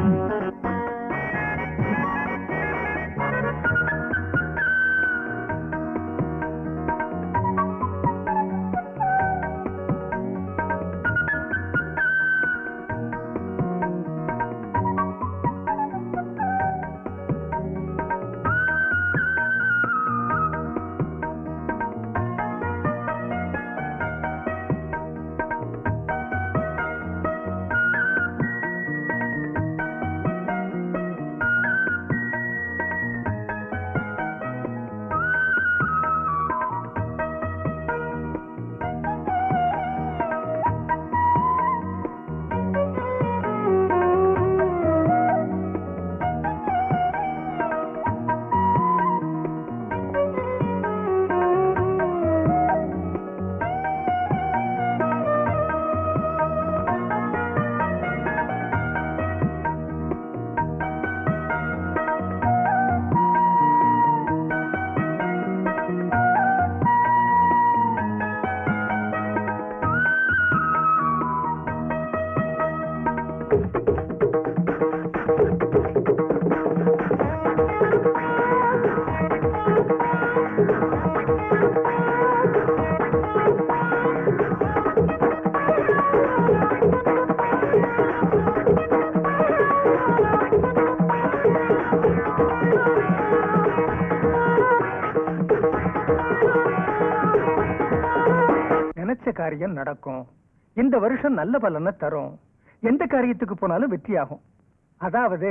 நினைச்ச காரியம் நடக்கும் இந்த வருஷம் நல்ல பலனை தரும் எந்த காரியத்துக்கு போனாலும் வெற்றியாகும் அதாவது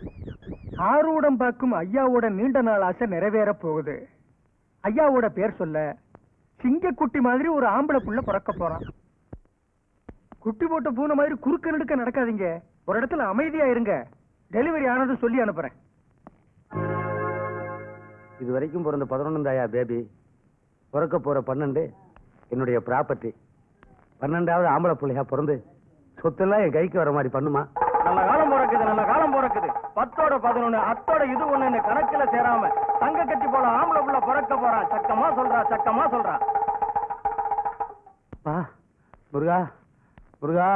ஆரூடம் பார்க்கும் ஐயாவோட நீண்ட நாள் ஆசை நிறைவேற போகுது ஐயாவோட பேர் சொல்ல சிங்கக்குட்டி மாதிரி ஒரு ஆம்பளை புள்ள பிறக்க போறான் குட்டி போட்ட பூனை மாதிரி குறுக்க நடுக்க நடக்காதீங்க ஒரு இடத்துல அமைதியா இருங்க டெலிவரி ஆனதும் சொல்லி அனுப்புறேன் இது வரைக்கும் பிறந்த பதினொன்னு தாயா பேபி பிறக்க போற பன்னெண்டு என்னுடைய ப்ராப்பர்ட்டி பன்னெண்டாவது ஆம்பளை பிள்ளையா பிறந்து சொத்தெல்லாம் என் கைக்கு வர மாதிரி பண்ணுமா நல்ல காலம் பிறக்குது நல்ல காலம் பிறக்குது பத்தோட பதினொன்னு அத்தோட இது ஒண்ணுன்னு கணக்குல சேராம தங்க கட்டி போல ஆம்பளை புள்ள பிறக்க போறான் சக்கமா சொல்றா சக்கமா சொல்றா பா முருகா முருகா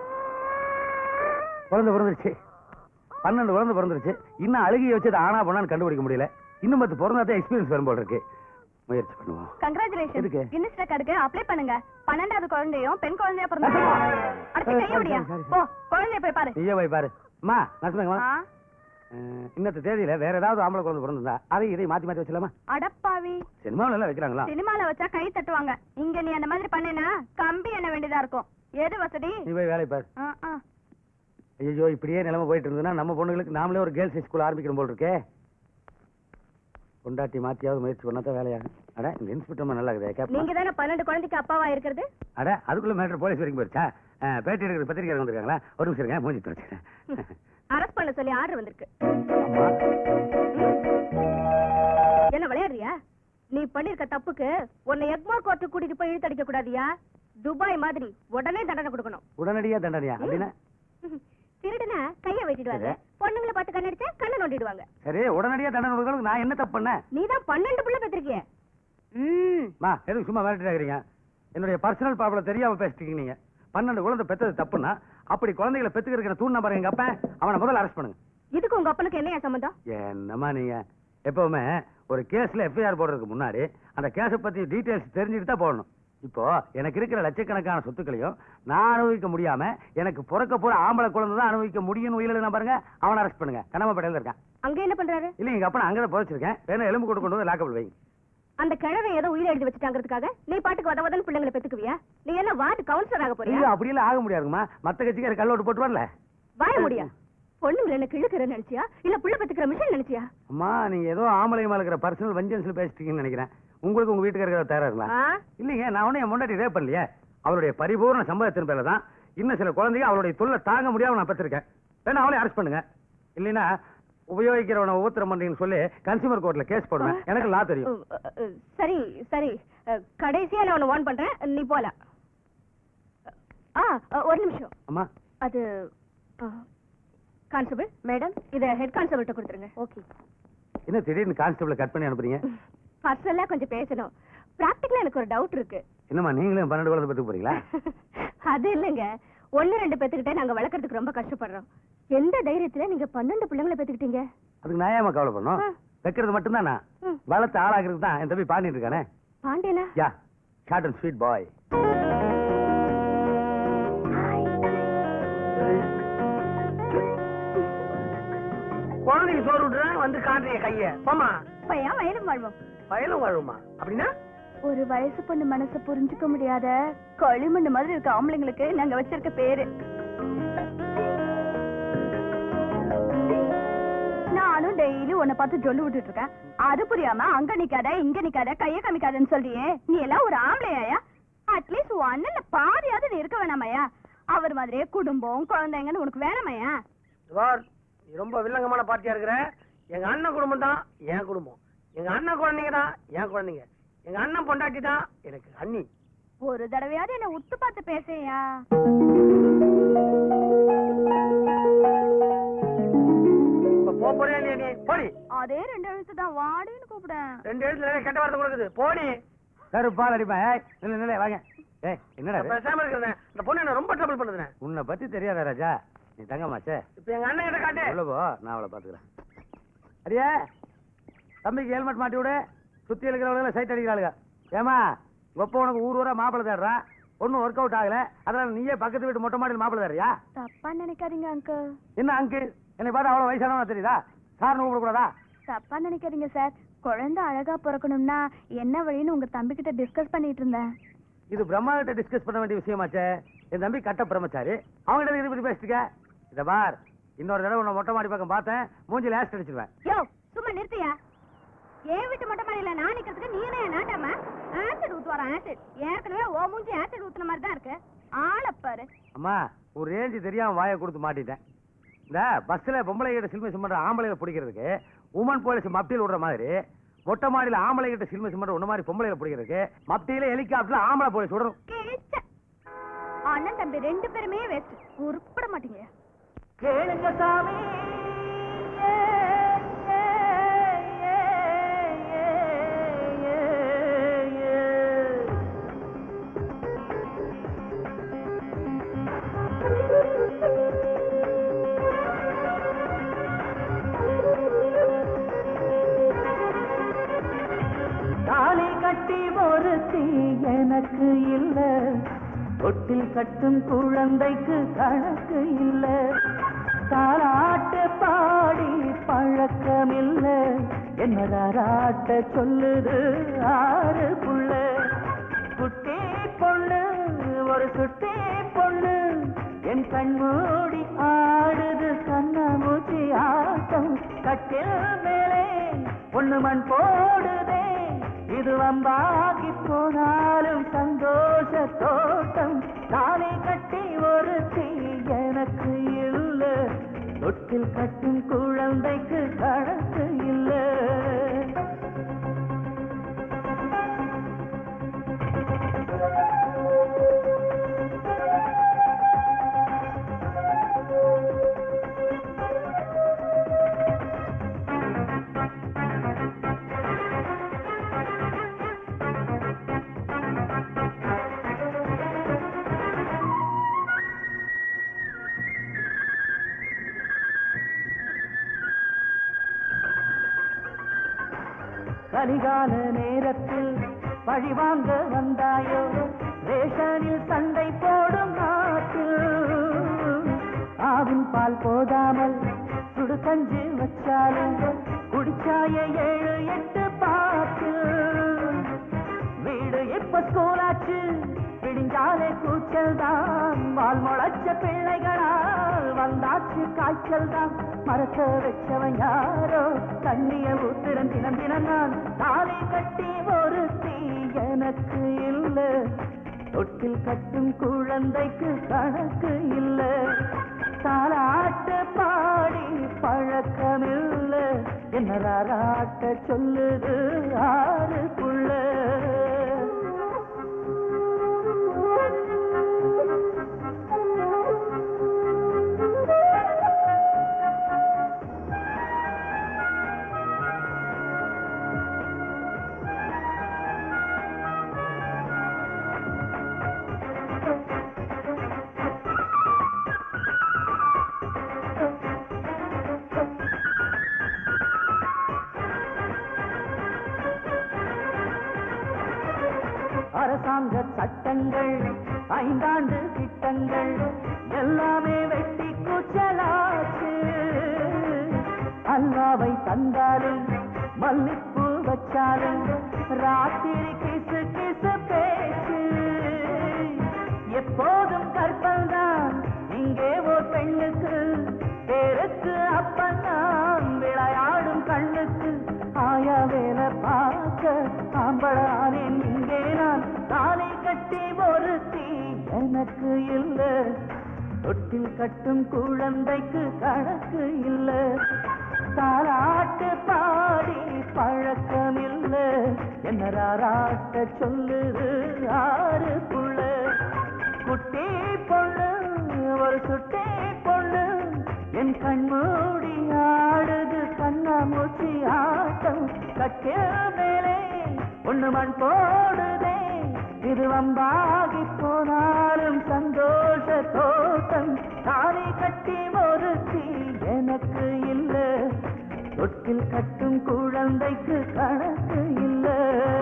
குழந்தை பிறந்துருச்சு பன்னெண்டு குழந்தை பிறந்துருச்சு இன்னும் அழுகிய வச்சது ஆனா பண்ணான்னு கண்டுபிடிக்க முடியல இன்னும் பத்து பிறந்தாதான் எக்ஸ்பீரியன்ஸ் வரும் போல இருக்கு முயற்சி பண்ணுவோம் கங்க்ராச்சுலேஷன் எதுக்கு? கின்னஸ் ரெக்கார்டுக்கு அப்ளை பண்ணுங்க பன்னெண்டாவது குழந்தையும் பெண் குழந்தையா பிறந்தா அடுத்து கைய விடியா sorry, sorry. போ குழந்தைய போய் பாரு நீயே போய் பாரு அம்மா நரசிம்மங்கம்மா ஆ, இன்னத்த தேதியில வேற ஏதாவது ஆம்பளை குழந்தை பிறந்திருந்தா அதை இதை மாத்தி மாத்தி வச்சலாமா அடப்பாவி சினிமாவில எல்லாம் வைக்கிறாங்களா சினிமால வச்சா கை தட்டுவாங்க இங்க நீ அந்த மாதிரி பண்ணினா கம்பி என்ன வேண்டியதா இருக்கும் எது வசதி நீ போய் வேலை பாரு ஆ, ஆ. ஐயோ இப்படியே நிலைமை போயிட்டு இருந்ததுன்னா நம்ம பொண்ணுங்களுக்கு நாமளே ஒரு கேர்ள்ஸ் ஸ்கூல் ஆரம்பிக்கணும் போல் இருக்கே கொண்டாட்டி மாத்தியாவது முயற்சி பண்ணாதான் வேலையாகும் அட இந்த இன்ஸ்பெக்டர் நல்லா இருக்குது கேப்பா நீங்க தானே பன்னெண்டு குழந்தைக்கு அப்பாவா இருக்கிறது அட அதுக்குள்ள மேட்டர் போலீஸ் வரைக்கும் போயிருச்சா அஹ், பேட்டி எடுக்கிற பத்திரிக்கை வந்திருக்காங்களா ஒரு நிமிஷம் இருங்க மூஞ்சி தொடச்சு அரெஸ்ட் பண்ண சொல்லி ஆர்டர் வந்திருக்கு அம்மா என்ன விளையாடுறியா நீ பண்ணிருக்க தப்புக்கு உன்னை எக்மோர் கோர்ட்டு கூட்டிட்டு போய் இழுத்தடிக்க கூடாதியா துபாய் மாதிரி உடனே தண்டனை கொடுக்கணும் உடனடியா தண்டனையா அப்படின்னா திருடுனா கைய வெட்டிடுவாங்க பொண்ணுங்களை பார்த்து கண்ணடிச்சா கண்ணை நோண்டிடுவாங்க சரி உடனடியா தண்டனை கொடுக்கறதுக்கு நான் என்ன தப்பு பண்ணேன் நீ தான் பன்னெண்டு புள்ள பெற்றிருக்கிய ம் மா எதுக்கு சும்மா மிரட்டிட்டு இருக்கிறீங்க என்னுடைய பர்சனல் ப்ராப்ளம் தெரியாம பேசிட்டீங்க நீங்க பன்னெண்டு குழந்தை பெத்தது தப்புன்னா அப்படி குழந்தைகளை பெத்துக்கிற தூண் நம்பர் எங்க அப்பா அவனை முதல்ல அரெஸ்ட் பண்ணுங்க இதுக்கு உங்க அப்பனுக்கு என்னையா சம்பந்தம் என்னம்மா நீங்க எப்பவுமே ஒரு கேஸ்ல எஃப்ஐஆர் போடுறதுக்கு முன்னாடி அந்த கேஸை பத்தி டீடைல்ஸ் தெரிஞ்சுட்டு தான் போடணும் இப்போ எனக்கு இருக்கிற லட்சக்கணக்கான சொத்துக்களையும் நான் அனுபவிக்க முடியாம எனக்கு பிறக்க போற ஆம்பளை குழந்தை தான் அனுபவிக்க முடியும்னு உயிரிழந்தா பாருங்க அவனை அரெஸ்ட் பண்ணுங்க கனமப்படையில இருக்கான் அங்க என்ன பண்றாரு இல்ல எங்க அப்பா அங்கதான் புதைச்சிருக்கேன் வேணா எலும்பு கூட கொண்டு வந்து லாக்கப் வைங்க அந்த கிழவை ஏதோ உயிரை எழுதி வச்சுட்டாங்கிறதுக்காக நீ பாட்டுக்கு வத வதன்னு பிள்ளைங்களை பெத்துக்குவியா நீ என்ன வார்டு கவுன்சிலர் ஆக போறியா இல்ல அப்படியெல்லாம் ஆக முடியாதுங்கம்மா மத்த கட்சிக்கார கல்லோட்டு போட்டு வரல வாய முடியா பொண்ணுங்களை என்ன கிழக்குற நினைச்சியா இல்ல புள்ள பெத்துக்கிற மிஷின் நினைச்சியா அம்மா நீங்க ஏதோ ஆம்பளை மேல இருக்கிற பர்சனல் வஞ்சன்ஸ்ல பேசிட்டீங்கன்னு நினைக்கிறேன் உங்களுக்கு உங்க வீட்டுக்கு இருக்கிற தயாரா ஆ? இல்லைங்க நான் ஒன்னும் என் முன்னாடி ரேப் பண்ணலையே அவருடைய பரிபூர்ண சம்பளத்தின் பேர்ல தான் இன்னும் சில குழந்தைங்க அவருடைய தொல்லை தாங்க முடியாம நான் பெற்றிருக்கேன் வேணா அவளை அரெஸ்ட் பண்ணுங்க இல்லைன்னா உபயோகிக்கிறவனை உபத்திரம் பண்றீங்கன்னு சொல்லி கன்சியூமர் கோர்ட்ல கேஸ் போடுவேன் எனக்கு லா தெரியும் அ, அ, அ, சரி சரி அ, கடைசியா நான் உன்னை வார்ன் பண்றேன் நீ போலாம் ஆ அ, ஒரு நிமிஷம் அம்மா அது கான்ஸ்டபிள் மேடம் இத ஹெட் கான்ஸ்டபிள்கிட்ட கொடுத்துருங்க ஓகே என்ன திடீர்னு கான்ஸ்டபிள் கட் பண்ணி அனுப்புறீங்க பர்சனலா கொஞ்சம் பேசணும் பிராக்டிகலா எனக்கு ஒரு டவுட் இருக்கு என்னம்மா நீங்களும் பன்னெண்டு குழந்தை பெற்றுக்க போறீங்களா அது இல்லைங்க ஒண்ணு ரெண்டு பேத்துக்கிட்டே நாங்க வளர்க்கறதுக்கு ரொம்ப கஷ்டப்படுறோம் எந்த தைரியத்துல நீங்க பன்னெண்டு பிள்ளைங்களை பெத்துக்கிட்டீங்க அதுக்கு நான் ஏமா கவலை பண்ணும் ஆ. வைக்கிறது மட்டும்தான் நான் ம். வளர்த்து ஆளாக்குறது தான் என் தம்பி பாண்டிட்டு இருக்கானே பாண்டியனா yeah short and sweet boy குழந்தைக்கு சோறு விட்டுறேன் வந்து காட்டுறீங்க கைய போமா பையன் வயலும் வாழ்வோம் வயலும் வாழுமா அப்படின்னா ஒரு வயசு பொண்ணு மனசை புரிஞ்சுக்க முடியாத களிமண் மாதிரி இருக்க ஆம்பளைங்களுக்கு நாங்க வச்சிருக்க பேரு நானும் டெய்லி உன்னை பார்த்து சொல்லி விட்டுட்டு இருக்கேன் அது புரியாம அங்க நிக்காத இங்க நிக்காத கைய காமிக்காதன்னு சொல்றியே நீ எல்லாம் ஒரு ஆம்பளையாயா அட்லீஸ்ட் அண்ணன்ல பாதியாவது நீ இருக்க வேணாமையா அவர் மாதிரியே குடும்பம் குழந்தைங்கன்னு உனக்கு வேணாமையா வார் நீ ரொம்ப வில்லங்கமான பார்ட்டியா இருக்கிற எங்க அண்ணன் குடும்பம் தான் என் குடும்பம் எங்க அண்ணன் குழந்தைங்க தான் என் குழந்தைங்க எங்க அண்ணன் பொண்டாட்டி தான் எனக்கு அண்ணி ஒரு தடவையாவது என்ன உத்து பார்த்து பேசையா இப்ப போ போறியா இல்லையா நீ போடி அதே ரெண்டு எழுத்து தான் வாடின்னு கூப்பிடேன் ரெண்டு எழுத்துல நிறைய கெட்ட வார்த்தை கொடுக்குது போடி கருப்பால் அடிப்பேன் ஏய், நில்லு நில்லு வாங்க ஏய் என்னடா இது? பேசாம இருக்கிறேன் இந்த பொண்ணு என்ன ரொம்ப ட்ரபிள் பண்ணுதுண்ணே உன்னை பத்தி தெரியாத ராஜா நீ தங்கமாச்சே இப்ப எங்க அண்ணன் கிட்ட காட்டு உள்ள போ நான் அவளை பாத்துக்கிறேன் அடியே தம்பிக்கு ஹெல்மெட் மாட்டி விடு சுத்தி இருக்கிறவங்க சைட் அடிக்கிறாளுங்க ஏமா ஒப்ப உனக்கு ஊர் ஊரா மாப்பிள்ளை தேடுறான் ஒன்னும் ஒர்க் அவுட் ஆகல அதனால நீயே பக்கத்து வீட்டு மொட்டை மாடியில் மாப்பிள்ளை தேடுறியா தப்பா நினைக்காதீங்க அங்கிள் என்ன அங்கு என்னை பார்த்தா அவ்வளவு வயசானவனா தெரியுதா சார்னு கூப்பிடக்கூடாதா தப்பா நினைக்காதீங்க சார் குழந்தை அழகா பிறக்கணும்னா என்ன வழின்னு உங்க தம்பி கிட்ட டிஸ்கஸ் பண்ணிட்டு இருந்தேன் இது பிரம்மா கிட்ட டிஸ்கஸ் பண்ண வேண்டிய விஷயமாச்சே என் தம்பி கட்ட பிரம்மச்சாரி அவங்க கிட்ட இப்படி பேசிட்டுக்க இத பார் இன்னொரு தடவை உன்னை மொட்டை மாடி பக்கம் பார்த்தேன் மூஞ்சி லேஸ்ட் அடிச்சிருவேன் யோ சும்மா நிறுத்தியா ஏன் வீட்டு மொட்டை மாடியில நான் நிக்கிறதுக்கு நீ என்ன நாட்டாம ஆசிட் ஊத்துவாரா ஆசிட் ஏற்கனவே ஓ மூஞ்சி ஆசிட் ஊத்துன மாதிரி தான் இருக்கு ஆளப்பாரு அம்மா ஒரு ரேஞ்சு தெரியாம வாயை கொடுத்து மாட்டிட்டேன் இந்த பஸ்ல பொம்பளை கிட்ட சில்மிசம் பண்ற ஆம்பளைகளை பிடிக்கிறதுக்கு உமன் போலீஸ் மப்டியில் விடுற மாதிரி மொட்டை மாடியில ஆம்பளை கிட்ட சில்மிசம் பண்ற உன்ன மாதிரி பொம்பளைகளை பிடிக்கிறதுக்கு மப்டியில ஹெலிகாப்டர்ல ஆம்பளை போலீஸ் விடணும் கிழிச்ச அண்ணன் தம்பி ரெண்டு பேருமே வேஸ்ட் உருப்பட மாட்டீங்க கேளுங்க சாமி தாலி கட்டி ஒருத்தி எனக்கு இல்ல தொட்டில் கட்டும் குழந்தைக்கு கணக்கு இல்ல தாலாட்டு பாடி பழக்கம் இல்ல என்னதாராட்ட சொல்லுது ஆறு புள்ள குட்டி பொண்ணு ஒரு சுட்டி பொண்ணு என் கண்மூடி ஆடுது கண்ணாமூச்சி ஆட்டம் கட்டில் மேலே பொண்ணு மண் போடுதே இது வம்பாகி போனாலும் சந்தோஷ தோட்டம் தாலி கட்டி ஒரு தீ எனக்கு இல்ல தொட்டில் கட்டும் குழந்தைக்கு கணக்கு இல்லை கலிகால நேரத்தில் பழிவாங்க வந்தாயோ ரேஷனில் சண்டை போடும் நாட்டில் ஆவின் பால் போதாமல் சுடு கஞ்சி வச்சாலும் குடிச்சாய ஏழு எட்டு பாட்டு வீடு இப்ப ஸ்கூலாச்சு பிடிஞ்சாலே கூச்சல் தான் வால் முளைச்ச பிள்ளைகளால் வந்தாச்சு காய்ச்சல் தான் மரத்த வச்சவன் யாரோ தண்ணிய ஊத்துறன் தினம் தினம் நான் தாலி கட்டி ஒரு தீ எனக்கு இல்ல தொட்டில் கட்டும் குழந்தைக்கு கணக்கு இல்ல தாலாட்டு பாடி பழக்கமில்ல என்னராட்ட சொல்லுது ஆறுக்குள்ள அரசாங்க சட்டங்கள் ஐந்தாண்டு திட்டங்கள் எல்லாமே வெட்டி கூச்சலாச்சு அல்வாவை தந்தாலும் மல்லிப்பூ வச்சாலும் ராத்திரி கிசு கிசு பேச்சு எப்போதும் கற்பல்தான் இங்கே ஓர் பெண்ணுக்கு பேருக்கு அப்பந்தான் விளையாடும் கண்ணுக்கு ஆயா வேலை பார்க்க ஆம்பளானேன் இங்கே நான் தாலி கட்டி ஒருத்தி எனக்கு இல்ல தொட்டில் கட்டும் குழந்தைக்கு கணக்கு இல்ல தாராட்டு பாடி பழக்கம் இல்ல என்ன ராராட்ட சொல்லுது ஆறு புள்ள குட்டி பொண்ணு ஒரு சுட்டி பொண்ணு என் கண்மூடி ஆடுது கண்ணாமூச்சி ஆட்டம் கட்டிய மேலே ஒண்ணு மண் போடுதே இது வம்பாகி போனாலும் சந்தோஷ தோட்டம் தாலி கட்டி ஒருத்தி எனக்கு இல்ல தொட்டில் கட்டும் குழந்தைக்கு கணக்கு இல்லை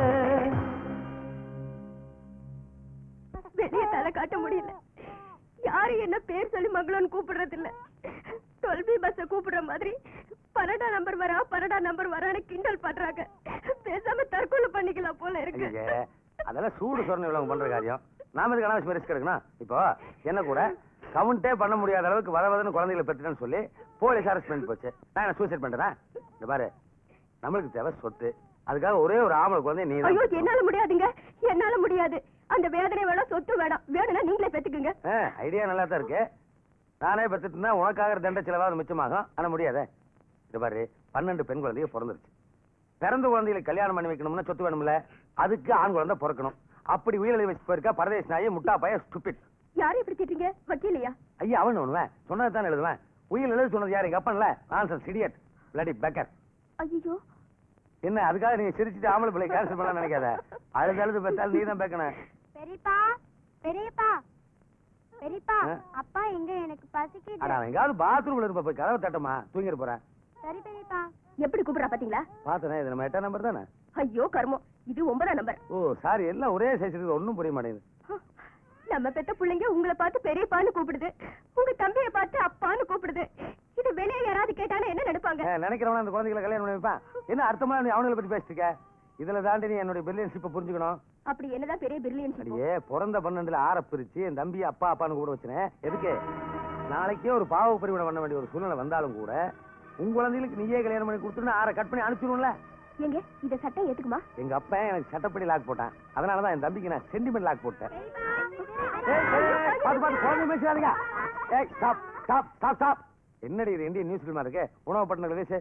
வெளியே தலை காட்ட முடியல யாரு என்ன பேர் சொல்லி மங்களோன்னு கூப்பிடுறது இல்ல டுவெல்பி பஸ் கூப்பிடுற மாதிரி பன்னெண்டாம் நம்பர் வரா பன்னெண்டாம் நம்பர் வரான்னு கிண்டல் பண்றாங்க பேசாம தற்கொலை பண்ணிக்கலாம் போல இருக்கு ஐயே, அதெல்லாம் சூடு சொரணை உள்ளவங்க பண்ற காரியம் நாம இதுக்கு அனாவசியம் ரிஸ்க் எடுக்கணும் இப்போ என்ன கூட கவுண்டே பண்ண முடியாத அளவுக்கு வத வதன்னு குழந்தைகளை பெற்றுட்டேன்னு சொல்லி போலீஸ் அரெஸ்ட் பண்ணி போச்சு நான் என்ன சூசைட் பண்றேன் இந்த பாரு நம்மளுக்கு தேவை சொத்து அதுக்காக ஒரே ஒரு ஆம்பளை குழந்தை நீ ஐயோ என்னால முடியாதுங்க என்னால முடியாது அந்த வேதனை வேணாம் சொத்து வேணாம் வேணும்னா நீங்களே பெத்துக்குங்க ஐடியா நல்லா தான் இருக்கு நானே பெற்றுட்டு இருந்தா உனக்காக தண்ட செலவாவது மிச்சமாகும் ஆனா முடியாதே இது பாரு பன்னெண்டு பெண் குழந்தைங்க பிறந்துருச்சு பிறந்த குழந்தைகளுக்கு கல்யாணம் பண்ணி வைக்கணும்னா சொத்து வேணும்ல அதுக்கு ஆண் குழந்தை பிறக்கணும் அப்படி உயிரிழை வச்சு போயிருக்கா பரதேஷ் நாயே முட்டா பையன் ஸ்டூபிட் யாரை எப்படி திட்டீங்க வக்கீலையா ஐயா அவன் ஒண்ணுவேன் சொன்னதை தான் எழுதுவேன் உயிர் எழுத சொன்னது யாரு எங்க அப்பன்ல ஆன்சர் சிடியட் பிளடி பெக்கர் ஐயோ என்ன அதுக்காக நீங்க சிரிச்சிட்டு ஆம்பளை பிள்ளை கேன்சல் பண்ணலாம் நினைக்காத அழுது அழுது பெற்றாலும் நீ தான் பேக்கணும் பெரியப்பா பெரியப்பா பெரியப்பா ஆ? அப்பா எங்க எனக்கு பசிக்குது அட அவன் எங்காவது பாத்ரூம்ல இருப்ப போய் கதவை தட்டமா தூங்கிட்டு போறேன் சரி பெரியப்பா எப்படி கூப்பிடுறா பாத்தீங்களா பார்த்தனே இது நம்ம எட்டாம் நம்பர் தானே ஐயோ கர்மம் இது ஒன்பதாம் நம்பர் ஓ சாரி எல்லாம் ஒரே சைஸ் இருக்குது ஒன்றும் புரிய மாட்டேங்குது நம்ம பெத்த பிள்ளைங்க உங்களை பார்த்து பெரியப்பான்னு கூப்பிடுது உங்க தம்பியை பார்த்து அப்பான்னு கூப்பிடுது இது வெளியே யாராவது கேட்டாலும் என்ன நினைப்பாங்க ஏன், நினைக்கிறவன அந்த குழந்தைகளை கல்யாணம் பண்ணி வைப்பான் என்ன அர்த்தமா நீ அவனுங்களை பத்தி பேசிட்டு இருக்க இதுல தாண்டி நீ என்னுடைய பிரில்லியன்ஷிப்பை புரிஞ்சுக்கணும் அப்படி என்னதான் பெரிய பிரில்லியன்ஸ் அடியே பிறந்த பன்னெண்டுல ஆற பிரிச்சு என் தம்பி அப்பா அப்பான்னு கூட வச்சுனேன் எதுக்கு நாளைக்கே ஒரு பாவ பரிவினை பண்ண வேண்டிய ஒரு சூழ்நிலை வந்தாலும் கூட உன் குழந்தைகளுக்கு நீயே கல்யாணம் பண்ணி கொடுத்துட்டு ஆற கட் பண்ணி அனுப்பிச்சிடும்ல எங்க இத சட்டம் ஏத்துக்குமா எங்க அப்பா எனக்கு சட்டப்படி லாக் போட்டான் அதனாலதான் என் தம்பிக்கு நான் சென்டிமெண்ட் லாக் போட்டேன் ஏய், ஏய், ஏய், பாத்து பாத்து குழந்தை பேசுறாருங்க ஏய் ஸ்டாப் ஸ்டாப் ஸ்டாப் ஸ்டாப் என்னடி இது இந்தியன் நியூஸ் ஃபில்மா இருக்கு உணவு பட்டணங்கள் பேசு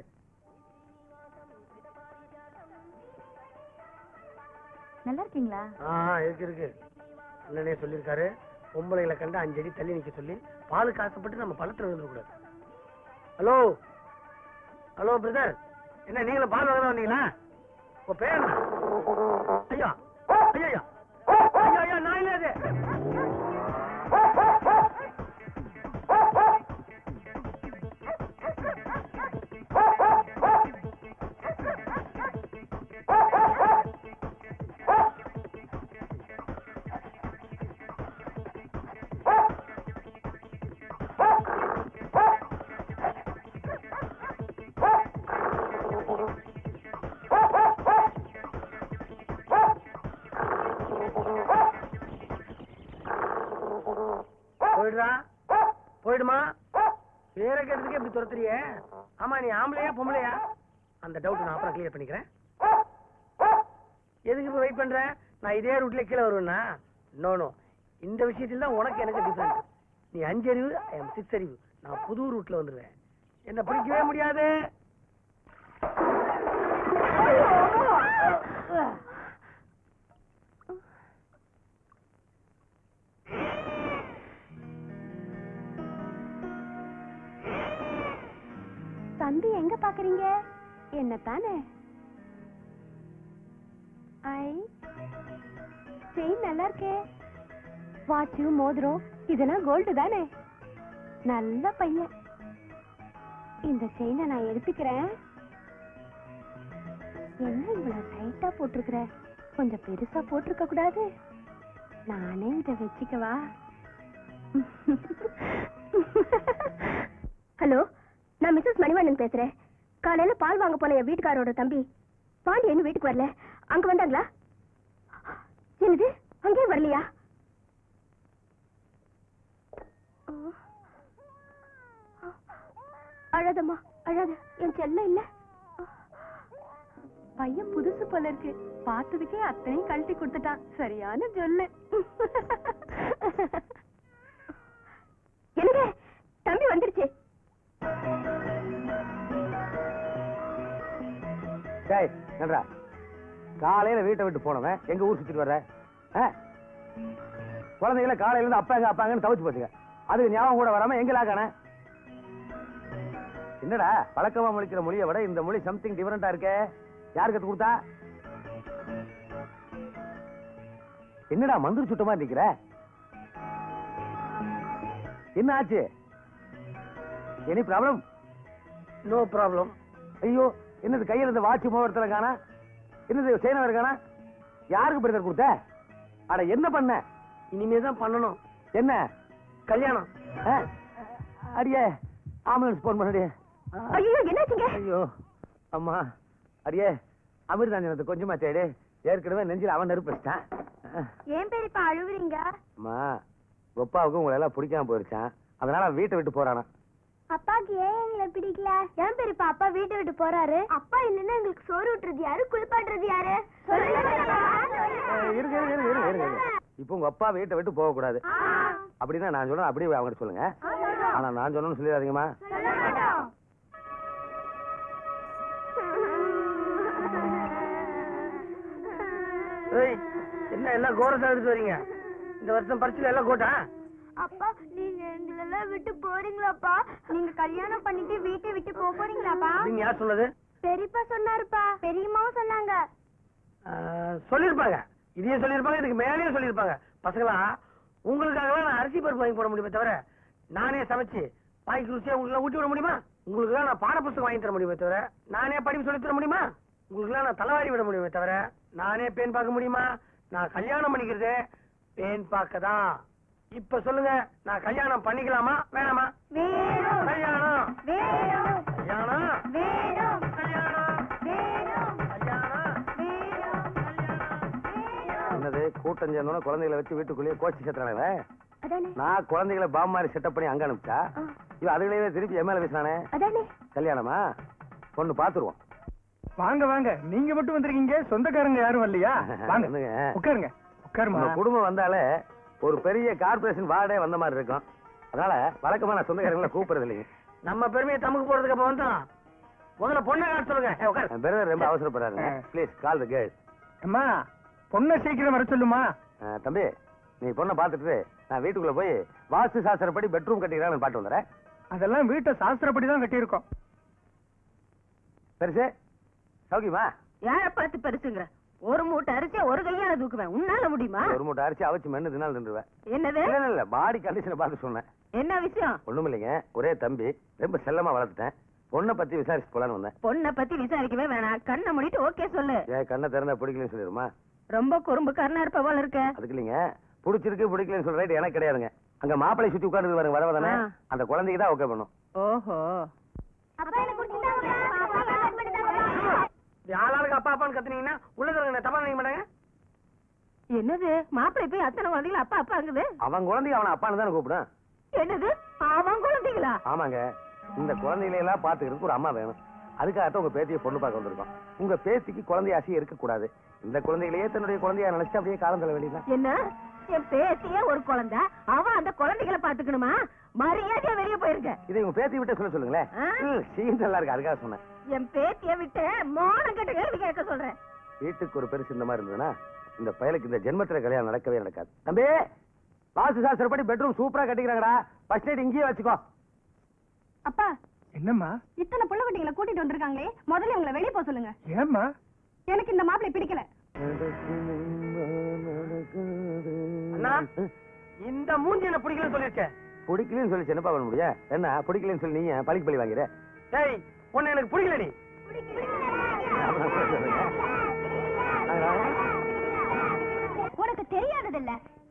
நல்லா இருக்கீங்களா ஆ இருக்கு இருக்கு அண்ணனே சொல்லியிருக்காரு பொம்பளைகளை கண்டு அஞ்சு அடி தள்ளி நிக்க சொல்லி பாலுக்கு ஆசைப்பட்டு நம்ம பழத்துல விழுந்துடக்கூடாது ஹலோ ஹலோ பிரதர் என்ன நீங்களும் பால் வாங்க வந்தீங்களா உங்க பேர் என்ன? ஐயா ஐயா ஐயா ஐயா ஐயா நான் இல்ல அது போயிடுறா போயிடுமா பேரை கேட்டதுக்கு எப்படி துரத்துறியே ஆமா நீ ஆம்பளையா பொம்பளையா அந்த டவுட் நான் அப்புறம் கிளியர் பண்ணிக்கிறேன் எதுக்கு இப்ப வெயிட் பண்ற நான் இதே ரூட்ல கீழே வருவேன்னா நோ நோ இந்த விஷயத்துல தான் உனக்கு எனக்கு டிஃபரெண்ட் நீ அஞ்சு அறிவு ஐ எம் சிக்ஸ் அறிவு நான் புது ரூட்ல வந்துருவேன் என்ன பிடிக்கவே முடியாது தம்பி எங்க பாக்குறீங்க என்ன தானே ஐ செயின் நல்லா இருக்கே வாட்சு மோதிரம் இதெல்லாம் கோல்டு தானே நல்ல பையன் இந்த செயினை நான் எடுத்துக்கிறேன் என்ன இவ்வளவு டைட்டா போட்டிருக்கிற கொஞ்சம் பெருசா போட்டிருக்க கூடாது நானே இதை வச்சுக்கவா ஹலோ நான் மிஸ்ஸஸ் மணிவண்ணன் பேசுறேன் காலையில பால் வாங்க போன என் வீட்டுக்காரோட தம்பி பாண்டி இன்னும் வீட்டுக்கு வரல அங்க வந்தாங்களா என்னது அங்கேயும் வரலையா அழாதம்மா அழாத என் செல்லம் இல்ல பையன் புதுசு போல இருக்கு பார்த்ததுக்கே அத்தனையும் கழட்டி கொடுத்துட்டான் சரியான சொல்லு என்னங்க தம்பி வந்துருச்சு டேய் நன்றா காலையில வீட்டை விட்டு போனவன் எங்க ஊர் சுத்திட்டு வர்ற ஆ? குழந்தைகள காலையில இருந்து அப்பாங்க அப்பாங்கன்னு தவிச்சு போச்சுங்க அதுக்கு ஞாபகம் கூட வராம எங்க லாக்கான என்னடா பழக்கமா முழிக்கிற மொழியை விட இந்த மொழி சம்திங் டிஃபரெண்டா இருக்கே யார் கத்து கொடுத்தா என்னடா மந்திர சுட்டமா நிக்கிற என்ன ஆச்சு எனி ப்ராப்ளம் நோ ப்ராப்ளம் ஐயோ என்னது கையில இந்த வாட்சி மோதிரத்துல காணா என்னது செயினர் காணா யாருக்கு பிரதர் கொடுத்த அட என்ன பண்ண இனிமே தான் பண்ணணும் என்ன கல்யாணம் ஆ? அடியே ஆம்புலன்ஸ் போன் பண்ணடியே ஐயோ என்னாச்சுங்க ஐயோ அம்மா அடியே அமிர்தாஞ்சனத்தை கொஞ்சமா தேடு ஏற்கனவே நெஞ்சில் அவன் நெருப்பு வச்சிட்டான் ஏன் பெரியப்பா அழுவுறீங்க அம்மா ஒப்பாவுக்கும் உங்களை எல்லாம் பிடிக்காம போயிருச்சான் அதனால அவன் வீட்டை விட்டு போறானா அப்பாக்கு ஏன் எங்களை பிடிக்கல ஏன் பெரியப்பா அப்பா வீட்டை விட்டு போறாரு அப்பா இல்லைன்னா எங்களுக்கு சோறு விட்டுறது யாரு குளிப்பாட்டுறது யாரு ஏய், இருங்க இருங்க இருங்க இருங்க இருங்க இருங்க. இப்போ உங்க அப்பா வீட்டை விட்டு போக கூடாது அப்படின்னா நான் சொல்றேன் அப்படியே அவங்க சொல்லுங்க ஆனா நான் சொல்லணும்னு சொல்லிடாதீங்கம்மா ஏய், என்ன எல்லாம் கோரசா எடுத்து வரீங்க இந்த வருஷம் பரிசுல எல்லாம் கோட்டா அப்பா நீங்க எங்களெல்லாம் விட்டு போறீங்களாப்பா நீங்க கல்யாணம் பண்ணிட்டு வீட்டை விட்டு போக போறீங்களாப்பா நீங்க யார் சொன்னது பெரியப்பா சொன்னாருப்பா பெரியம்மாவும் சொன்னாங்க ஆ, சொல்லிருப்பாங்க இதையும் சொல்லிருப்பாங்க இதுக்கு மேலேயும் சொல்லிருப்பாங்க பசங்களா உங்களுக்காகலாம் நான் அரிசி பருப்பு வாங்கி போட முடியுமே தவிர நானே சமைச்சு வாய்க்கு ருசியா உங்களுக்கு ஊட்டி விட முடியுமா உங்களுக்குலாம் நான் பாட புத்தகம் வாங்கி தர முடியுமே தவிர நானே படிப்பு சொல்லி தர முடியுமா உங்களுக்குலாம் நான் தலைவாரி விட முடியுமே தவிர நானே பேன் பார்க்க முடியுமா நான் கல்யாணம் பண்ணிக்கிறது பேன் பார்க்க தான் இப்ப சொல்லுங்க நான் கல்யாணம் பண்ணிக்கலாமா வேணாமா வேணும் கல்யாணம் வேணும் கல்யாணம் வேணும் கல்யாணம் வேணும் கல்யாணம் வேணும் என்னது கூட்டம் சேர்ந்தோட குழந்தைகளை வச்சு வீட்டுக்குள்ளேயே கோச்சி சேர்த்துறானே அதானே நான் குழந்தைகளை பாம்பு மாதிரி செட்டப் பண்ணி அங்க அனுப்பிச்சா இவன் அதுகளே திருப்பி எம்எல்ஏ பேசினானே அதானே கல்யாணமா பொண்ணு பாத்துருவோம் வாங்க வாங்க நீங்க மட்டும் வந்திருக்கீங்க சொந்தக்காரங்க யாரும் வரலையா வாங்க என்னங்க? உட்காருங்க உட்காருமா நம்ம குடும்பம் வந்தாலே ஒரு பெரிய கார்பரேஷன் வார்டே வந்த மாதிரி இருக்கும் அதனால வழக்கமா நான் சொந்தக்காரங்களை கூப்பிடுறது இல்லைங்க நம்ம பெருமையை தமக்கு போறதுக்கு அப்ப வந்தோம் முதல்ல பொண்ணை காட்ட சொல்லுங்க ஏய், உட்காரு பிரதர் ரொம்ப அவசரப்படுறாருங்க ஆ. ப்ளீஸ் கால் த கேர்ள் அம்மா பொண்ணை சீக்கிரம் வர சொல்லுமா தம்பி நீ பொண்ணை பார்த்துட்டு நான் வீட்டுக்குள்ள போய் வாஸ்து சாஸ்திரப்படி பெட்ரூம் கட்டிக்கிறான்னு பாட்டு வந்துடுறேன் அதெல்லாம் வீட்டை சாஸ்திரப்படி தான் கட்டியிருக்கோம் பெருசு சௌக்கியமா யார பார்த்து பெருசுங்கிற ஒரு மூட்டை அரிசியா ஒரு கையால தூக்குவேன் உன்னால முடியுமா ஒரு மூட்டை அரிசி அவிச்சு மென்னு தினால் நின்றுவேன் என்னது இல்ல இல்ல, இல்ல பாடி கண்டிஷனை பார்த்து சொன்னேன் என்ன விஷயம் ஒண்ணும் இல்லைங்க ஒரே தம்பி ரொம்ப செல்லமா வளர்த்துட்டேன் பொண்ணை பத்தி விசாரிச்சு போலான்னு வந்தேன் பொண்ணை பத்தி விசாரிக்கவே வேணாம் கண்ணை மூடிட்டு ஓகே சொல்லு ஏன் கண்ணை திறந்தா பிடிக்கலன்னு சொல்லிடுமா ரொம்ப குறும்பு கருணா இருப்ப போல இருக்க அதுக்கு இல்லைங்க பிடிச்சிருக்கு பிடிக்கலன்னு சொல்ற ரைட் எனக்கு கிடையாதுங்க அங்க மாப்பிளை சுத்தி உட்கார்ந்து பாருங்க வரவதானே ஆ. அந்த குழந்தைக்கு தான் ஓகே பண்ணும் ஓஹோ அப்பா எனக்கு குடிச்சுட்டாங்க அப்பா கல்யாணம் பண்ணிட்டாங்க இப்படி ஆளாளுக்கு அப்பா அப்பான்னு கத்துனீங்கன்னா உள்ள இருக்கிறவங்க தப்பா நினைக்க மாட்டாங்க என்னது மாப்பிள்ளை போய் அத்தனை குழந்தைகள் அப்பா அப்பாங்குது அவன் குழந்தைய அவனை அப்பான்னு தானே கூப்பிடும் என்னது அவன் குழந்தைகளா ஆமாங்க இந்த குழந்தைகளை எல்லாம் பாத்துக்கிறதுக்கு ஒரு அம்மா வேணும் அதுக்காகத்தான் உங்க பேத்தியை பொண்ணு பார்க்க வந்திருக்கோம் உங்க பேத்திக்கு குழந்தை ஆசையே இருக்கக்கூடாது இந்த குழந்தைகளையே தன்னுடைய குழந்தையா நினைச்சு அப்படியே காலம் தள்ள வேண்டியதுதான் என்ன என் பேத்தியே ஒரு குழந்தை அவன் அந்த குழந்தைகளை பாத்துக்கணுமா மரியாதையா வெளியே போயிருக்க இதை உங்க பேத்தி விட்டு சொல்ல சொல்லுங்களேன் ஆ? ம், சீன் நல்லா இருக்கு அதுக்காக சொன்னேன் என் பேத்திய விட்டு மோனம் கட்ட கேள்வி கேட்க சொல்றேன் வீட்டுக்கு ஒரு பெருசு இந்த மாதிரி இருந்ததுன்னா இந்த பயலுக்கு இந்த ஜென்மத்துல கல்யாணம் நடக்கவே நடக்காது தம்பி வாஸ்து சாஸ்திரப்படி பெட்ரூம் சூப்பரா கட்டிக்கிறாங்கடா ஃபர்ஸ்ட் நைட் இங்கேயே வச்சுக்கோ அப்பா என்னம்மா இத்தனை புள்ள குட்டிகளை கூட்டிட்டு வந்திருக்காங்களே முதல்ல உங்களை வெளியே போக சொல்லுங்க ஏம்மா எனக்கு இந்த மாப்பிளை பிடிக்கல அண்ணா இந்த மூஞ்சி என்ன பிடிக்கலன்னு சொல்லியிருக்கேன் பிடிக்கலன்னு சொல்லி என்னப்பா பண்ண முடியும் என்ன பிடிக்கலன்னு சொல்லி நீங்க பழிக்கு பழி வாங்கிற டேய் உன்னை எனக்கு பிடிக்கலடி உனக்கு தெரியாதது இல்ல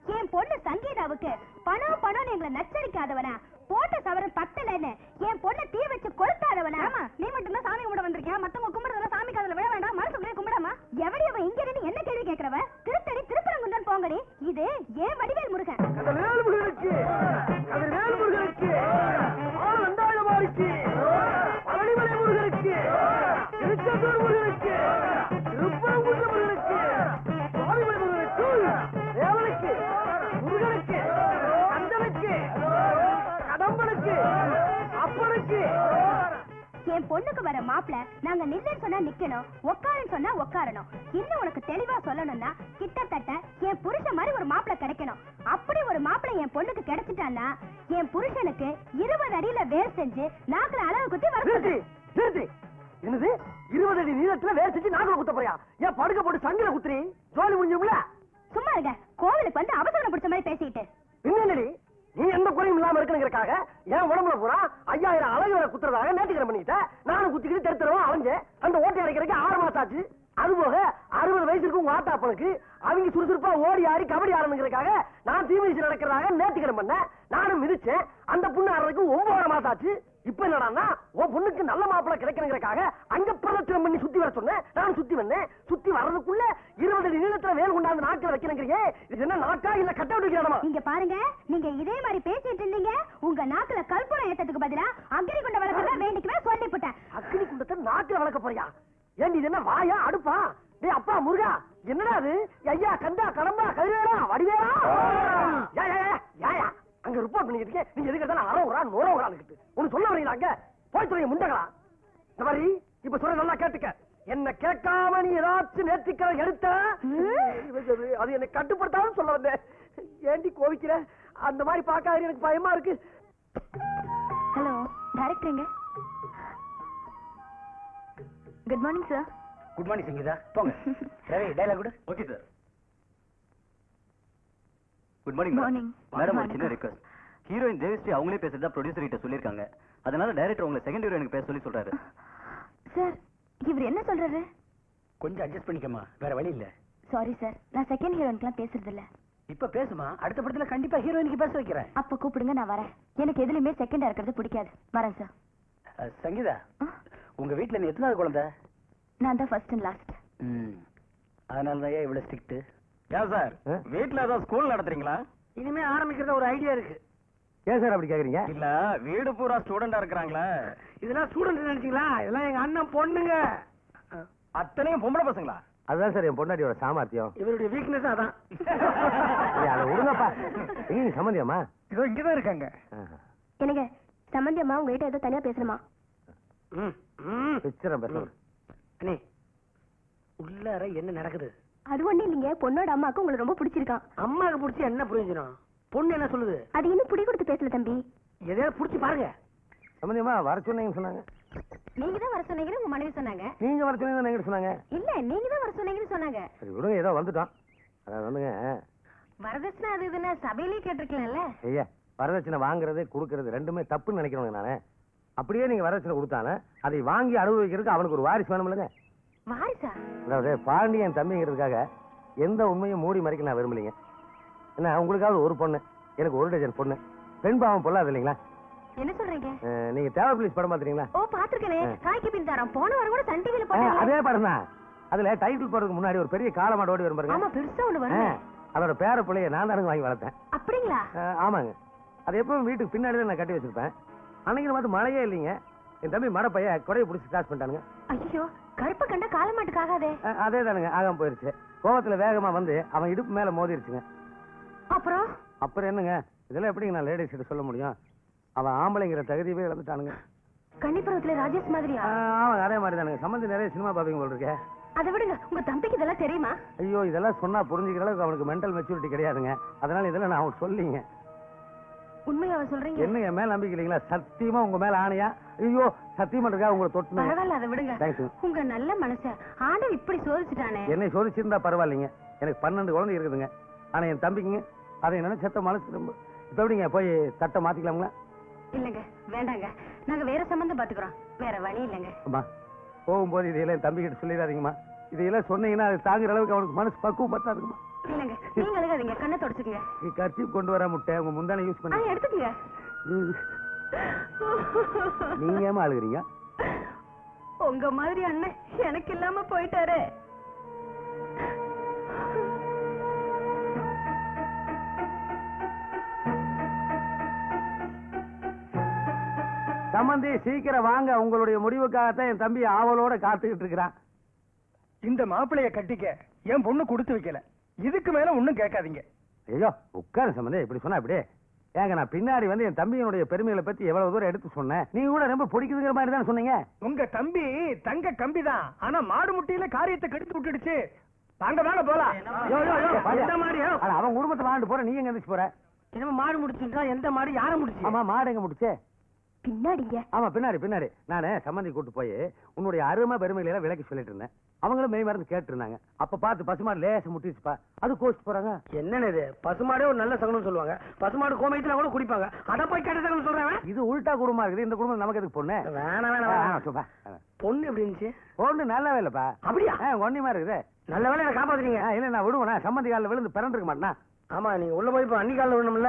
என் பொண்ணு சங்கீதாவுக்கு பணம் பணம் எங்களை நச்சரிக்காதவனா போட்ட சவரன் பத்தலன்னு என் பொண்ணை தீ வச்சு கொளுத்தாதவனா நீ மட்டும் தான் சாமி கும்பிட வந்திருக்கியா மத்தவங்க கும்பிடுறதுல சாமி காதுல விழ வேண்டாம் மனசுக்குள்ளே கும்பிடாமா எவடி அவன் இங்க இருந்து என்ன கேள்வி கேக்குறவ திருத்தடி திருப்பரங்குன்றன் போங்கடி இது ஏன் வடிவேல் முருகன் அந்த வேல்முருகனுக்கு அந்த வேல்முருகனுக்கு ஆனந்தாயமாருக்கு பழனிமலை முருகனுக்கு திருச்செந்தூர் முருகனுக்கு திருப்பரங்குன்ற முருகனுக்கு சுவாமிமலை முருகனுக்கு தேவனுக்கு முருகனுக்கு கந்தனுக்கு கடம்பனுக்கு அப்பனுக்கு என் பொண்ணுக்கு வர மாப்பிள நாங்க நில்லுன்னு சொன்னா நிக்கணும் உட்காருன்னு சொன்னா உட்காரணும் இன்னும் உனக்கு தெளிவா சொல்லணும்னா கிட்டத்தட்ட என் புருஷன் மாதிரி ஒரு மாப்பிள கிடைக்கணும் அப்படி ஒரு மாப்பிள என் பொண்ணுக்கு கிடைச்சிட்டான்னா என் புருஷனுக்கு இருபது அடியில வேர் செஞ்சு நாக்குல அளவு குத்தி வர நிறுத்தி நிறுத்தி என்னது இருபது அடி நீளத்துல வேர் செஞ்சு நாகல குத்த போறியா ஏன் படுக்க போட்டு சங்கில குத்துறி ஜோலி முடிஞ்சும்ல சும்மா இருங்க கோவிலுக்கு வந்து அவசரம் பிடிச்ச மாதிரி பேசிட்டு பின்னணி நீ எந்த குறையும் இல்லாம இருக்கணுங்கிறக்காக என் உடம்புல பூரா ஐயாயிரம் அழகு வேற குத்துறதாக நேற்றுக்கிற பண்ணிட்ட நானும் குத்திக்கிட்டு தெரு தெருவா அலைஞ்சேன் அந்த ஓட்டை அடைக்கிறதுக்கு ஆறு மாசம் ஆச்சு அது போக அறுபது வயசு இருக்கும் உங்க ஆத்தாப்பனுக்கு அவங்க சுறுசுறுப்பா ஓடி ஆடி கபடி ஆடணுங்கிறதுக்காக நான் தீமிதிச்சு நடக்கிறதாக நேற்றுக்கிற பண்ணேன் நானும் மிதிச்சேன் அந்த புண்ணு ஆடுறதுக்கு ஒன்பது மாசம் ஆச்சு இப்ப என்னடான்னா உன் பொண்ணுக்கு நல்ல மாப்பிள்ளை கிடைக்கணுங்கிறக்காக அங்க பிரதட்சணம் பண்ணி சுத்தி வர சொன்னேன் நான் சுத்தி வந்தேன் சுத்தி வர்றதுக்குள்ள இருபது அடி நீளத்துல வேல் கொண்டாந்து நாக்கில் வைக்கணுங்கிறியே இது என்ன நாக்கா இல்ல கட்ட விட்டுக்கிறமா இங்க பாருங்க நீங்க இதே மாதிரி பேசிட்டு இருந்தீங்க உங்க நாக்குல கற்பூரம் ஏத்ததுக்கு பதிலா அக்னி குண்ட வளர்க்கறதா வேண்டிக்கவே சொல்லிவிட்டேன் அக்னி குண்டத்தை நாக்கில் வளர்க்க போறியா ஏண்டி இது என்ன வாயா அடுப்பா டேய் அப்பா முருகா என்னடா அது ஐயா கண்டா கடம்பா கதிரேடா வடிவேடா யா யா யா, யா யா அங்க ரிப்போர்ட் பண்ணிக்கிட்டு இருக்கேன். நீங்க எதுக்கு எடுத்தாலும் அரை ஒரு நூறு ஒரு ஆளுக்கிட்டு ஒண்ணு சொல்ல வரீங்களா அங்க போய் சொல்லுங்க முண்டகளா இந்த மாதிரி இப்ப சொல்ல நல்லா கேட்டுக்க என்ன கேட்காம நீ ஏதாச்சும் நேர்த்திக்கிற எடுத்த அது என்னை கட்டுப்படுத்தாலும் சொல்ல வந்தேன் ஏண்டி கோவிக்கிற அந்த மாதிரி பார்க்காத எனக்கு பயமா இருக்கு ஹலோ டைரக்டருங்க good morning sir good morning Sangeetha போங்க ரவி டைலாக் கொடு okay sir good morning Morning. Madam ஒரு Morning. சின்ன ரிக்வஸ்ட் ஹீரோயின் தேவிஸ்ரீ அவங்களே பேசுறதா ப்ரொடியூசர் கிட்ட சொல்லிருக்காங்க அதனால டைரக்டர் உங்களை செகண்ட் ஹீரோயினுக்கு பேச சொல்லி சொல்றாரு சார் இவர் என்ன சொல்றாரு கொஞ்சம் அட்ஜஸ்ட் பண்ணிக்கமா வேற வழி இல்ல சாரி சார் நான் செகண்ட் ஹீரோயின்க்குலாம் பேசுறது இல்ல இப்ப பேசுமா அடுத்த படத்துல கண்டிப்பா ஹீரோயினுக்கு பேச வைக்கிறேன் அப்ப கூப்பிடுங்க நான் வரேன் எனக்கு எதுலயுமே செகண்டா இருக்கிறது பிடிக்காது வரேன் சார் அஹ், சங்கீதா உங்க வீட்டுல நீ எத்தனாவது குழந்தை நான் தான் ஃபர்ஸ்ட் அண்ட் லாஸ்ட் அதனால தான் இவ்வளவு ஸ்ட்ரிக்ட் ஏன் சார் வீட்ல ஏதோ ஸ்கூல் நடத்துறீங்களா இனிமே ஆரம்பிக்கிறத ஒரு ஐடியா இருக்கு ஏன் சார் அப்படி கேக்குறீங்க இல்ல வீடு பூரா ஸ்டூடெண்டா இருக்கிறாங்களா இதெல்லாம் ஸ்டூடெண்ட் நினைச்சீங்களா இதெல்லாம் எங்க அண்ணன் பொண்ணுங்க அத்தனையும் பொம்பளை பசங்களா அதுதான் சார் என் பொண்டாட்டியோட சாமர்த்தியம் இவருடைய வீக்னஸ் அதான் ஏய், அதை விடுங்கப்பா எங்க நீ சம்மந்தியம்மா இதோ இங்கதான் இருக்காங்க எனக்கு சம்பந்தி அம்மா உங்ககிட்ட ஏதோ தனியா பேசணுமா ம், ம். பிச்சரம் பேசுறேன் அண்ணே உள்ளார என்ன நடக்குது அது ஒண்ணு இல்லைங்க பொண்ணோட அம்மாக்கு உங்களுக்கு ரொம்ப பிடிச்சிருக்கான் அம்மாக்கு பிடிச்சி என்ன பிரயோஜனம் பொண்ணு என்ன சொல்லுது அது இன்னும் புடி கொடுத்து பேசல தம்பி எதையாவது பிடிச்சி பாருங்க சம்மந்தியம்மா வர சொன்னீங்கன்னு சொன்னாங்க நீங்க தான் வர சொன்னீங்கன்னு உங்க மனைவி சொன்னாங்க நீங்க வர சொன்னீங்கன்னு எங்கிட்ட சொன்னாங்க இல்ல நீங்க தான் வர சொன்னீங்கன்னு சொன்னாங்க சரி விடுங்க ஏதோ வந்துட்டோம் அதாவது வந்துங்க வரதட்சணை அது இதுன்னு சபையிலேயே கேட்டிருக்கலாம்ல ஐயா வரதட்சணை வாங்குறது கொடுக்கறது ரெண்டுமே தப்புன்னு நினைக்கிறவங்க நானே அப்படியே நீங்க வரதட்சணை கொடுத்தானே அதை வாங்கி அனுபவிக்கிறதுக்கு அவனுக்கு ஒரு வாரிசு வேணும்லங்க வாரிசா அதாவது பாண்டியன் தம்பிங்கிறதுக்காக எந்த உண்மையும் மூடி மறைக்க நான் விரும்பலைங்க என்ன உங்களுக்காவது ஒரு பொண்ணு எனக்கு ஒரு டஜன் பொண்ணு பெண் பாவம் பொல்லாது இல்லைங்களா என்ன சொல்றீங்க அஹ், நீங்க தேவர் பிளீஸ் படம் பாத்துறீங்களா ஓ பாத்துருக்கேனே காய்க்கு பின் தரம் போன வாரம் கூட சன் டிவில அஹ், போட்டாங்க அதே படம் தான் அதுல டைட்டில் போறதுக்கு முன்னாடி ஒரு பெரிய காலமாடு ஓடி வரும் பாருங்க ஆமா பெருசா ஒண்ணு வரும் அஹ், அதோட பேர பிள்ளைய நான் தானுங்க வாங்கி வளர்த்தேன் அப்படிங்களா அஹ், ஆமாங்க அது எப்பவும் வீட்டுக்கு பின்னாடி தான் நான் கட்டி வச்சிருப்பேன் அன்னைக்கு பார்த்து மழையே இல்லைங்க என் தம்பி மர பைய கொடையை பிடிச்சி கிராஸ் பண்ணிட்டானுங்க ஐயோ கருப்ப கண்ட காலமாட்டுக்கு ஆகாதே அஹ், அதே தானுங்க ஆகாம போயிருச்சு கோவத்துல வேகமா வந்து அவன் இடுப்பு மேல மோதிருச்சுங்க அப்புறம் அப்புறம் என்னங்க இதெல்லாம் எப்படிங்க நான் லேடிஸ் கிட்ட சொல்ல முடியும் அவன் ஆம்பளைங்கிற தகுதியவே இழந்துட்டானுங்க கன்னிபுரத்துல ராஜேஷ் மாதிரியா ஆஹ், ஆமாங்க அதே மாதிரி தானுங்க சம்பந்தி நிறைய சினிமா பாப்பீங்க போல் இருக்கே அதை விடுங்க உங்க தம்பிக்கு இதெல்லாம் தெரியுமா ஐயோ இதெல்லாம் சொன்னா புரிஞ்சுக்கிற அளவுக்கு அவனுக்கு மென்டல் மெச்சூரிட்டி கிடையாதுங்க அதனால இதெல்லாம் நான் அவனுக்கு சொல்லிங்க உண்மையாவ சொல்றீங்க என்ன என் மேல நம்பிக்கை இல்லைங்களா சத்தியமா உங்க மேல ஆணையா ஐயோ சத்தியமா இருக்கா உங்களை தொட்டு பரவாயில்ல அதை விடுங்க Thanks. உங்க நல்ல மனச ஆண்டவர் இப்படி சோதிச்சுட்டானே என்னை சோதிச்சிருந்தா பரவாயில்லைங்க எனக்கு பன்னெண்டு குழந்தை இருக்குதுங்க ஆனா என் தம்பிக்குங்க அதை என்ன செத்த மனசு ரொம்ப இப்ப எப்படிங்க போய் தட்டை மாத்திக்கலாங்களா இல்லங்க வேண்டாங்க நாங்க வேற சம்பந்தம் பாத்துக்கிறோம் வேற வழி இல்லங்க அம்மா போகும்போது இதையெல்லாம் என் தம்பி கிட்ட சொல்லிடாதீங்கம்மா இதையெல்லாம் சொன்னீங்கன்னா அது தாங்குற அளவுக்கு அவனுக்கு மனசு பக்குவம் பத்தாதுங்கம்மா இல்லங்க நீங்க அழுகாதீங்க கண்ணை தொடச்சுக்கங்க நீ கர்ச்சீப் கொண்டு வர முட்டை உங்க முந்தானை யூஸ் ஆ பண்ணி எடுத்துக்கங்க நீங்க ஏமா அழுகுறீங்க உங்க மாதிரி அண்ணன் எனக்கு இல்லாம போயிட்டாரு சம்பந்தி சீக்கிரம் வாங்க உங்களுடைய முடிவுக்காகத்தான் என் தம்பி ஆவலோட காத்துக்கிட்டு இருக்கிறான் இந்த மாப்பிளைய கட்டிக்க என் பொண்ணு கொடுத்து வைக்கல இதுக்கு மேல ஒண்ணும் கேட்காதீங்க ஐயோ உட்காரு சம்பந்தி இப்படி சொன்னா அப்படியே ஏங்க நான் பின்னாடி வந்து என் தம்பியினுடைய பெருமைகளை பத்தி எவ்வளவு தூரம் எடுத்து சொன்னேன் நீங்க கூட ரொம்ப பிடிக்குதுங்கிற மாதிரி தானே சொன்னீங்க உங்க தம்பி தங்க கம்பி தான் ஆனா மாடு முட்டியில காரியத்தை கெடுத்து விட்டுடுச்சு வாங்க வாங்க போலாம் யோ, யோ, யோ, பாரு. எந்த மாடியா? அட, அவன் குடும்பத்தை வாழ்ந்து போற நீங்க எங்க எந்திரிச்சு போற என்னமோ மாடு முடிச்சுட்டா எந்த மாடு யார முடிச்சு ஆமா மாடு எங்க முடிச்சே பின்னாடிங்க ஆமா பின்னாடி பின்னாடி நானு சம்மந்தி கூட்டு போய் உன்னுடைய அருமை பெருமைகளை எல்லாம் விளக்கி சொல்லிட்டு இருந்தேன் அவங்களும் மெய் மறந்து கேட்டு இருந்தாங்க அப்ப பார்த்து பசுமாடு லேச முட்டிச்சுப்பா அது கோச்சிட்டு போறாங்க என்னன்னு இது பசுமாடே ஒரு நல்ல சகனம் சொல்லுவாங்க பசுமாடு கோமயத்துல கூட குடிப்பாங்க அத போய் கேட்ட சகனம் சொல்றேன் இது உள்டா குடும்பமா இருக்குது இந்த குடும்பம் நமக்கு எதுக்கு பொண்ணு வேணாம் வேணாம் ஆ, வேணாம் சுப்பா. பொண்ணு எப்படி இருந்துச்சு பொண்ணு நல்ல வேலைப்பா அப்படியா ஒன்னியமா இருக்குது நல்ல வேலை என்ன காப்பாத்துறீங்க ஆ, இல்ல நான் விடுவேனா சம்மந்தி காலில் விழுந்து பிறந்திருக்க மாட்டேனா ஆமா நீங்க உள்ள போய் இப்ப அன்னி காலில் விடணும்ல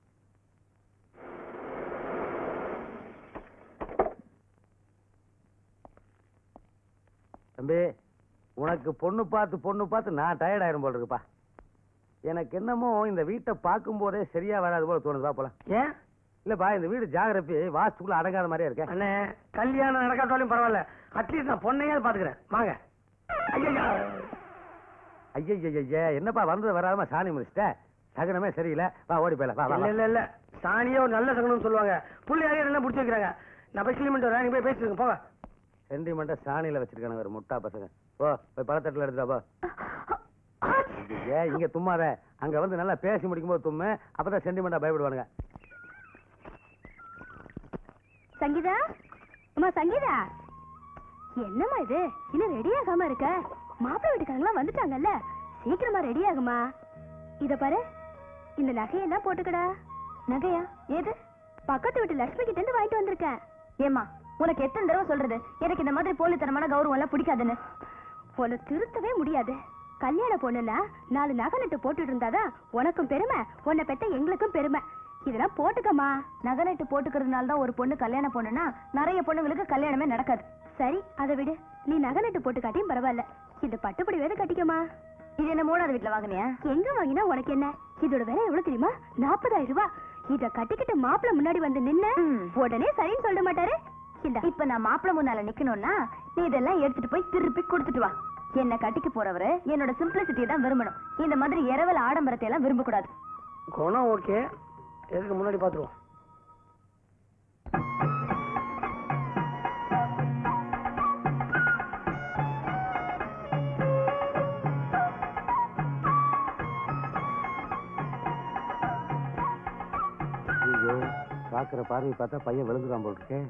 தம்பி உனக்கு பொண்ணு பார்த்து பொண்ணு பார்த்து நான் டயர்ட் ஆயிரும் போல இருக்குப்பா எனக்கு என்னமோ இந்த வீட்டை பார்க்கும் போதே சரியா வராது போல தோணுதுப்பா போல ஏன் இல்லப்பா இந்த வீடு ஜாகிரபி வாஸ்துக்குள்ள அடங்காத மாதிரியே இருக்கேன் அண்ணே கல்யாணம் நடக்காட்டாலும் பரவாயில்ல அட்லீஸ்ட் நான் பொண்ணையாவது பாத்துக்கிறேன் வாங்க ஐயா ஐயா என்னப்பா வந்தது வராம சாணி முடிச்சிட்ட சகனமே சரியில்லை வா ஓடி போயில வா வா, இல்ல வா இல்ல இல்ல சாணியே ஒரு நல்ல சகனம் சொல்லுவாங்க புள்ளையாரே எல்லாம் பிடிச்சி வைக்கிறாங்க நான் போய் கிளிமெண்ட் வரேன் நீங்க போய் பேசிருங்க போங்க சென்டிமெண்ட்டா சாணியில வச்சிருக்கானுங்க ஒரு முட்டா பசங்க போ போய் பழத்தட்டுல எடுத்துடா போ ஐயே, இங்க தும்மாத அங்க வந்து நல்லா பேசி முடிக்கும் போது தும்மு அப்பதான் சென்டிமெண்டா பயப்படுவானுங்க சங்கீதா அம்மா சங்கீதா என்னம்மா இது இன்னும் ரெடி ஆகாம இருக்க மாப்பிள்ளை வீட்டுக்காரங்களாம் வந்துட்டாங்கல்ல சீக்கிரமா ரெடி ஆகுமா இத பாரு இந்த நகையெல்லாம் போட்டுக்கடா நகையா ஏது பக்கத்து வீட்டு லட்சுமி கிட்ட இருந்து வாங்கிட்டு வந்திருக்கேன் ஏமா உனக்கு எத்தனை தடவை சொல்றது எனக்கு இந்த மாதிரி போலித்தனமான கௌரவம் எல்லாம் பிடிக்காதுன்னு உன்னை திருத்தவே முடியாது கல்யாண பொண்ணுன்னா நாலு நகை நட்டு போட்டுட்டு இருந்தாதான் உனக்கும் பெருமை உன்னை பெத்த எங்களுக்கும் பெருமை இதெல்லாம் போட்டுக்கம்மா நகை நட்டு போட்டுக்கிறதுனால தான் ஒரு பொண்ணு கல்யாணம் பொண்ணுனா நிறைய பொண்ணுங்களுக்கு கல்யாணமே நடக்காது சரி அதை விடு நீ நகை நட்டு போட்டு காட்டியும் பரவாயில்ல இந்த பட்டுப்படி வேற கட்டிக்கமா இது என்ன மூணாவது வீட்டுல வாங்கினியா எங்க வாங்கினா உனக்கு என்ன இதோட விலை எவ்வளவு தெரியுமா நாற்பதாயிரம் ரூபாய் இத கட்டிக்கிட்டு மாப்பிள்ள முன்னாடி வந்து நின்ன உடனே சரின்னு சொல்ல மாட்டாரு இந்த இப்ப நான் மாப்பிள்ள முன்னால நிக்கணும்னா நீ இதெல்லாம் எடுத்துட்டு போய் திருப்பி கொடுத்துட்டு வா என்ன கட்டிக்க போறவரு என்னோட சிம்பிளிசிட்டியை தான் விரும்பணும் இந்த மாதிரி இரவல் ஆடம்பரத்தை எல்லாம் விரும்ப கூடாது குணம் ஓகே எதுக்கு முன்னாடி பாத்துருவோம் ஐயோ பாக்குற பார்வை பார்த்தா பையன் விழுந்துடான் போல் இருக்கே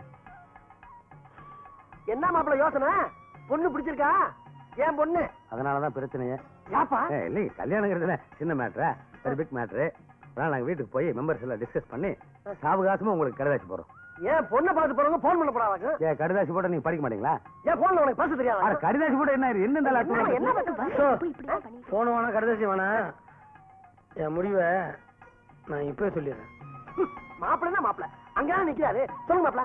என்ன மாப்பிள்ள யோசனை பொண்ணு பிடிச்சிருக்கா ஏன் பொண்ணு அதனாலதான் பிரச்சனையே யாப்பா ஏ, இல்லைங்க கல்யாணங்கிறது சின்ன மேட்ரா வெரி பிக் மேட்ரு அதனால நாங்க வீட்டுக்கு போய் மெம்பர்ஸ் எல்லாம் டிஸ்கஸ் பண்ணி சாவகாசமா உங்களுக்கு கடுதாசி போறோம் ஏன் பொண்ணை பார்த்து போறவங்க போன் பண்ண போறாங்க ஏ கடுதாசி போட்டா நீங்க படிக்க மாட்டீங்களா ஏன் போன்ல உனக்கு பேச அட தெரியாது கடுதாசி போட்டா என்ன என்ன இந்த லாட்டு? என்ன பண்ண போன வேணா கடைசி வேணா என் முடிவை நான் இப்பவே சொல்லிடுறேன் மாப்பிள்ளை மாப்பிள்ள அங்கதான் நிக்கிறாரு சொல்லுங்க மாப்பிள்ள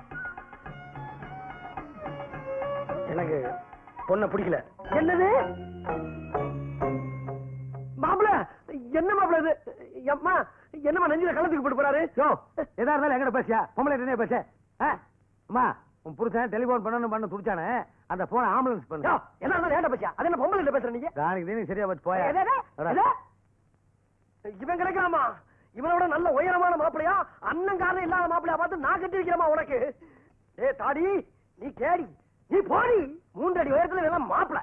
எனக்கு பொண்ணை பிடிக்கல என்னது மாப்பிள்ள என்ன மாப்பிள்ள இது அம்மா என்னம்மா நெஞ்சில கள்ளத்துக்கு போட்டு போறாரு யோ எதா இருந்தாலும் எங்கட பேசியா பொம்பளை என்ன பேச ஆ? அம்மா உன் புருஷன் டெலிபோன் பண்ணணும் பண்ண துடிச்சானே அந்த போன ஆம்புலன்ஸ் பண்ணு யோ, என்ன இருந்தாலும் ஏன்டா பேசியா அது என்ன பொம்பளை கிட்ட பேசுற நீங்க தானிக்கு தீனி சரியா வச்சு போயா எது, எது? அடா. எது? இவன் கிடைக்காமா இவனோட நல்ல உயரமான மாப்பிளையா அண்ணன் காரணம் இல்லாத மாப்பிளையா பார்த்து நான் கட்டி வைக்கிறமா உனக்கு ஏ தாடி நீ கேடி நீ போடி மூன்றடி உயரத்துல எல்லாம் மாப்பிள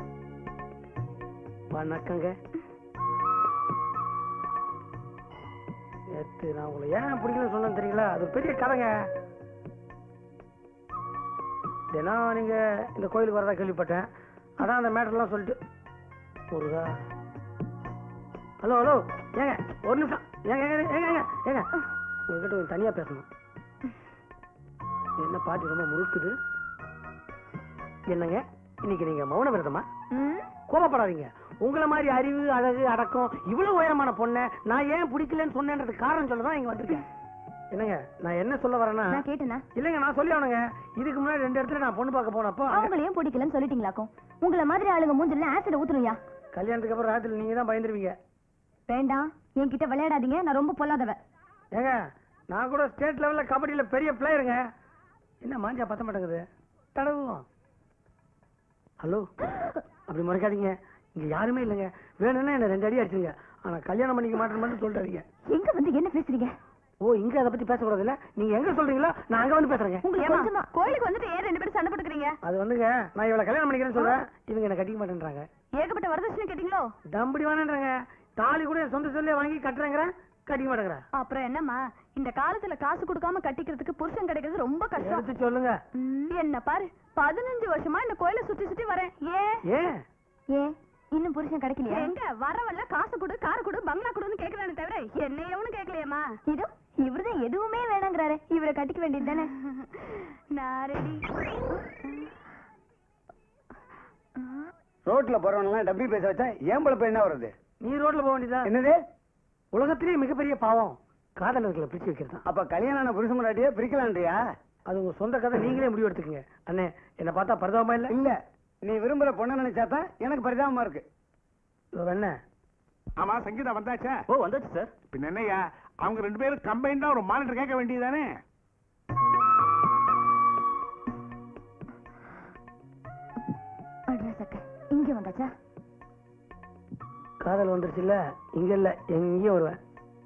வணக்கங்க நேத்து நான் உங்களை ஏன் பிடிக்கலன்னு சொன்னேன்னு தெரியுங்களா அது ஒரு பெரிய கதைங்க தினம் நீங்க இந்த கோயிலுக்கு வரதா கேள்விப்பட்டேன் அதான் அந்த மேட்டர்லாம் சொல்லிட்டு முருகா ஹலோ ஹலோ ஏங்க ஒரு நிமிஷம் ஏங்க ஏங்க ஏங்க ஏங்க ஏங்க உங்ககிட்ட கொஞ்சம் தனியா பேசணும் என்ன பாட்டி ரொம்ப முறுக்குது என்னங்க இன்னைக்கு நீங்க மௌன விரதமா ம் கோபப்படாதீங்க உங்களை மாதிரி அறிவு அழகு அடக்கம் இவ்வளவு உயரமான பொண்ணை நான் ஏன் பிடிக்கலன்னு சொன்னேன்றதுக்கு காரணம் சொல்ல தான் இங்க வந்திருக்கேன் என்னங்க நான் என்ன சொல்ல வரேன்னா நான் கேட்டேனா இல்லைங்க நான் சொல்லி ஆகணுங்க இதுக்கு முன்னாடி ரெண்டு இடத்துல நான் பொண்ணு பார்க்க போனப்போ அங்க- அவங்களையும் பிடிக்கலன்னு சொல்லிட்டீங்களாக்கும் உங்களை மாதிரி ஆளுங்க மூஞ்சில ஆசிட் ஊத்தணும்யா கல்யாணத்துக்கு அப்புறம் ராத்திரி நீங்க தான் பயந்துருவீங்க வேண்டாம் என்கிட்ட விளையாடாதீங்க நான் ரொம்ப பொல்லாதவ ஏங்க நான் கூட ஸ்டேட் லெவல்ல கபடியில பெரிய பிளேயருங்க என்ன மாஞ்சா பத்த மாட்டேங்குது தடவுவோம் ஹலோ அப்படி முறைக்காதீங்க இங்க யாருமே இல்லைங்க வேணும்னா என்ன ரெண்டு அடி அடிச்சுங்க ஆனா கல்யாணம் பண்ணிக்க மாட்டேன்னு மட்டும் சொல்லிட்டாதீங்க எங்க வந்து என்ன பேசுறீங்க ஓ இங்க அதை பத்தி பேசக்கூடாது இல்ல நீங்க எங்க சொல்றீங்களோ நான் அங்க வந்து பேசுறேங்க உங்களுக்கு கொஞ்சமா கோயிலுக்கு வந்துட்டு ஏன் ரெண்டு பேரும் சண்டை போட்டுக்கிறீங்க அது வந்துங்க நான் இவளை கல்யாணம் பண்ணிக்கிறேன்னு சொல்றேன் இவங்க என்ன கட்டிக்க மாட்டேன்றாங்க ஏகப்பட்ட வரதட்சணை கேட்டீங்களோ தம்படி வேணான்றாங்க தாலி கூட என் சொந்த சொல்லே வாங்கி கட்டுறேங்கிறேன் கட்டிக்க மாட்டேங்கிறேன் அப்புறம் என்னம்மா இந்த காலத்துல காசு கொடுக்காம கட்டிக்கிறதுக்கு புருஷன் கிடைக்கிறது ரொம்ப கஷ்டம் எடுத்து சொல்லுங்க ம், என்ன பாரு பதினஞ்சு வருஷமா இந்த கோயிலை சுத்தி சுத்தி வரேன் ஏன் ஏன் ஏன் இன்னும் புருஷன் கிடைக்கலையா எங்க வரவல்ல காசு கொடு கார் கொடு பங்களா கொடுன்னு கேக்குறானே தவிர என்ன எவனும் கேட்கலையம்மா இது இவருதான் எதுவுமே வேணாங்கிறாரு இவரை கட்டிக்க வேண்டியது தானே நான் ரெடி ரோட்ல போறவங்க டப்பி பேச வச்சா ஏன் பொழப்பு என்ன வருது நீ ரோட்ல போக வேண்டியதா என்னது உலகத்திலேயே மிகப்பெரிய பாவம் காதலர்களை பிரிச்சு வைக்கிறது தான் அப்ப கல்யாணம் புருஷன் முன்னாடியே பிரிக்கலான்றியா அது உங்க சொந்த கதை நீங்களே முடிவு எடுத்துக்கங்க அண்ணே என்ன பார்த்தா பரிதாபமா இல்ல இல்ல நீ விரும்புற பொண்ணை நினைச்சாதான் எனக்கு பரிதாபமா இருக்கு இதோ என்ன ஆமா சங்கீதா வந்தாச்சா ஓ வந்தாச்சு சார் பின்ன என்னய்யா அவங்க ரெண்டு பேரும் கம்பைண்டா ஒரு மானிட்டர் கேட்க வேண்டியதானே அட்ரஸ் அக்க இங்க வந்தாச்சா காதல் வந்துருச்சு இல்ல இங்க இல்ல எங்கேயும் வருவேன்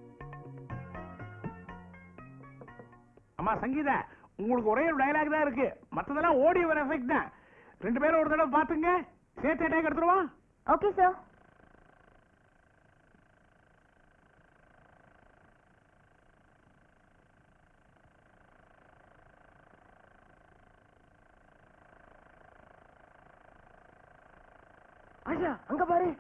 அம்மா சங்கீதா உங்களுக்கு ஒரே ஒரு டயலாக் தான் இருக்கு மத்ததெல்லாம் ஓடி வர எஃபெக்ட் தான் ரெண்டு பேரும் ஒரு தடவை பாத்துங்க சேர்த்து அட்டாக் எடுத்துருவோம் ஓகே சார் ஆஷா அங்க பாரு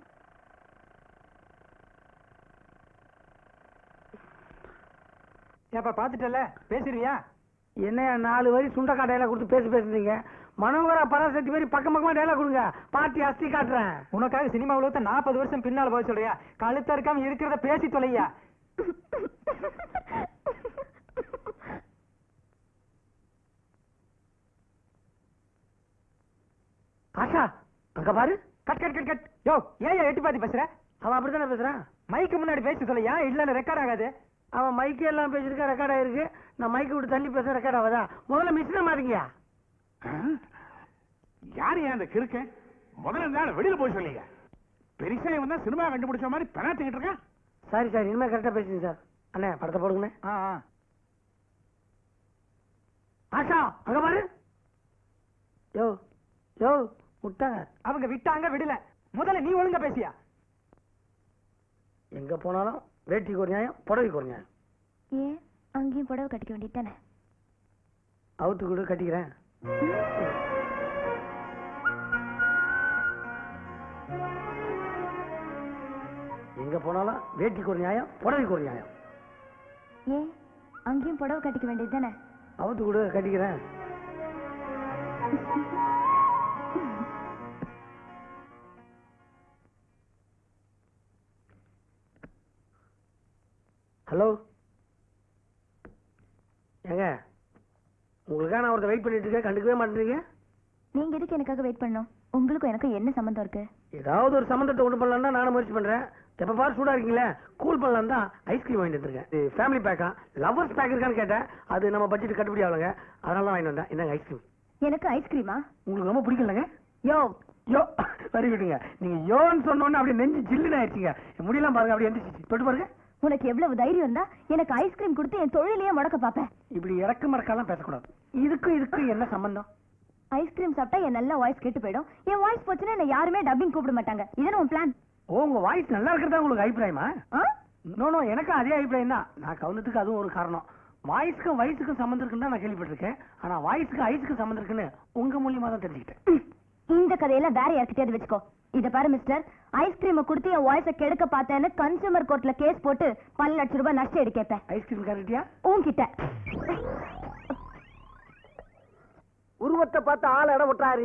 ஏப்பா பாத்துட்டல பேசுறியா என்னையா நாலு வரி சுண்டக்கா டைலாக் கொடுத்து பேசி பேசுறீங்க மனோகரா பராசக்தி மாதிரி பக்கம் பக்கமா டைலாக் கொடுங்க பார்ட்டி அஸ்தி காட்டுறேன் உனக்காக சினிமா உலகத்தை நாற்பது வருஷம் பின்னால போய் சொல்றியா கழுத்த இருக்காம இருக்கிறத பேசி தொலையா ஆஷா அங்க பாரு cut cut cut cut yo ஏன் எட்டு பாத்தி பேசுற அவன் அப்படித்தானே பேசுறான் மைக்கு முன்னாடி பேசி சொல்லையா இல்லன்னு ரெக்கார்ட் ஆகாது அவன் மைக்கு எல்லாம் பேசிருக்க ரெக்கார்ட் ஆயிருக்கு நான் மைக்கு விட்டு தள்ளி பேச ரெக்கார்ட் ஆகுதா முதல்ல மிஷினை மாத்தீங்கயா யார் ஏன் அந்த கிறுக்க முதல்ல இருந்தாலும் வெளியில போய் சொல்லிங்க பெருசா இவன் தான் சினிமா கண்டுபிடிச்ச மாதிரி பெனாத்திக்கிட்டு இருக்கான் சாரி சார் இனிமே கரெக்டா பேசுங்க சார் அண்ணே படத்தை போடுங்கண்ணே ஆ ஆ. ஆஷா அங்க பாரு யோ யோ முட்டை அவங்க விட்டாங்க விடல முதல்ல நீ ஒழுங்கா பேசியா எங்க போனாலும் வேட்டிக்கு ஒரு நியாயம் புடவைக்கு ஒரு நியாயம் ஏன் அங்கேயும் புடவை கட்டிக்க வேண்டியது தானே அவுத்து கூட கட்டிக்கிறேன் எங்க போனாலும் வேட்டிக்கு ஒரு நியாயம் புடவைக்கு ஒரு நியாயம் ஏன் அங்கேயும் புடவை கட்டிக்க வேண்டியது தானே அவுத்து கூட கட்டிக்கிறேன் ஹலோ ஏங்க உங்களுக்காக நான் ஒருத்தர் வெயிட் பண்ணிட்டு இருக்கேன் கண்டுக்கவே மாட்டேறீங்க நீங்க எதுக்கு எனக்காக வெயிட் பண்ணணும் உங்களுக்கும் எனக்கும் என்ன சம்மந்தம் இருக்கு ஏதாவது ஒரு சம்மந்தத்தை கொண்டு பண்ணலாம் தான் நானும் முயற்சி பண்றேன் எப்ப பாரு சூடா இருக்கீங்களே கூல் பண்ணலாம் தான் ஐஸ்கிரீம் வாங்கிட்டு வந்திருக்கேன் இது ஃபேமிலி பேக்கா லவர்ஸ் பேக் இருக்கான்னு கேட்டேன் அது நம்ம பட்ஜெட் கட்டுப்படி ஆகலங்க அதனால தான் வாங்கிட்டு வந்தேன் இந்தாங்க ஐஸ்கிரீம் எனக்கு ஐஸ்கிரீமா உங்களுக்கு ரொம்ப பிடிக்கலங்க யோ யோ வெரி குட்டுங்க நீங்க யோன்னு சொன்னோன்னு அப்படியே நெஞ்சு ஜில்லுன்னு ஆயிடுச்சுங்க முடியலாம் பாருங்க அப்படியே எந்திரிச்சு தொட்டு பாருங்க உனக்கு எவ்வளவு தைரியம் இருந்தா எனக்கு ஐஸ்கிரீம் கொடுத்து என் தொழிலையே முடக்க பாப்பேன் இப்படி இறக்கு மறக்காலாம் பேசக்கூடாது இதுக்கும் இதுக்கும் என்ன சம்பந்தம் ஐஸ்கிரீம் சாப்பிட்டா என் நல்ல வாய்ஸ் கெட்டு போயிடும் என் வாய்ஸ் போச்சுன்னா என்ன யாருமே டப்பிங் கூப்பிட மாட்டாங்க இதுன்னு உன் பிளான் ஓ உங்க வாய்ஸ் நல்லா இருக்கிறதா உங்களுக்கு அபிப்பிராயமா நோ நோ எனக்கும் அதே அபிப்பிராயம் தான் நான் கவுந்ததுக்கு அதுவும் ஒரு காரணம் வாய்ஸ்க்கும் வயசுக்கும் சம்மந்தம் இருக்குன்னு தான் நான் கேள்விப்பட்டிருக்கேன் ஆனா வாய்ஸ்க்கு ஐஸுக்கு சம்மந்தம் இருக்குன்னு உங்க மூலியமா தான் தெரிஞ்சுக்கிட்டேன் இந்த கதையெல்லாம் வேற யார்கிட்டயாவது வச்சுக்கோ இத பாரு மிஸ்டர் ஐஸ்கிரீம் கொடுத்து என் வாய்ஸ கெடுக்க பார்த்தேன்னு கன்சூமர் கோர்ட்ல கேஸ் போட்டு பல லட்சம் ரூபாய் நஷ்டம் எடு கேட்பேன் ஐஸ்கிரீம் காரட்டியா உன்கிட்ட உருவத்தை பார்த்து ஆள் இடம் விட்டாரு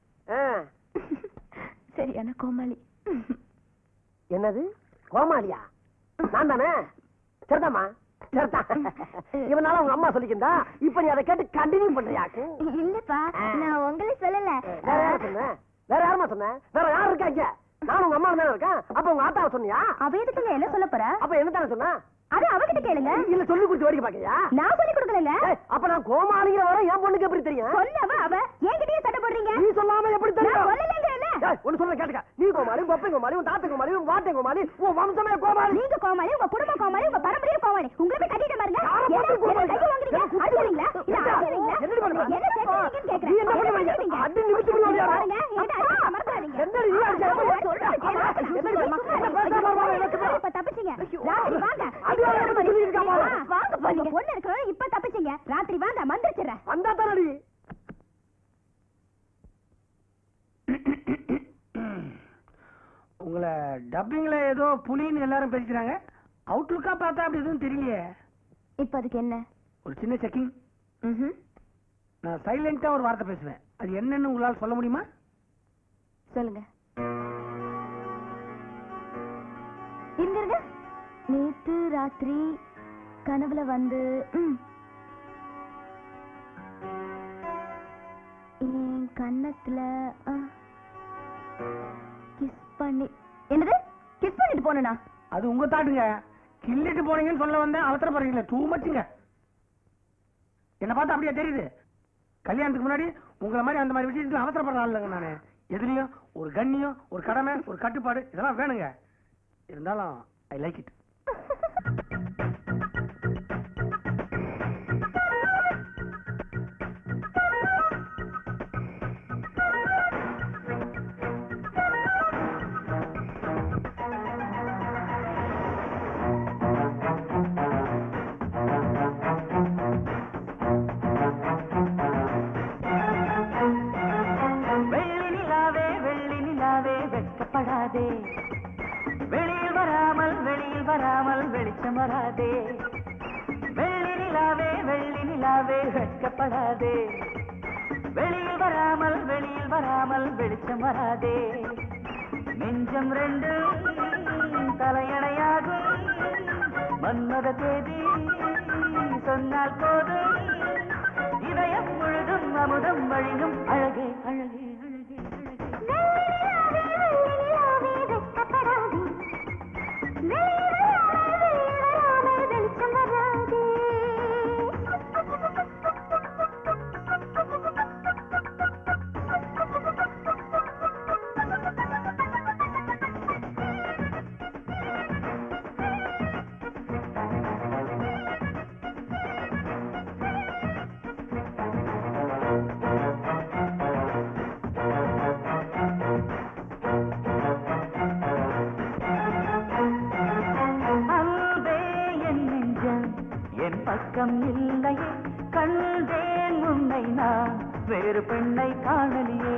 சரியான கோமாளி என்னது கோமாளியா நான் தானே சரிதாம்மா சரிதான் இவனால உங்க அம்மா சொல்லிக்கிந்தா இப்ப நீ அதை கேட்டு கண்டினியூ பண்றியாக்கு இல்லப்பா நான் உங்களை சொல்லல வேற யார சொன்ன வேற யாருமா சொன்ன வேற யார் இருக்காங்க நான் உங்க அம்மா தானே இருக்கேன் அப்ப உங்க ஆத்தாவை சொன்னியா அவ எதுக்குங்க என்ன சொல்ல போற அப்ப என்ன தானே சொன்னா அது அவகிட்ட கேளுங்க இல்ல சொல்லி கொடுத்து வேடிக்கை பாக்கையா நான் சொல்லி கொடுக்கலங்க அப்ப நான் கோமாளிங்கிற வர என் பொண்ணுக்கு எப்படி தெரியும் சொன்னவ அவ என்கிட்டயே சட்டை போடுறீங்க நீ சொல்லாம எப்படி நான் தெரியும் சொல்லலைங்க என்ன ஏய், ஒண்ணு சொல்ல கேட்டுக்க நீ கோமாளி உங்க அப்பா கோமாளி உன் தாத்தா கோமாளி உன் பாட்டை கோமாளி உன் வம்சமே கோமாளி நீங்க கோமாளி உங்க குடும்ப கோமாளி உங்க பரம்பரையே கோமாளி உங்களை போய் கட்டிட்டு பாருங்க யாரை என்ன பார்த்து கோமாளி? என்ன கையை வாங்குறீங்க எனக்கு அடிக்கிறீங்களா இல்ல என்ன? அடிக்கிறீங்களா என்னடி பண்ணுவ? என்ன சேர்க்கிறீங்கன்னு கேக்குறேன் நீ என்ன பண்ணுவ? என்ன பண்ணுவீங்க? அடி நிமிஷம் பண்ணுவியா? பாருங்க என்கிட்ட அடிக்க மறந்துடாதீங்க என்னடி நீ அடிச்ச? நான் சொல்றது கேளு. என்னடி பண்ண? சும்மா என்ன பேசாம ஐயோ, இருமா, எனக்கு இப்ப தப்பிச்சீங்க ராத்திரி வாங்க அடி வாங்க, எப்படி சொல்லிட்டு இருக்கா பாரு. ஆ, வாங்க போ, நீங்க பொண்ணு இருக்கிறவங்க இப்ப தப்பிச்சீங்க ராத்திரி வாங்க மந்திரிச்சிடுறேன் வந்தா தானடி உங்களை டப்பிங்ல ஏதோ புலின்னு எல்லாரும் பேசிக்கிறாங்க அவுட்லுக்கா பார்த்தா அப்படி எதுவும் தெரியலையே இப்ப அதுக்கு என்ன ஒரு சின்ன செக்கிங் ம்ஹும். நான் சைலண்டா ஒரு வார்த்தை பேசுவேன் அது என்னன்னு உங்களால சொல்ல முடியுமா சொல்லுங்க இருங்க இருங்க நேத்து ராத்திரி கனவுல வந்து ம். என் கன்னத்துல கிஸ் பண்ணி என்னது கிஸ் பண்ணிட்டு போனா அது உங்க தாட்டுங்க கிள்ளிட்டு போனீங்கன்னு சொல்ல வந்தேன் அவசரப்படுறீங்களே டூ மச்சுங்க என்ன பார்த்தா அப்படியே தெரியுது கல்யாணத்துக்கு முன்னாடி உங்களை மாதிரி அந்த மாதிரி விஷயத்துல அவசரப்படுற ஆள் இல்லைங்க நானு எதுலயும் ஒரு கண்ணியம் ஒரு கடமை ஒரு கட்டுப்பாடு இதெல்லாம் வேணுங்க இருந்தாலும் ஐ லைக் இட் வெள்ளி நிலாவே வெள்ளி நிலாவே வெட்கப்படாதே வெளியில் வராமல் வெளியில் வராமல் வெளிச்சம் வராதே வெள்ளி நிலாவே வெள்ளி நிலாவே வெட்கப்படாதே வெளியில் வராமல் வெளியில் வராமல் வெளிச்சம் வராதே நெஞ்சம் ரெண்டு தலையணையாகும் மன்மத தேதி சொன்னால் போதும் இதயம் முழுதும் அமுதம் வழியும் அழகே அழகே அழகே அழகே அன்பே என் நெஞ்சம் என் பக்கம் இல்லையே கண்டேன் உன்னை நான் வேறு பெண்ணை காணலியே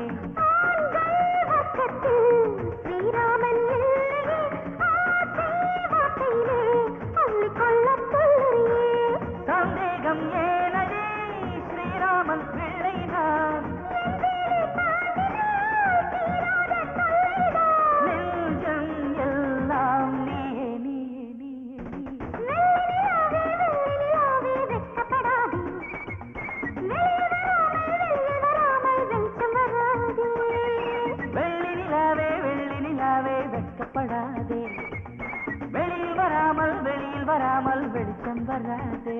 ஸ்ரீராமன் இல்லையே ஆசை வார்த்தையிலே அள்ளிக்கொள்ளத் துள்ளுறியே சந்தேகம் ஏனடே ஸ்ரீராமன் பிள்ளை நான் நெஞ்சம் எல்லாம் நீயே நீயே நீயே நீயே வெள்ளி நிலாவே வெள்ளி நிலாவே வெட்கப்படாதே வெளியில் வராமல் வெளியில் வராமல் வெளிச்சம் வராதே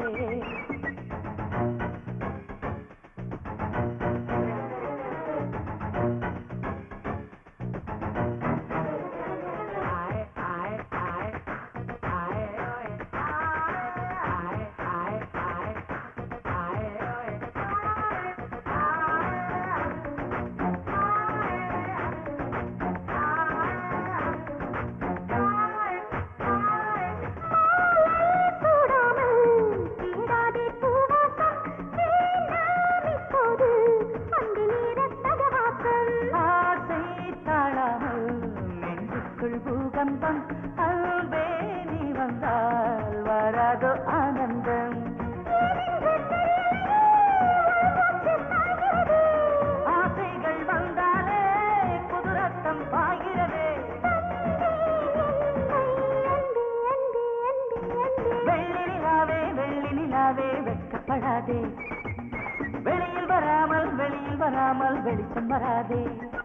ஆ கம்பம் அன்பே நீ வந்தால் வராதோ ஆனந்தம் ஆசைகள் வந்தாலே புது ரத்தம் பாய்கிறதே வெள்ளி நிலாவே வெள்ளி நிலாவே வெட்கப்படாதே வெளியில் வராமல் வெளியில் வராமல் வெளிச்சம் வராதே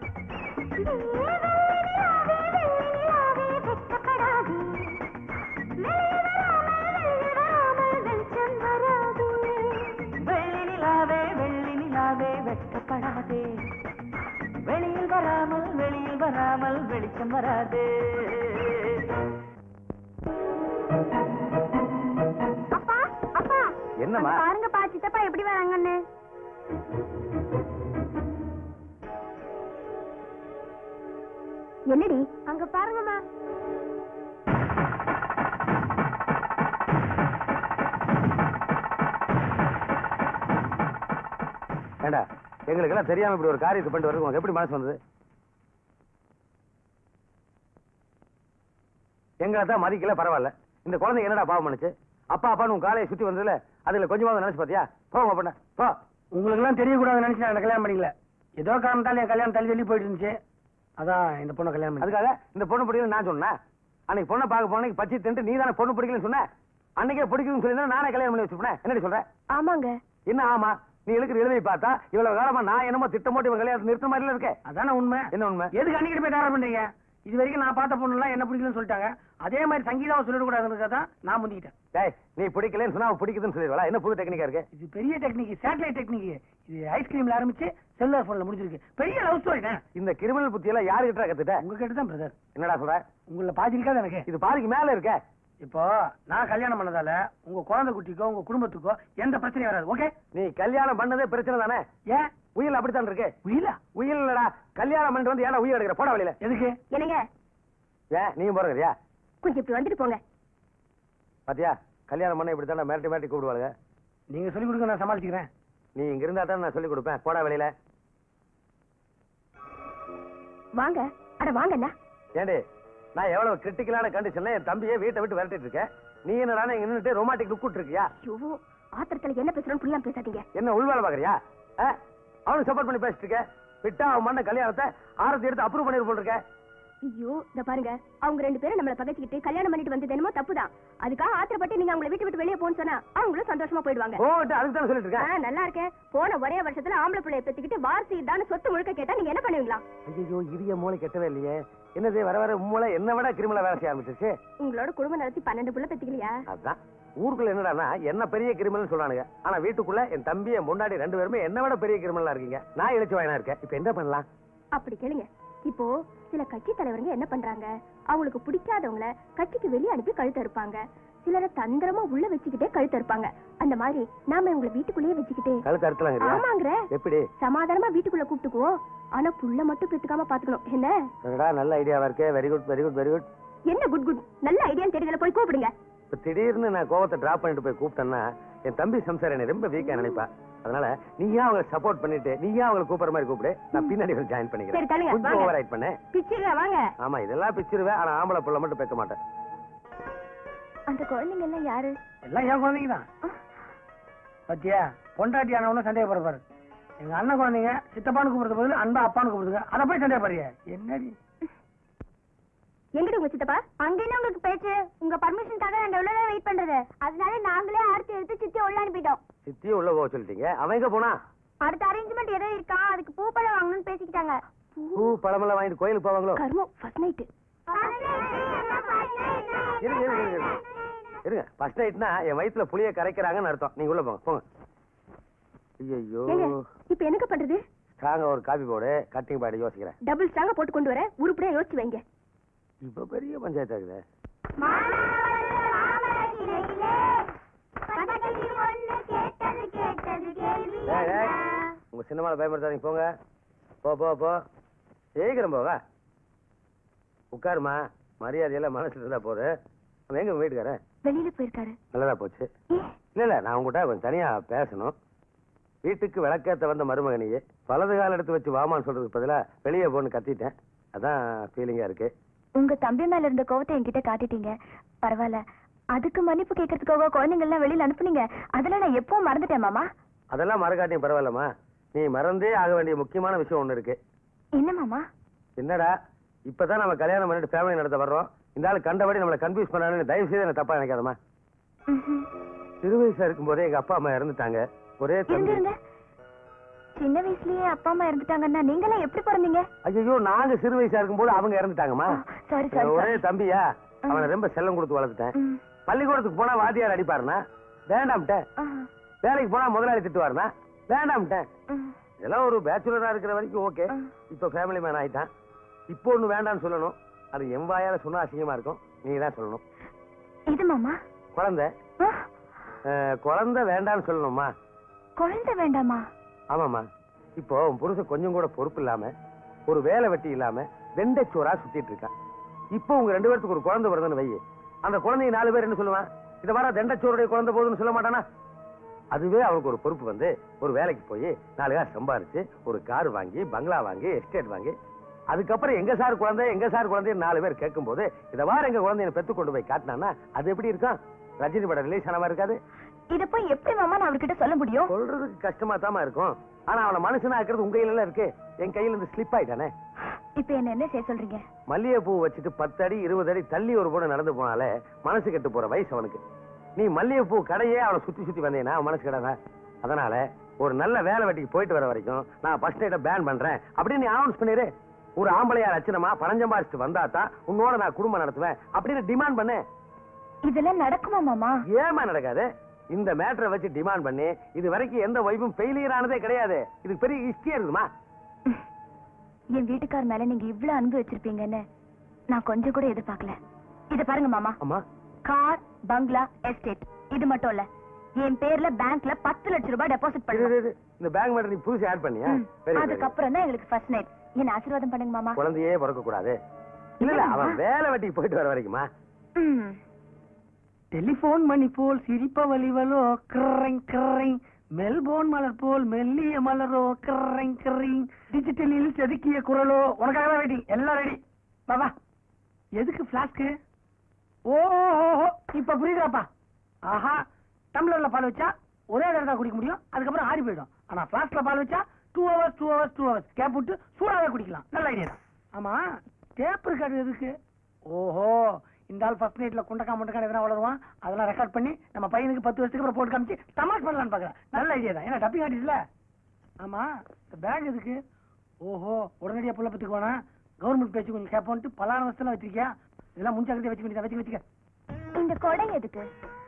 வெள்ளி நிலாவே வெள்ளி நிலாவே வெட்கப்படாதே வெளியில் வராமல் வெளியில் வராமல் வெளிச்சம் வராதே அப்பா அப்பா என்னம்மா அங்க பாருங்கப்பா சித்தப்பா எப்படி வராங்கன்னு என்னடி அங்க பாருங்கம்மா ஏண்டா எங்களுக்கு எல்லாம் தெரியாம இப்படி ஒரு காரியத்தை பண்ணிட்டு வரது உனக்கு எப்படி மனசு வந்தது எங்களை தான் மதிக்கல பரவாயில்ல இந்த குழந்தை என்னடா பாவம் பண்ணுச்சு அப்பா அப்பான்னு உன் காலையை சுத்தி வந்ததுல அதுல கொஞ்சமாவது நினைச்சு பாத்தியா போங்க பண்ண போ உங்களுக்கு எல்லாம் தெரியக்கூடாதுன்னு நினைச்சு நான் கல்யாணம் பண்ணிக்கல ஏதோ காரணத்தால என் கல்யாணம் தள்ளி தள்ளி போயிட்டு இருந்துச்சு அதான் இந்த பொண்ணை கல்யாணம் பண்ணி அதுக்காக இந்த பொண்ணு பிடிக்கல நான் சொன்னேன் அன்னைக்கு பொண்ணை பார்க்க போனேன் பச்சை தின்ட்டு நீ தானே பொண்ணு பிடிக்கலன்னு சொன்ன அன்னைக்கே பிடிக்குதுன்னு சொல்லி நானே கல்யாணம் பண்ணி வச்சுப்பேன் என்னடி சொல்ற ஆமாங்க என்ன ஆமா நீ எழுக்கிற எழுதி பார்த்தா இவ்வளவு காலமா நான் என்னமோ திட்டம் போட்டு இவன் கல்யாணத்தை நிறுத்த மாதிரி இருக்கே அதானே உண்மை என்ன உண்மை எதுக்கு அன்னைக்கு போய் தயார் பண்றீங்க இது வரைக்கும் நான் பார்த்த பொண்ணு எல்லாம் என்ன பிடிக்கலன்னு சொல்லிட்டாங்க அதே மாதிரி சங்கீதாவை சொல்லிடக்கூடாதுன்னு தான் நான் முந்திக்கிட்டேன் டேய் நீ பிடிக்கலன்னு சொன்னா அவன் பிடிக்குதுன்னு சொல்லிடுவா என்ன புது டெக்னிக்கா இருக்கு இது பெரிய டெக்னிக் சேட்டலைட் டெக்னிக் இது ஐஸ்கிரீம்ல ஆரம்பிச்சு செல்லுலார் போன்ல முடிஞ்சிருக்கு பெரிய லவ் ஸ்டோரி இந்த கிரிமினல் புத்தி எல்லாம் யாரு கிட்ட கத்துட்ட உங்ககிட்ட தான் பிரதர் என்னடா சொல்ற உங்களை பாதி இருக்காது எனக்கு இது பாதிக்கு மேல இருக்க இப்போ நான் கல்யாணம் பண்ணதால உங்க குழந்தை குட்டிக்கோ உங்க குடும்பத்துக்கோ எந்த பிரச்சனையும் வராது ஓகே நீ கல்யாணம் பண்ணதே பிரச்சனை தானே ஏன் உயில் அப்படித்தான் இருக்கு உயிலா உயில் இல்லடா கல்யாணம் பண்ணிட்டு வந்து ஏன்னா உயிர் எடுக்கிற போட வழியில எதுக்கு என்னங்க ஏன் நீயும் போறதுயா கொஞ்சம் இப்படி வந்துட்டு போங்க பாத்தியா கல்யாணம் பண்ண இப்படி தானே மிரட்டி மிரட்டி கூப்பிடுவாளுங்க நீங்க சொல்லி கொடுங்க நான் சமாளிச்சுக்கிறேன் நீ இங்க இருந்தா தான் நான் சொல்லி கொடுப்பேன் போடா வெளியில வாங்க அட வாங்க அண்ணா ஏண்டி நான் எவ்வளவு கிரிட்டிக்கலான கண்டிஷன்ல என் தம்பியை வீட்டை விட்டு விரட்டிட்டு இருக்கேன் நீ என்னடா இங்க நின்னுட்டு ரொமாட்டிக் லுக் இருக்கியா ஐயோ ஆத்திரத்துல என்ன பேசுறோம்னு புரியாம பேசாதீங்க என்ன உள்வேலை பாக்குறியா ஆ? அவனுக்கு சப்போர்ட் பண்ணி பேசிட்டு இருக்க விட்டா அவன் பண்ண கல்யாணத்தை ஆரத்தி எடுத்து அப்ரூவ் பண்ணிரு போல் இருக்க ஐயோ இந்த பாருங்க அவங்க ரெண்டு பேரும் நம்மள பகச்சிக்கிட்டு கல்யாணம் பண்ணிட்டு வந்தது என்னமோ தப்புதான் அதுக்காக ஆத்திரப்பட்டு நீங்க அவங்கள விட்டு விட்டு வெளியே போன்னு சொன்னா அவங்களும் சந்தோஷமா போயிடுவாங்க போட்டு அதுக்கு தானே சொல்லிட்டு இருக்கேன் ஆ, நல்லா இருக்கேன் போன ஒரே வருஷத்துல ஆம்பளை பிள்ளைய பெத்துக்கிட்டு வாரிசு இதான்னு சொத்து முழுக்க கேட்டா நீங்க என்ன பண்ணுவீங்களா ஐயோ இரிய மூளை கெட்டவே இல்லையே என்னது வர வர மூளை என்ன விட கிரிமினல் வேலை செய்ய ஆரம்பிச்சிருச்சு உங்களோட குடும்பம் நடத்தி பன்னெண்டு புள்ள பெத்துக்கலையா அதான் ஊருக்குள்ள என்னடான்னா என்ன பெரிய கிரிமினல் சொல்றானுங்க ஆனா வீட்டுக்குள்ள என் தம்பி என் முன்னாடி ரெண்டு பேருமே என்ன விட பெரிய கிரிமினலா இருக்கீங்க நான் இழைச்சு வாயினா இருக்கேன் இப்ப என்ன பண்ணலாம் அப்படி கேளுங்க இப்போ சில கட்சி தலைவருங்க என்ன பண்றாங்க அவங்களுக்கு பிடிக்காதவங்கள கட்சிக்கு வெளியே அனுப்பி கழுத்த இருப்பாங்க சிலரை தந்திரமா உள்ள வச்சுக்கிட்டே கழுத்த இருப்பாங்க அந்த மாதிரி நாம இவங்களை வீட்டுக்குள்ளேயே வச்சுக்கிட்டு கழுத்து அறுத்தலாங்கிறியா ஆமாங்கிற எப்படி சமாதானமா வீட்டுக்குள்ள கூப்பிட்டுக்குவோம் ஆனா புள்ள மட்டும் பெத்துக்காம பாத்துக்கணும் என்ன அடடா, நல்ல ஐடியாவா இருக்கே very good very good very good என்ன குட் குட் நல்ல ஐடியான்னு தெரியல போய் கூப்பிடுங்க இப்ப திடீர்னு நான் கோவத்தை டிராப் பண்ணிட்டு போய் கூப்பிட்டேன்னா என் தம்பி சம்சார் என்னை ரொம்ப வீக்கா நினைப்பா அதனால நீயா அவங்களை சப்போர்ட் பண்ணிட்டு நீயா அவங்களை கூப்பிடுற மாதிரி கூப்பிடு நான் பின்னாடி வந்து ஜாயின் சரி, பண்ணிக்கிறேன் தள்ளுங்க, கொஞ்சம் வாங்க. ஓவர் ரைட் பண்ணு பிச்சுங்க வாங்க ஆமா இதெல்லாம் பிச்சிருவேன் ஆனா ஆம்பளை புள்ள மட்டும் பேக்க மாட்டேன் அந்த குழந்தைங்க எல்லாம் யாரு எல்லாம் என் குழந்தைங்க தான் பத்தியா பொண்டாட்டி ஆனவனும் சந்தேகப்படுறாரு எங்க அண்ணன் குழந்தைங்க சித்தப்பான்னு கூப்பிடுறது பதில் அன்பா அப்பான்னு கூப்பிடுங்க அதை போய் சந்தேகப்படுறிய என்னடி எங்கிட்ட உங்க சித்தப்பா அங்க என்ன உங்களுக்கு பேச்சு உங்க பர்மிஷனுக்காக நாங்க எவ்வளவு வெயிட் பண்றது அதனால நாங்களே ஆர்த்தி எடுத்து சித்தி உள்ள அனுப்பிட்டோம் சித்தியும் உள்ள போக சொல்லிட்டீங்க அவன் எங்க போனா அடுத்த அரேஞ்ச்மெண்ட் ஏதோ இருக்கா அதுக்கு பூ பழம் வாங்கணும்னு பேசிக்கிட்டாங்க பூ பழமெல்லாம் வாங்கிட்டு கோயிலுக்கு போவாங்களோ கர்மம் ஃபர்ஸ்ட் நைட் இருங்க இருங்க இருங்க, இருங்க இருங்க ஃபர்ஸ்ட் நைட்னா என் வயித்துல புளிய கரைக்கிறாங்கன்னு அர்த்தம் நீங்க உள்ள போங்க போங்க ஐயோ ஏங்க இப்ப என்னங்க பண்றது ஸ்ட்ராங்கா ஒரு காபி போடு கட்டிங் பாடி யோசிக்கிறேன் டபுள் ஸ்ட்ராங்க போட்டு கொண்டு வர உருப்படியா யோசிச்சு வைங்க இப்ப பெரிய பஞ்சாயத்து ஆகுது ஏய், ஏய், உங்க சின்னமால பயன்படுத்தாதீங்க போங்க போ போ போ சீக்கிரம் போக உட்காருமா மரியாதையெல்லாம் மனசுல இருந்தா போது அவன் எங்க உங்க வீட்டுக்காரன் வெளியில போயிருக்காரு நல்லதா போச்சு இல்ல இல்ல நான் உங்ககிட்ட கொஞ்சம் தனியா பேசணும் வீட்டுக்கு விளக்கேத்த வந்த மருமகனியே வலது கால் எடுத்து வச்சு வாமான்னு சொல்றதுக்கு பதிலா வெளியே போன்னு கத்திட்டேன் அதான் ஃபீலிங்கா இருக்கு உங்க தம்பி மேல இருந்த கோவத்தை என்கிட்ட காட்டிட்டீங்க பரவாயில்ல அதுக்கு மன்னிப்பு கேட்கறதுக்காக குழந்தைங்க எல்லாம் வெளியில அனுப்புனீங்க அதெல்லாம் நான் எப்பவும் மறந்துட்டேன் மாமா அதெல்லாம் மறக்காட்டியும் பரவாயில்லம்மா நீ மறந்தே ஆக வேண்டிய முக்கியமான விஷயம் ஒண்ணு இருக்கு என்ன மாமா என்னடா இப்பதான் நம்ம கல்யாணம் பண்ணிட்டு ஃபேமிலி நடத்த வர்றோம் இந்த ஆளு கண்டபடி நம்மளை கன்ஃபியூஸ் பண்ணான்னு தயவு செய்து என்ன தப்பா நினைக்காதம்மா ம்ஹும். சிறு வயசா இருக்கும்போதே எங்க அப்பா அம்மா இறந்துட்டாங்க ஒரே இருங்க தம்பி இருங்க சின்ன வயசுலயே அப்பா அம்மா இறந்துட்டாங்கன்னா நீங்களாம் எப்படி பிறந்தீங்க ஐயோ நாங்க சிறு வயசா இருக்கும்போது அவங்க இறந்துட்டாங்கம்மா சாரி சாரி ஒரே தம்பியா அவனை ரொம்ப செல்லம் கொடுத்து வளர்த்துட்டேன் பள்ளிக்கூடத்துக்கு போனா வாத்தியார் அடிப்பாருனா வேண்டாம்ட்டேன் வேலைக்கு போனா முதலாளி திட்டுவாருனா வேண்டாம்ட்டேன் இதெல்லாம் ஒரு பேச்சுலரா இருக்கிற வரைக்கும் ஓகே இப்போ ஃபேமிலி மேன் ஆயிட்டான் இப்போ ஒண்ணு வேண்டாம்னு சொல்லணும் அது என் வாயால சொன்னா அசிங்கமா இருக்கும் நீங்க தான் சொல்லணும் இது மாமா குழந்தை அஹ், குழந்தை வேண்டாம்னு சொல்லணுமா குழந்தை வேண்டாமா ஆமாமா இப்போ உன் புருஷன் கொஞ்சம் கூட பொறுப்பு இல்லாம ஒரு வேலை வெட்டி இல்லாம வெண்டைச்சோரா சுத்திட்டு இருக்கான் இப்போ உங்க ரெண்டு பேருக்கு ஒரு குழந்தை வருதுன்னு வை அந்த குழந்தைய நாலு பேர் என்ன சொல்லுவான் இத வர தண்டச்சோருடைய குழந்தை போகுதுன்னு சொல்ல மாட்டானா அதுவே அவனுக்கு ஒரு பொறுப்பு வந்து ஒரு வேலைக்கு போய் நாலு காசு சம்பாரிச்சு ஒரு கார் வாங்கி பங்களா வாங்கி எஸ்டேட் வாங்கி அதுக்கப்புறம் எங்க சார் குழந்தை எங்க சார் குழந்தைன்னு நாலு பேர் கேட்கும்போது இத வார எங்க குழந்தைய பெத்து கொண்டு போய் காட்டினான்னா அது எப்படி இருக்கும் ரஜினி படம் ரிலீஸ் ஆன மாதிரி இருக்காது இத போய் எப்படி மாமா நான் அவர்கிட்ட சொல்ல முடியும் சொல்றதுக்கு கஷ்டமா தாமா இருக்கும் ஆனா அவனை மனுஷனா இருக்கிறது உங்க கையில எல்லாம் இருக்கு என் கையில இருந்து ஸ்லிப் ஆயிட்டானே இப்ப என்ன என்ன செய்ய சொல்றீங்க மல்லிகை பூ வச்சுட்டு பத்து அடி இருபது அடி தள்ளி ஒரு பொண்ணு நடந்து போனாலே மனசு கெட்டு போற வயசு அவனுக்கு நீ மல்லிகை பூ கடையே அவனை சுத்தி சுத்தி வந்தீங்கன்னா அவன் மனசு கிடங்க அதனால ஒரு நல்ல வேலை வெட்டிக்கு போயிட்டு வர வரைக்கும் நான் ஃபர்ஸ்ட் நைட்டை பேன் பண்றேன் அப்படின்னு நீ அனௌன்ஸ் பண்ணிரு ஒரு ஆம்பளையா லட்சணமா பணம் சம்பாரிச்சுட்டு வந்தா தான் உன்னோட நான் குடும்பம் நடத்துவேன் அப்படின்னு டிமாண்ட் பண்ணு இதெல்லாம் நடக்குமா மாமா ஏமா நடக்காது இந்த மேட்டரை வச்சு டிமாண்ட் பண்ணி இது வரைக்கும் எந்த வைப்பும் ஃபெயிலியர் ஆனதே கிடையாது இதுக்கு பெரிய ஹிஸ்டரியா இருக்குமா என் வீட்டுக்கார் மேல நீங்க இவ்ளோ அன்பு வச்சிருப்பீங்கன்னு நான் கொஞ்சம் கூட எதிர்பார்க்கல இத பாருங்க மாமா அம்மா கார் பங்களா எஸ்டேட் இது மட்டும் இல்ல என் பேர்ல பேங்க்ல பத்து லட்சம் ரூபாய் டெபாசிட் இரு, பண்ணுவேன் இரு, இரு. இந்த பேங்க் மேட்டர் நீ புதுசு ஆட் பண்ணியா ம். Very good. அதுக்கப்புறம் தான் எங்களுக்கு ஃபர்ஸ்ட் நைட் என்ன ஆசீர்வாதம் பண்ணுங்க மாமா குழந்தையே பிறக்க கூடாது இல்ல இல்ல அவன் வேலை வெட்டிக்கு போயிட்டு வர வரைக்குமா ம். டெலிபோன் மணி போல் சிரிப்பவளிவளோ கிரங் கிரங் மெல்போன் மலர் போல் மெல்லிய மலரோ கிரங் கிரங் டிஜிட்டலில் செதுக்கிய குரலோ உனக்காக தான் வெயிட்டிங் எல்லாம் ரெடி பாபா எதுக்கு பிளாஸ்க்கு ஓ இப்ப புரியுதாப்பா ஆஹா டம்ளர்ல பால் வச்சா ஒரே தடவை தான் குடிக்க முடியும் அதுக்கப்புறம் ஆறி போயிடும் ஆனா பிளாஸ்க்ல பால் வச்சா two hours two hours two hours gap விட்டு சூடாவே குடிக்கலாம் நல்ல ஐடியா தான் ஆமா டேப் இருக்காது எதுக்கு ஓஹோ இந்த ஆள் ஃபர்ஸ்ட் நைட்ல குண்டக்கா முண்டக்கா எதனா வளருவான் அதெல்லாம் ரெக்கார்ட் பண்ணி நம்ம பையனுக்கு பத்து வருஷத்துக்கு அப்புறம் போட்டு காமிச்சு தமாஷ் பண்ணலாம்னு பாக்குறேன் நல்ல ஐடியா தான் ஏன்னா டப்பிங் ஆர்டிஸ்ட்ல ஆமா இந்த பேக் எதுக்கு ஓஹோ உடனடியா புள்ள பத்துக்கு வேணாம் கவர்மெண்ட் பேச்சு கொஞ்சம் கேட்போன்ட்டு பலான வருஷத்துல வச்சிருக்கியா இதெல்லாம் முன்சாக்கிட்டே வச்சுக்க வேண்டியதா வச்சுக்க வச்சுக்க இந்த கொடை எதுக்கு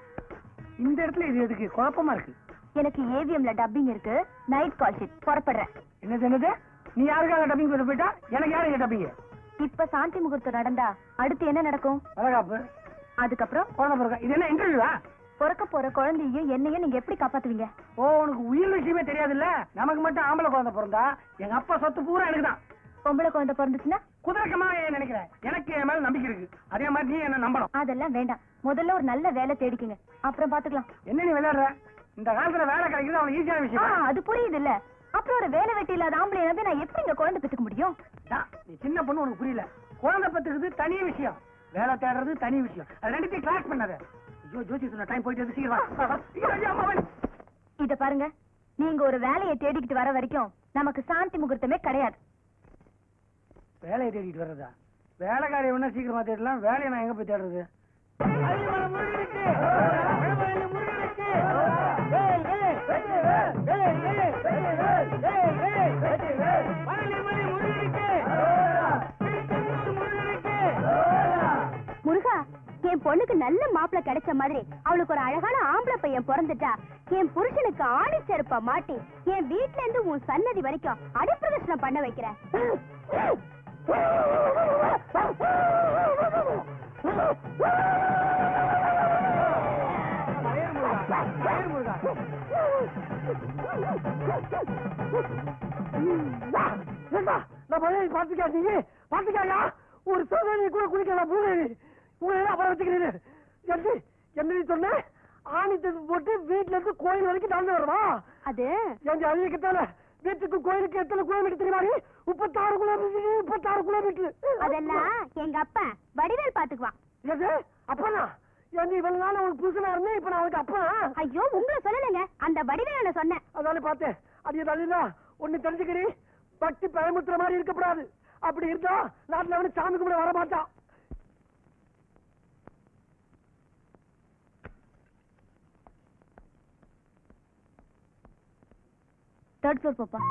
இந்த இடத்துல இது எதுக்கு குழப்பமா இருக்கு எனக்கு ஏவிஎம்ல டப்பிங் இருக்கு நைட் கால் ஷீட் புறப்படுறேன் என்னது என்னது நீ யாருக்காக டப்பிங் பேச போயிட்டா எனக்கு யாருங்க டப்பிங் இப்ப சாந்தி முகூர்த்தம் நடந்தா அடுத்து என்ன நடக்கும் வளகாப்பு அதுக்கப்புறம் குழந்தை பிறக்க இது என்ன இன்டர்வியூவா பிறக்க போற குழந்தையும் என்னையும் நீங்க எப்படி காப்பாத்துவீங்க ஓ உனக்கு உயிர் விஷயமே தெரியாதுல்ல நமக்கு மட்டும் ஆம்பளை குழந்தை பிறந்தா எங்க அப்பா சொத்து பூரா எனக்கு தான் பொம்பளை குழந்தை பிறந்துச்சுன்னா குதிரக்கமா ஏன் நினைக்கிறேன் எனக்கு என் மேல நம்பிக்கை இருக்கு அதே மாதிரி நீ என்ன நம்பணும் அதெல்லாம் வேண்டாம் முதல்ல ஒரு நல்ல வேலை தேடிக்கங்க அப்புறம் பாத்துக்கலாம் என்ன நீ விளையாடுற இந்த காலத்துல வேலை கிடைக்கிறது அவனுக்கு ஈஸியான ஆ, விஷயம் அது புரியுது இல்ல அப்புறம் ஒரு வேலை வெட்டி இல்லாத ஆம்பளை நம்பி நான் எப்படி இங்க குழந்தை பெத்துக்க முடியும் தான், நீ சின்ன பொண்ணு உனக்கு புரியல குழந்தை பத்துக்கிறது தனி விஷயம் வேலை தேடுறது தனி விஷயம் அது ரெண்டுத்தையும் கிளாஸ் பண்ணாத ஐயோ ஜோசி சொன்ன டைம் போயிட்டு வந்து சீக்கிரம் வா. வா, வா. ஐயோ, ஐயோ, அம்மா, வா. இத பாருங்க நீங்க ஒரு வேலையை தேடிக்கிட்டு வர வரைக்கும் நமக்கு சாந்தி முகூர்த்தமே கிடையாது வேலையை தேடிட்டு வர்றதா வேலைக்காரி வேணா சீக்கிரமா தேடலாம் வேலையை நான் எங்க போய் தேடுறது முருகா என் பொண்ணுக்கு நல்ல மாப்பிள்ளை கிடைச்ச மாதிரி அவளுக்கு ஒரு அழகான ஆம்பளை பையன் பிறந்துட்டா என் புருஷனுக்கு ஆணி செருப்ப மாட்டி என் வீட்ல இருந்து உன் சன்னதி வரைக்கும் அடிப்பிரதர்ஷனம் பண்ண வைக்கிறேன் ஏண்டா, நான் பழைய பாத்துக்கா நீங்க பாத்துக்காயா ஒரு சோதனை கூட குளிக்கலாம் பூவேரி உங்களை அப்புறம் வச்சுக்கிறேன் எப்படி என்ன நீ சொன்ன ஆணி தடுப்பு போட்டு வீட்டுல இருந்து கோயில் வரைக்கும் நடந்து வருமா அது எங்க அறிவிக்கத்தால வீட்டுக்கு கோயிலுக்கு எத்தனை கிலோமீட்டர் தெரியுமா முப்பத்தாறு கிலோமீட்டர் முப்பத்தாறு கிலோமீட்டர் அதெல்லாம் எங்க அப்பா வடிவேல் பாத்துக்குவான் எது அப்பனா என் இவ்வளவு நாள் அவனுக்கு புருஷனா இருந்தேன் இப்ப நான் அவனுக்கு அப்பா ஐயோ உங்களை சொல்லலைங்க அந்த வடிவேல சொன்னேன் அதானே பார்த்தேன் அது தள்ளினா ஒண்ணு தெரிஞ்சுக்கிறீ பக்தி பயமுத்துற மாதிரி இருக்கக்கூடாது அப்படி இருந்தா நாட்டுல அவனு சாமி கும்பிட வர மாட்டான் தேர்ட் ஃப்ளோர் போப்பா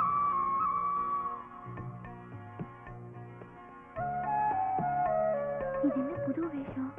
இது என்ன புது வேஷம்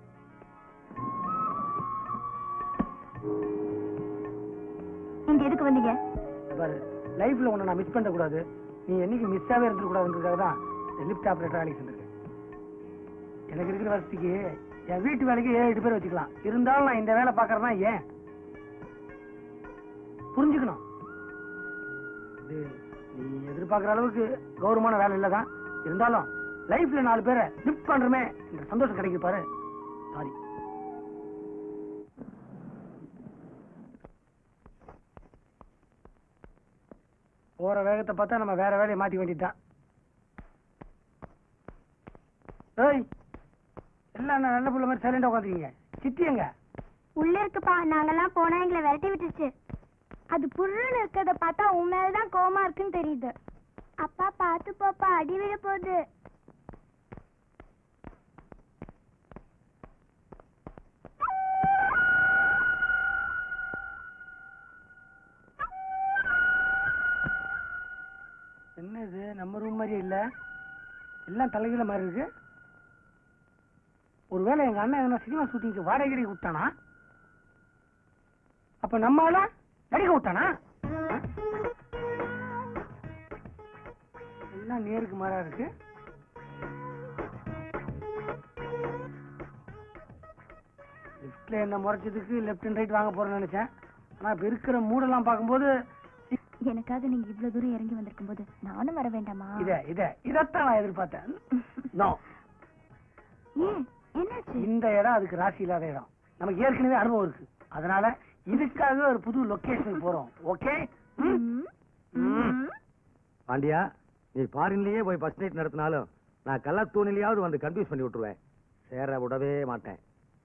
இங்க எதுக்கு வந்தீங்க பாரு லைஃப்ல உன்னை நான் மிஸ் பண்ண கூடாது நீ என்னைக்கு மிஸ்ஸாவே இருந்துட கூடாதுன்றதுக்காக தான் லிஃப்ட் ஆப்ரேட்டர் வேலைக்கு செஞ்சிருக்கேன் எனக்கு இருக்கிற வசதிக்கு என் வீட்டு வேலைக்கு ஏழு எட்டு பேர் வச்சுக்கலாம் இருந்தாலும் நான் இந்த வேலை பார்க்கறேன்னா ஏன் புரிஞ்சுக்கணும் இது நீ எதிர்பார்க்குற அளவுக்கு கௌரவமான வேலை இல்லை தான் இருந்தாலும் லைஃப்ல நாலு பேரை லிஃப்ட் பண்றமே என்ற சந்தோஷம் கிடைக்கும் பாரு சாரி போற வேகத்தை பார்த்தா நம்ம வேற வேலையை மாத்தி வேண்டியதுதான் ஏய் எல்லாம் என்ன நல்ல புள்ள மாதிரி சைலண்டா உட்காந்துருக்கீங்க சித்தி எங்க உள்ள இருக்குப்பா நாங்கெல்லாம் போனா எங்களை விரட்டி விட்டுச்சு அது புல்லுன்னு இருக்கிறத பார்த்தா உன் மேலதான் கோமா இருக்குன்னு தெரியுது அப்பா பார்த்து போப்பா அடி விழ போகுது என்ன இது நம்ம ரூம் மாதிரி இல்ல எல்லாம் தலைகீழ மாதிரி இருக்கு ஒருவேளை எங்க அண்ணன் எதனா சினிமா ஷூட்டிங்க்கு வாடகை விட்டானா அப்ப நம்மால நடிக்க விட்டானா எல்லாம் நேருக்கு மாறா இருக்கு லெஃப்ட்ல என்ன முறைச்சதுக்கு லெஃப்ட் அண்ட் ரைட் வாங்க போறேன்னு நினைச்சேன் ஆனா இப்ப இருக்கிற மூடெல்லாம் பார்க்கும்போது எனக்காக நீங்க இவ்வளவு தூரம் இறங்கி வந்திருக்கும் போது நானும் வர வேண்டாமா இத இத இதத்தான் நான் எதிர்பார்த்தேன் நோ ஏன் என்னாச்சு இந்த இடம் அதுக்கு ராசி இல்லாத இடம் நமக்கு ஏற்கனவே அனுபவம் இருக்கு அதனால இதுக்காக ஒரு புது லொகேஷன் போறோம் ஓகே ம், ம். பாண்டியா நீ ஃபாரின்லயே போய் ஃபர்ஸ்ட் நைட் நடத்தினாலும் நான் கள்ளத்தூணிலையாவது வந்து கன்ஃபியூஸ் பண்ணி விட்டுருவேன் சேர விடவே மாட்டேன்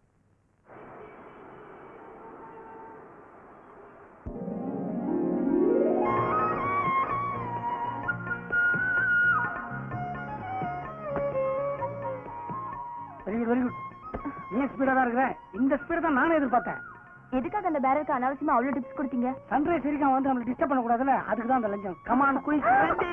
வெரி குட் வெரி குட் நீ ஸ்பீடா தான் இருக்கிற இந்த ஸ்பீட தான் நானே எதிர்பார்த்தேன் எதுக்காக அந்த பேரருக்கு அனாவசியமா அவ்வளவு டிப்ஸ் கொடுத்தீங்க சன்ரைஸ் வரைக்கும் அவன் வந்து நம்மளை டிஸ்டர்ப் பண்ண கூடாதுல அதுக்கு தான் அந்த லஞ்சம் கமான் குயிக்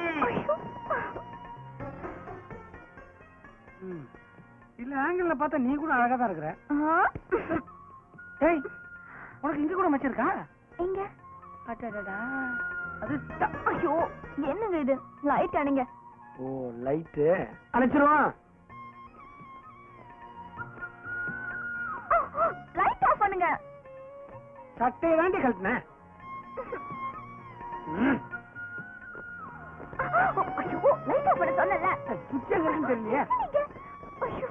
இல்ல ஆங்கிள் பார்த்தா நீ கூட அழகா தான் இருக்கிற ஏய் உனக்கு இங்க கூட மச்சிருக்கா எங்க அடடடா அது த- ஐயோ என்னங்க இது லைட் அணிங்க ஓ லைட்டு அணைச்சிருவான் லைட் ஆஃப் பண்ணுங்க சட்டையை தாண்டி கழட்டினேன் ம். ஐயோ லைட் ஆஃப் பண்ண சொன்னல சுவிட்ச் எங்க இருக்குன்னு தெரியலையே ஐயோ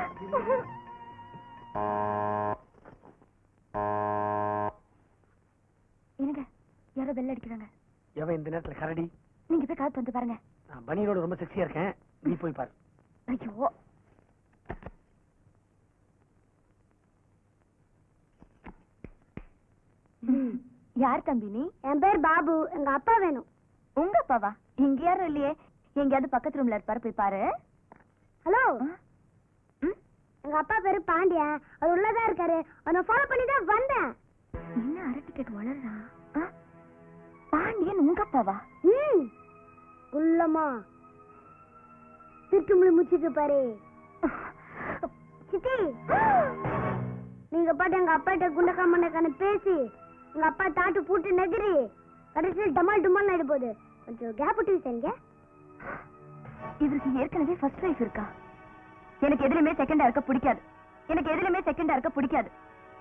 என்னங்க யாரோ பெல் அடிக்கிறாங்க எவன் இந்த நேரத்துல கரடி நீங்க போய் காத்து வந்து பாருங்க நான் பனியனோட ரொம்ப செக்ஸியா இருக்கேன் நீ போய் பாரு ஐயோ யார் தம்பி நீ என் பேர் பாபு எங்க அப்பா வேணும் உங்க அப்பாவா இங்க யாரும் இல்லையே எங்கேயாவது பக்கத்து ரூம்ல இருப்பாரு போய் பாரு ஹலோ ம்? எங்க அப்பா பேரு பாண்டியன் அவர் உள்ளதா இருக்காரு அவனை ஃபாலோ பண்ணி தான் வந்தேன் என்ன அரை டிக்கெட் வளர்றான் ஆ? பாண்டியன் உங்க அப்பாவா ம் உள்ளமா திருட்டுமுழி முச்சிட்டு பாரு சித்தி நீங்க பாட்டு எங்க அப்பாட்ட குண்டக்கா மண்டக்கான பேசி எங்க அப்பா தாட்டு பூட்டு நெகிரி கடைசியில் டமால் டுமால் ஆயிடு போகுது கொஞ்சம் கேப் விட்டு சரிங்க இவருக்கு ஏற்கனவே ஃபர்ஸ்ட் லைஃப் இருக்கா எனக்கு எதுலயுமே செகண்டா இருக்க பிடிக்காது எனக்கு எதுலயுமே செகண்டா இருக்க பிடிக்காது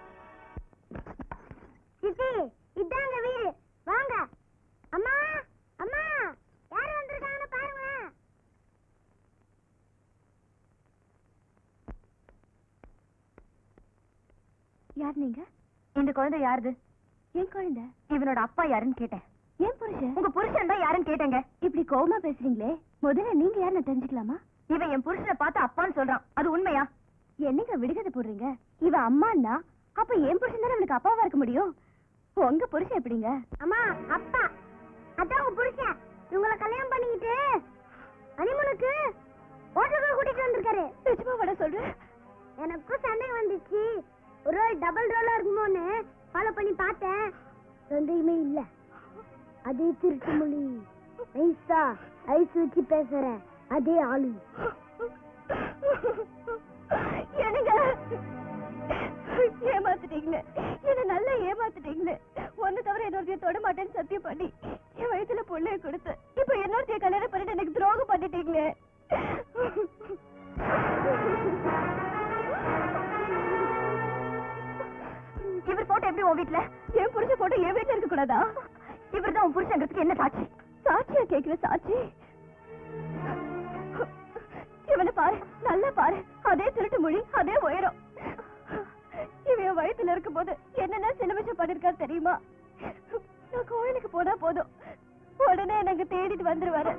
சித்தி இதாங்க வீடு வாங்க அம்மா அம்மா யார் வந்திருக்காங்கன்னு பாருங்களேன் யார் நீங்க இந்த குழந்தை யாருது என் குழந்தை இவனோட அப்பா யாருன்னு கேட்டேன் ஏன் புருஷன் உங்க புருஷன் தான் யாருன்னு கேட்டேங்க இப்படி கோவமா பேசுறீங்களே முதல்ல நீங்க யாருன்னு தெரிஞ்சுக்கலாமா இவன் என் புருஷனை பார்த்து அப்பான்னு சொல்றான் அது உண்மையா என்னங்க விடுகதை போடுறீங்க இவ அம்மான்னா அப்ப என் புருஷன் தானே அவனுக்கு அப்பாவா இருக்க முடியும் உங்க புருஷன் எப்படிங்க அம்மா அப்பா அதான் உங்க புருஷன் இவங்கள கல்யாணம் பண்ணிக்கிட்டு அனிமனுக்கு ஓட்டர்கள் கூட்டிட்டு வந்திருக்காரு நிஜமா வட சொல்றேன் எனக்கும் சந்தேகம் வந்துச்சு ஒரு டபுள் ரோலா இருக்குமோன்னு ஃபாலோ பண்ணி பார்த்தேன் சந்தேகமே இல்ல அதே திருட்டு மொழி நைஸா ஐஸ் வச்சு பேசுறேன் அதே ஆளு என்னங்க ஏமாத்துட்டீங்களே என்ன நல்லா ஏமாத்துட்டீங்களே ஒன்னு தவிர இன்னொருத்தைய தொட மாட்டேன்னு சத்தியம் பண்ணி என் வயசுல புள்ளைய கொடுத்து இப்ப இன்னொருத்தைய கல்யாணம் பண்ணிட்டு எனக்கு துரோகம் பண்ணிட்டீங்களே இவர் போட்டோ எப்படி உன் வீட்ல என் புருஷ போட்டோ என் வீட்ல இருக்க கூடாதா இவர் தான் உன் புருஷங்கிறதுக்கு என்ன சாட்சி சாட்சியா கேக்குற சாட்சி இவனை பாரு நல்லா பாரு அதே திருட்டு மொழி அதே உயரம் இவன் என் வயித்துல இருக்கும் போது என்னென்ன சிலுமிஷம் பண்ணிருக்காரு தெரியுமா நான் கோயிலுக்கு போனா போதும் உடனே எனக்கு தேடிட்டு வந்துருவாரு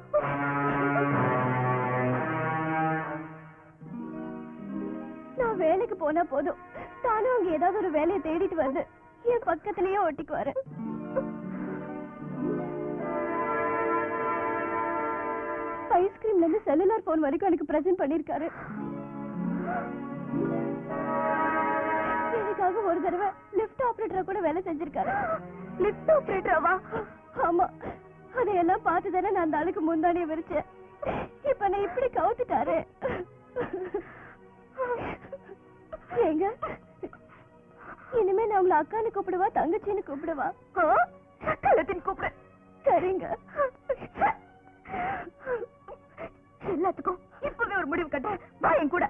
நான் வேலைக்கு போனா போதும் தானும் அங்க ஏதாவது ஒரு வேலையை தேடிட்டு வந்து என் பக்கத்திலேயே ஒட்டிக்குவாரு ஐஸ்கிரீம்ல இருந்து செல்லுலார் போன் வரைக்கும் எனக்கு பிரசன்ட் பண்ணிருக்காரு எனக்காக ஒரு தடவை லிஃப்ட் ஆபரேட்டரா கூட வேலை செஞ்சிருக்காரு லிஃப்ட் ஆபரேட்டராவா ஆமா அதையெல்லாம் பார்த்து தானே நான் அந்த ஆளுக்கு முந்தானிய விரிச்சேன் இப்ப நான் இப்படி கவுத்துட்டாரு ஏங்க இனிமே நான் உங்களை அக்கான்னு கூப்பிடுவா தங்கச்சின்னு கூப்பிடுவா கழுத்தின் கூப்பிடு சரிங்க எல்லாத்துக்கும் இப்பவே ஒரு முடிவு கட்ட வா என் கூட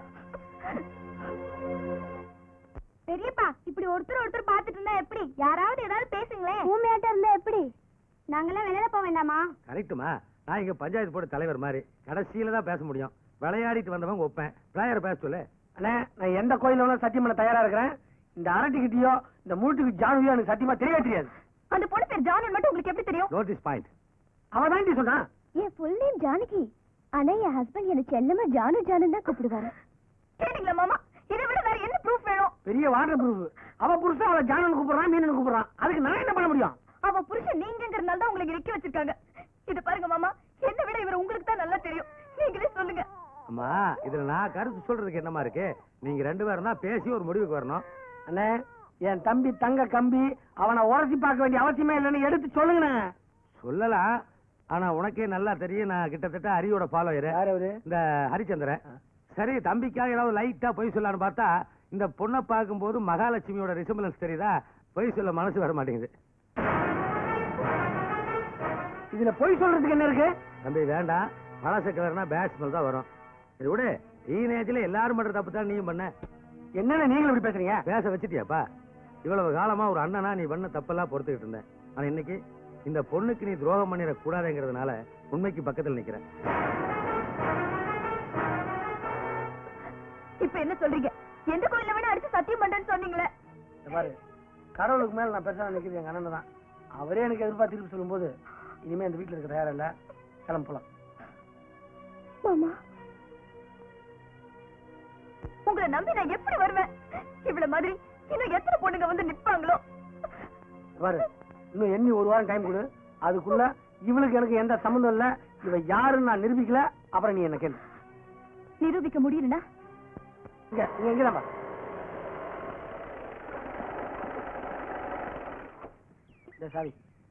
பெரியப்பா இப்படி ஒருத்தர் ஒருத்தர் பாத்துட்டு இருந்தா எப்படி யாராவது ஏதாவது பேசுங்களேன் ஊமையாட்ட இருந்தா எப்படி நாங்கெல்லாம் வெளியில போக வேண்டாமா கரெக்ட்டுமா நான் இங்க பஞ்சாயத்து போர்டு தலைவர் மாதிரி கடைசியில தான் பேச முடியும் விளையாடிட்டு வந்தவங்க ஒப்பேன் பிளேயர் பேச சொல்லு அண்ணே நான் எந்த கோயில்ல வேணாலும் சத்தியம் பண்ண தயாரா இருக்கிறேன் இந்த அரட்டிக்கிட்டியோ இந்த மூட்டுக்கு ஜானுவியோ எனக்கு சத்தியமா தெரியவே தெரியாது அந்த பொண்ணு பேர் ஜானன் மட்டும் உங்களுக்கு எப்படி தெரியும் நோட்டீஸ் பாயிண்ட் அவ தான் சொன்னா என் ஃபுல் நேம் ஜானகி ஆனா என் ஹஸ்பண்ட் என்ன செல்லமா ஜானு ஜானு தான் கூப்பிடுவாரு கேட்டீங்களா மாமா இதை விட வேற என்ன ப்ரூஃப் வேணும் பெரிய வாட்டர் ப்ரூஃப் அவ புருஷன் அவ ஜானன் கூப்பிடுறான் மீனன் கூப்பிடுறான் அதுக்கு நான் என்ன பண்ண முடியும் அவ புருஷன் நீங்கிறனால தான் உங்களுக்கு நிக்க வச்சிருக்காங்க இது பாருங்க மாமா என்ன விட இவர் உங்களுக்கு தான் நல்லா தெரியும் நீங்களே சொல்லுங்க அம்மா இதுல நான் கருத்து சொல்றதுக்கு என்னமா இருக்கு நீங்க ரெண்டு பேரும் தான் பேசி ஒரு முடிவுக்கு வரணும் அண்ணே என் தம்பி தங்க கம்பி அவனை உரசி பார்க்க வேண்டிய அவசியமே இல்லைன்னு எடுத்து சொல்லுங்கண்ணே சொல்லலாம் ஆனா உனக்கே நல்லா தெரியும் நான் கிட்டத்தட்ட ஹரியோட ஃபாலோயர் யார் அவரு இந்த ஹரிச்சந்திரன் சரி தம்பிக்காக ஏதாவது லைட்டா பொய் சொல்லலாம்னு பார்த்தா இந்த பொண்ணை பார்க்கும்போது மகாலட்சுமியோட ரிசம்பலன்ஸ் தெரியுதா பொய் சொல்ல மனசு வர மாட்டேங்குது இதுல பொய் சொல்றதுக்கு என்ன இருக்கு தம்பி வேண்டாம் மனசு கலர்னா பேட் ஸ்மெல் தான் வரும் இது விடு டீனேஜ்ல எல்லாரும் பண்ற தப்பு தான் நீயும் பண்ண என்னென்ன நீங்களும் இப்படி பேசுறீங்க பேச வச்சிட்டியாப்பா இவ்வளவு காலமா ஒரு அண்ணனா நீ பண்ண தப்பெல்லாம் பொறுத்துக்கிட்டு இருந்தேன் ஆனா இன்னைக்கு இந்த பொண்ணுக்கு நீ துரோகம் பண்ணிட கூடாதுங்கிறதுனால உண்மைக்கு பக்கத்துல நிக்கிறேன் இப்ப என்ன சொல்றீங்க எந்த கோயில்ல வேணா அடிச்சு சத்தியம் பண்றேன்னு சொன்னீங்களே இந்த பாரு கடவுளுக்கு மேல நான் பெருசா நிக்கிறது எங்க அண்ணன் தான் அவரே எனக்கு எதிர்பார்த்து திருப்பி சொல்லும்போது இனிமே இந்த வீட்டுல இருக்க தயாரா இல்ல கிளம்ப போலாம் மாமா உங்களை நம்பி நான் எப்படி வருவேன் இவ்வளவு மாதிரி இன்னும் எத்தனை பொண்ணுங்க வந்து நிப்பாங்களோ இந்த பாரு இன்னும் எண்ணி ஒரு வாரம் டைம் கொடு அதுக்குள்ள இவளுக்கு எனக்கு எந்த சம்மந்தம் இல்ல இவ யாருன்னு நான் நிரூபிக்கல அப்புறம் நீ என்ன கேள்வி நிரூபிக்க முடியலனா இங்க இங்க எங்கதான் பாரு இந்த சாவி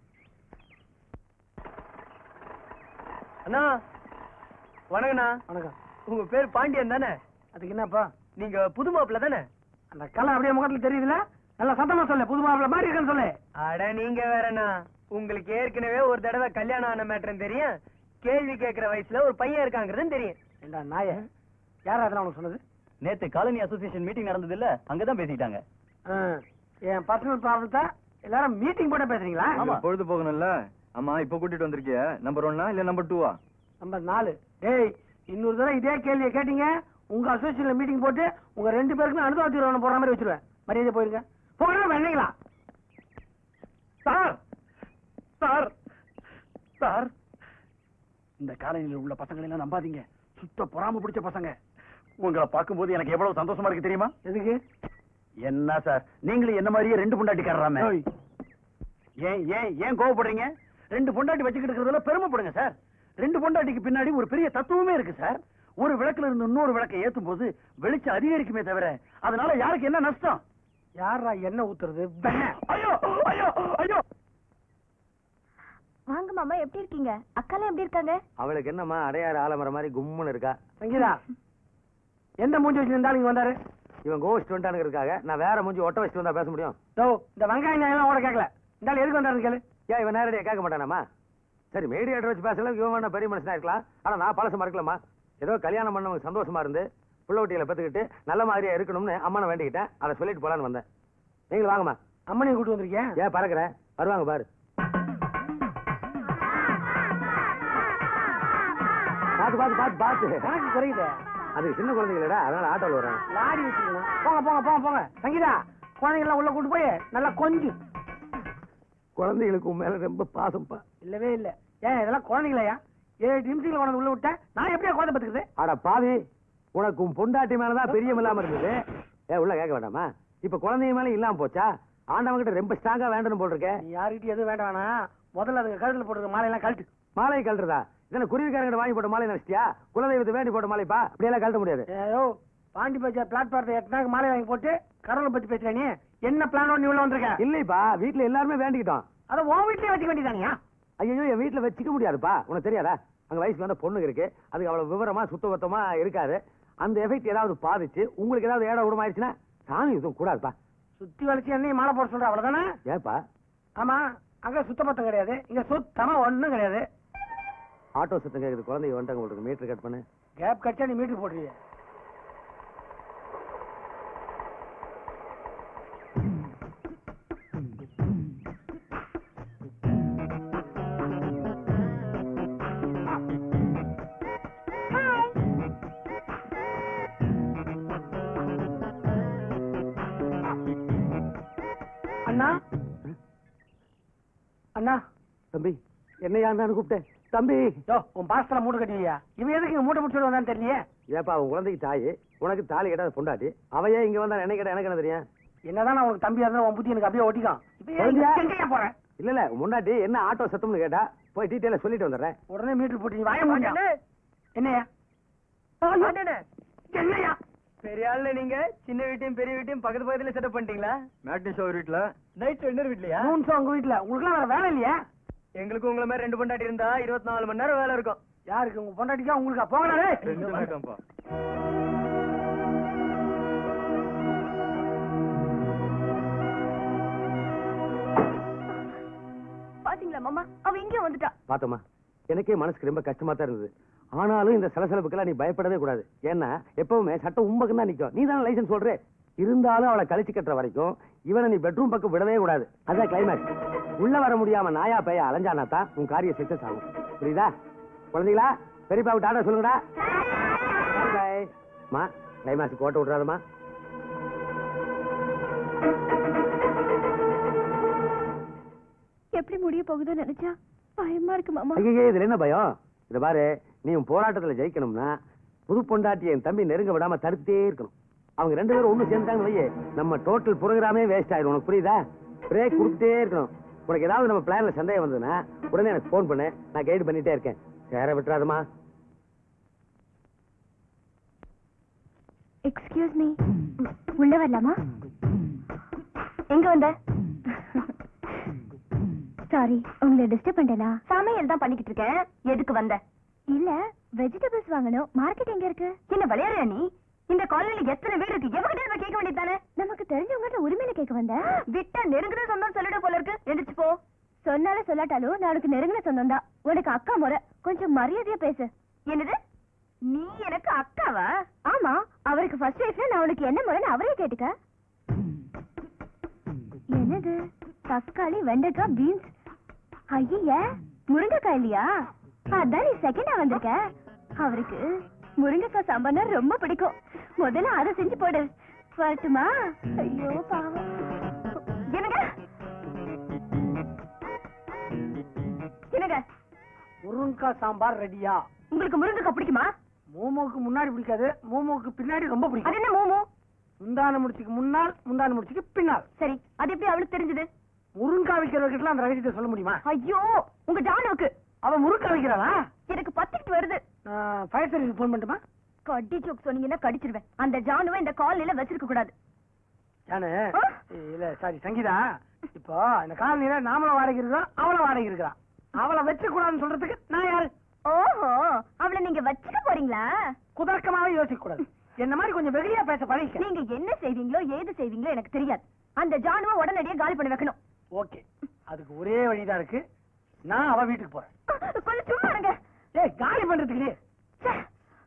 அண்ணா வணக்கண்ணா வணக்கம் உங்க பேர் பாண்டியன் தானே அதுக்கு என்னப்பா நீங்க புது மாப்பிள்ள தானே அந்த கலை அப்படியே முகத்துல தெரியுதுல நல்லா சத்தமா சொல்லு புது மாப்பிள்ள மாதிரி இருக்குன்னு சொல்லு அட நீங்க வேறண்ணா உங்களுக்கு ஏற்கனவே ஒரு தடவை கல்யாணம் ஆன மேட்டரும் தெரியும் கேள்வி கேட்கிற வயசுல ஒரு பையன் இருக்காங்கிறதும் தெரியும் ஏண்டா நாய யாரா அதெல்லாம் உனக்கு சொன்னது நேத்து காலனி அசோசியேஷன் மீட்டிங் நடந்தது இல்ல அங்கதான் பேசிக்கிட்டாங்க ஆ, என் பர்சனல் ப்ராப்ளத்தை எல்லாரும் மீட்டிங் போட்டு பேசுறீங்களா ஆமா. பொழுது போகணும்ல ஆமா இப்ப கூட்டிட்டு வந்திருக்கிய நம்பர் ஒன்னா இல்ல நம்பர் டூவா நம்பர் நாலு டேய் இன்னொரு தடவை இதே கேள்வியை கேட்டீங்க உங்க அசோசியேஷன்ல மீட்டிங் போட்டு உங்க ரெண்டு பேருக்குமே அனுபவ தீர்மானம் போடுற மாதிரி வச்சிருவேன் மரியாதை போயிருங்க போனா வெண்ணீங்களா சார் சார் சார் இந்த காலனியில் உள்ள பசங்களை எல்லாம் நம்பாதீங்க சுத்த பொறாம பிடிச்ச பசங்க உங்களை பார்க்கும்போது எனக்கு எவ்வளவு சந்தோஷமா இருக்கு தெரியுமா எதுக்கு என்ன சார் நீங்களும் என்ன மாதிரியே ரெண்டு பொண்டாட்டிக்காரராமே ஏன் ஏன் ஏன் கோவப்படுறீங்க ரெண்டு பொண்டாட்டி வச்சுக்கிட்டு இருக்கிறதுல பெருமைப்படுங்க சார் ரெண்டு பொண்டாட்டிக்கு பின்னாடி ஒரு பெரிய தத்துவமே இருக்கு சார் ஒரு விளக்குல இருந்து இன்னொரு விளக்கை ஏத்தும் போது வெளிச்சம் அதிகரிக்குமே தவிர அதனால யாருக்கு என்ன நஷ்டம் யாரா என்ன ஊத்துறது ஐயோ ஐயோ ஐயோ வாங்க மாமா எப்படி இருக்கீங்க அக்காலாம் எப்படி இருக்காங்க அவளுக்கு என்னம்மா அடையாறு ஆலமரம் மாதிரி கும்முன்னு இருக்கா சங்கீதா எந்த மூஞ்சி வச்சிருந்தாலும் இங்க வந்தாரு இவன் கோவிஸ்ட் வந்துட்டானுங்கிறதுக்காக நான் வேற மூஞ்சி ஒட்ட வச்சுட்டு வந்தா பேச முடியும் தோ இந்த வெங்காயம் நியாயம் எல்லாம் ஓட கேட்கல இந்த ஆளு எதுக்கு வந்தாரு கேளு ஏன் இவன் நேரடியா கேட்க மாட்டானாமா சரி மீடியேட்டர் வச்சு பேசலாம் இவன் வேணா பெரிய மனுஷனா இருக்கலாம் ஆனா நான் பழசு மறக்கலாமா ஏதோ கல்யாணம் பண்ணவங்க சந்தோஷமா இருந்து புள்ள ஒட்டியில பெத்துக்கிட்டு நல்ல மாதிரியா இருக்கணும்னு அம்மனை வேண்டிக்கிட்டேன் அதை சொல்லிட்டு போலான்னு வந்தேன் நீங்களும் வாங்கம்மா அம்மனையும் கூட்டு வந்திருக்கேன் ஏன் பறக்குற வருவாங்க பாரு பாத்து பாத்து பாத்து பாத்து கணக்கு குறையுது அது சின்ன குழந்தைங்களடா அதனால ஆட்டோல வரேன் லாரி வச்சிருக்கணும் போங்க போங்க போங்க போங்க சங்கீதா குழந்தைங்க எல்லாம் உள்ள கூட்டு போய் நல்லா கொஞ்சம் குழந்தைகளுக்கு உன் மேல ரொம்ப பாசம்ப்பா இல்லவே இல்ல ஏன் இதெல்லாம் குழந்தைங்களையா ஏழு நிமிஷத்துல கொண்டு வந்து உள்ள விட்டேன் நான் எப்படியா குழந்தை பத்துக்குது அட பாவி உனக்கு உன் பொண்டாட்டி மேலதான் பிரியம் இல்லாம இருந்தது ஏ உள்ள கேட்க வேண்டாமா இப்ப குழந்தைங்க மேல இல்லாம போச்சா ஆண்டவன் கிட்ட ரொம்ப ஸ்ட்ராங்கா வேண்டணும் போல் இருக்க நீ யாருக்கிட்ட எதுவும் வேண்டாம் வேணாம் முதல்ல அதுங்க கழுத்துல போட்டுருக்க மாலையெல்லாம் கழட்டு மாலை கழட்டுறதா இதனை குருவிக்காரங்கிட்ட வாங்கி போட்ட மாலை நினைச்சிட்டியா குலதெய்வத்தை வேண்டி போட்ட மாலைப்பா இப்படி எல்லாம் கழட்ட முடியாது ஏயோ பாண்டி பஜார் பிளாட்பாரத்தை எட்டுனாக்கு மாலை வாங்கி போட்டு கடவுளை பத்தி பேசுற நீ என்ன பிளானோட நீ உள்ள வந்திருக்க இல்லைப்பா வீட்டுல எல்லாருமே வேண்டிக்கிட்டோம் அதை உன் வீட்லயே வச்சுக்க வேண்டியதானியா ஐயோ என் வீட்டுல வச்சுக்க முடியாதுப்பா உனக்கு தெரியாதா அங்க வயசுக்கு வந்த பொண்ணுங்க இருக்கு அதுக்கு அவ்வளவு விவரமா சுத்தபத்தமா இருக்காது அந்த எஃபெக்ட் ஏதாவது பாதிச்சு உங்களுக்கு ஏதாவது ஏட விடமாயிருச்சுன்னா சாமி எதுவும் கூடாதுப்பா சுத்தி வளைச்சு என்னையும் மாலை போட சொல்ற அவ்வளவுதானே ஏப்பா ஆமா அங்க சுத்தபத்தம் கிடையாது இங்க சுத்தமா ஒண்ணும் கிடையாது ஆட்டோ சத்தம் கேக்குது குழந்தைங்க வந்துட்டாங்க உங்களுக்கு மீட்டர் கட் பண்ணு கேப் கட்சா நீ மீட்டர் போடுறீங்க அண்ணா அண்ணா தம்பி என்னையா இருந்தான்னு கூப்பிட்டேன் தம்பி யோ உன் பாஸ்தல மூட்டை கட்டிவியா இவன் எதுக்கு இங்க மூட்டை முடிச்சுட்டு வந்தான்னு தெரியலையே ஏப்பா உன் குழந்தைக்கு தாய் உனக்கு தாலி கேட்டாத பொண்டாட்டி அவையே இங்க வந்தா என்ன கேட்டா எனக்கு என்ன தெரியும் என்னதான் நான் உனக்கு தம்பியா இருந்தா உன் புத்தி எனக்கு அப்படியே ஒட்டிக்கான் இப்ப ஏன் குழந்தையா? எங்கேயா போறேன் இல்ல இல்ல உன் முன்னாடி என்ன ஆட்டோ சத்தம்னு கேட்டா போய் டீட்டெயில சொல்லிட்டு வந்துடுறேன் உடனே மீட்டர் போட்டு நீ வாய முடியா என்னையா என்னையா பெரிய ஆளுல நீங்க சின்ன வீட்டையும் பெரிய வீட்டையும் பக்கத்து பக்கத்துல செட்டப் பண்ணிட்டீங்களா மேட்னி ஷோ வீட்ல நைட் ஷோ இன்னொரு வீட்லயா மூணு சோ உங்க வீட்டுல உங்களுக்கு வேற வேலை இல்லையா எங்களுக்கு உங்களை மாதிரி ரெண்டு பொண்டாட்டி இருந்தா இருபத்தி நாலு மணி நேரம் வேலை இருக்கும் யாருக்கு உங்க பொண்டாட்டிக்கா உங்களுக்கு போகலாரு ரெண்டு வேகம்பா பாத்தீங்களா மாமா அவ இங்கே வந்துட்டா பார்த்தோமா எனக்கே மனசுக்கு ரொம்ப கஷ்டமா தான் இருந்தது ஆனாலும் இந்த சலசலப்புக்கெல்லாம் நீ பயப்படவே கூடாது ஏன்னா எப்பவுமே சட்டம் உம்பக்கம் தான் நிக்கும் நீ தானே லைசன்ஸ் சொல்ற இருந்தாலும் அவளை கழிச்சு கட்டுற வரைக்கும் இவனை நீ பெட்ரூம் பக்கம் விடவே கூடாது அதான் கிளைமேக்ஸ் உள்ள வர முடியாம நாயா பைய அலைஞ்சானா தான் உன் காரியம் சக்சஸ் ஆகும் புரியுதா குழந்தைகளா பெரியப்பா டாடா சொல்லுங்கடா பாய் மா கிளைமேக்ஸ் கோட்டை விட்றாதம்மா எப்படி முடிய போகுதுன்னு நினைச்சா பயமா இருக்கு மாமா ஐயே இதுல என்ன பயம் இத பாரு நீ உன் போராட்டத்துல ஜெயிக்கணும்னா புது பொண்டாட்டி என் தம்பி நெருங்க விடாம தடுத்துட்டே இருக்கணும் அவங்க ரெண்டு பேரும் ஒண்ணு சேர்ந்தாங்க வையே நம்ம டோட்டல் ப்ரோக்ராமே வேஸ்ட் ஆயிடும் உனக்கு புரியுதா பிரேக் கொடுத்துட்டே இருக்கணும் உனக்கு ஏதாவது நம்ம பிளான்ல சந்தேகம் வந்ததுன்னா உடனே எனக்கு ஃபோன் பண்ணு நான் கைடு பண்ணிட்டே இருக்கேன் சேர விட்டுறாதம்மா எக்ஸ்கியூஸ் மீ உள்ள வரலாமா எங்க வந்த சாரி உங்களை டிஸ்டர்ப் பண்ணிட்டேனா சமையல் தான் பண்ணிக்கிட்டு இருக்கேன் எதுக்கு வந்த இல்ல வெஜிடபிள்ஸ் வாங்கணும் மார்க்கெட் எங்க இருக்கு என்ன விளையாடுறியா நீ இந்த காலனில எத்தனை வீடு இருக்கு எவகிட்ட போய் கேட்க வேண்டியதானே நமக்கு தெரிஞ்சவங்க உரிமையில கேட்க வந்தேன் விட்டா நெருங்குன சொந்தம் சொல்லிட போல இருக்கு எந்திரிச்சு போ சொன்னாலும் சொல்லாட்டாலும் நான் உனக்கு நெருங்கின சொந்தம் தான் உனக்கு அக்கா முறை கொஞ்சம் மரியாதையா பேசு என்னது நீ எனக்கு அக்காவா ஆமா அவருக்கு ஃபர்ஸ்ட் வைஃப்ல நான் உனக்கு என்ன முறைன்னு அவரே கேட்டுக்க என்னது தக்காளி வெண்டைக்காய் பீன்ஸ் ஐய முருங்கைக்காய் இல்லையா அதான் நீ செகண்டா வந்திருக்க அவருக்கு முருங்கைக்காய் சாம்பார்னா ரொம்ப பிடிக்கும் முதல்ல அதை செஞ்சு போடு வரட்டுமா ஐயோ பாவம் என்னங்க என்னங்க முருங்கக்காய் சாம்பார் ரெடியா உங்களுக்கு முருங்கைக்காய் பிடிக்குமா மோமோக்கு முன்னாடி பிடிக்காது மோமோக்கு பின்னாடி ரொம்ப அது பிடிக்கும் என்ன மோமோ முந்தான முடிச்சுக்கு முன்னால் முந்தான முடிச்சுக்கு பின்னால் சரி அது எப்படி அவளுக்கு தெரிஞ்சது முருங்கா வைக்கிறவர்கிட்ட அந்த ரகசியத்தை சொல்ல முடியுமா ஐயோ உங்க ஜானுவுக்கு அவ முருங்கா வைக்கிறாளா எனக்கு பத்திக்கிட்டு வருது நான் ஃபயர் சர்வீஸ் ஃபோன் பண்ணட்டுமா கடி ஜோக் சொன்னீங்கன்னா கடிச்சிருவேன் அந்த ஜானுவை இந்த காலனில வச்சிருக்க கூடாது ஜானு இல்ல சாரி சங்கீதா இப்போ இந்த காலனியில நாமளும் வாடகை இருக்கிறோம் அவளும் வாடகை இருக்கிறான் அவளை வச்சு கூடாதுன்னு சொல்றதுக்கு நான் யாரு ஓஹோ அவளை நீங்க வச்சுக்க போறீங்களா குதர்க்கமாவே யோசிக்க கூடாது என்ன மாதிரி கொஞ்சம் வெகுளியா பேச பழகிக்க நீங்க என்ன செய்வீங்களோ ஏது செய்வீங்களோ எனக்கு தெரியாது அந்த ஜானுவை உடனடியே காலி பண்ணி வைக்கணும் ஓகே அதுக்கு ஒரே வழிதான் இருக்கு நான் அவ வீட்டுக்கு போறேன் கொஞ்சம் சும்மா இருங்க ஏய் காலி பண்றதுக்கு ச்சே.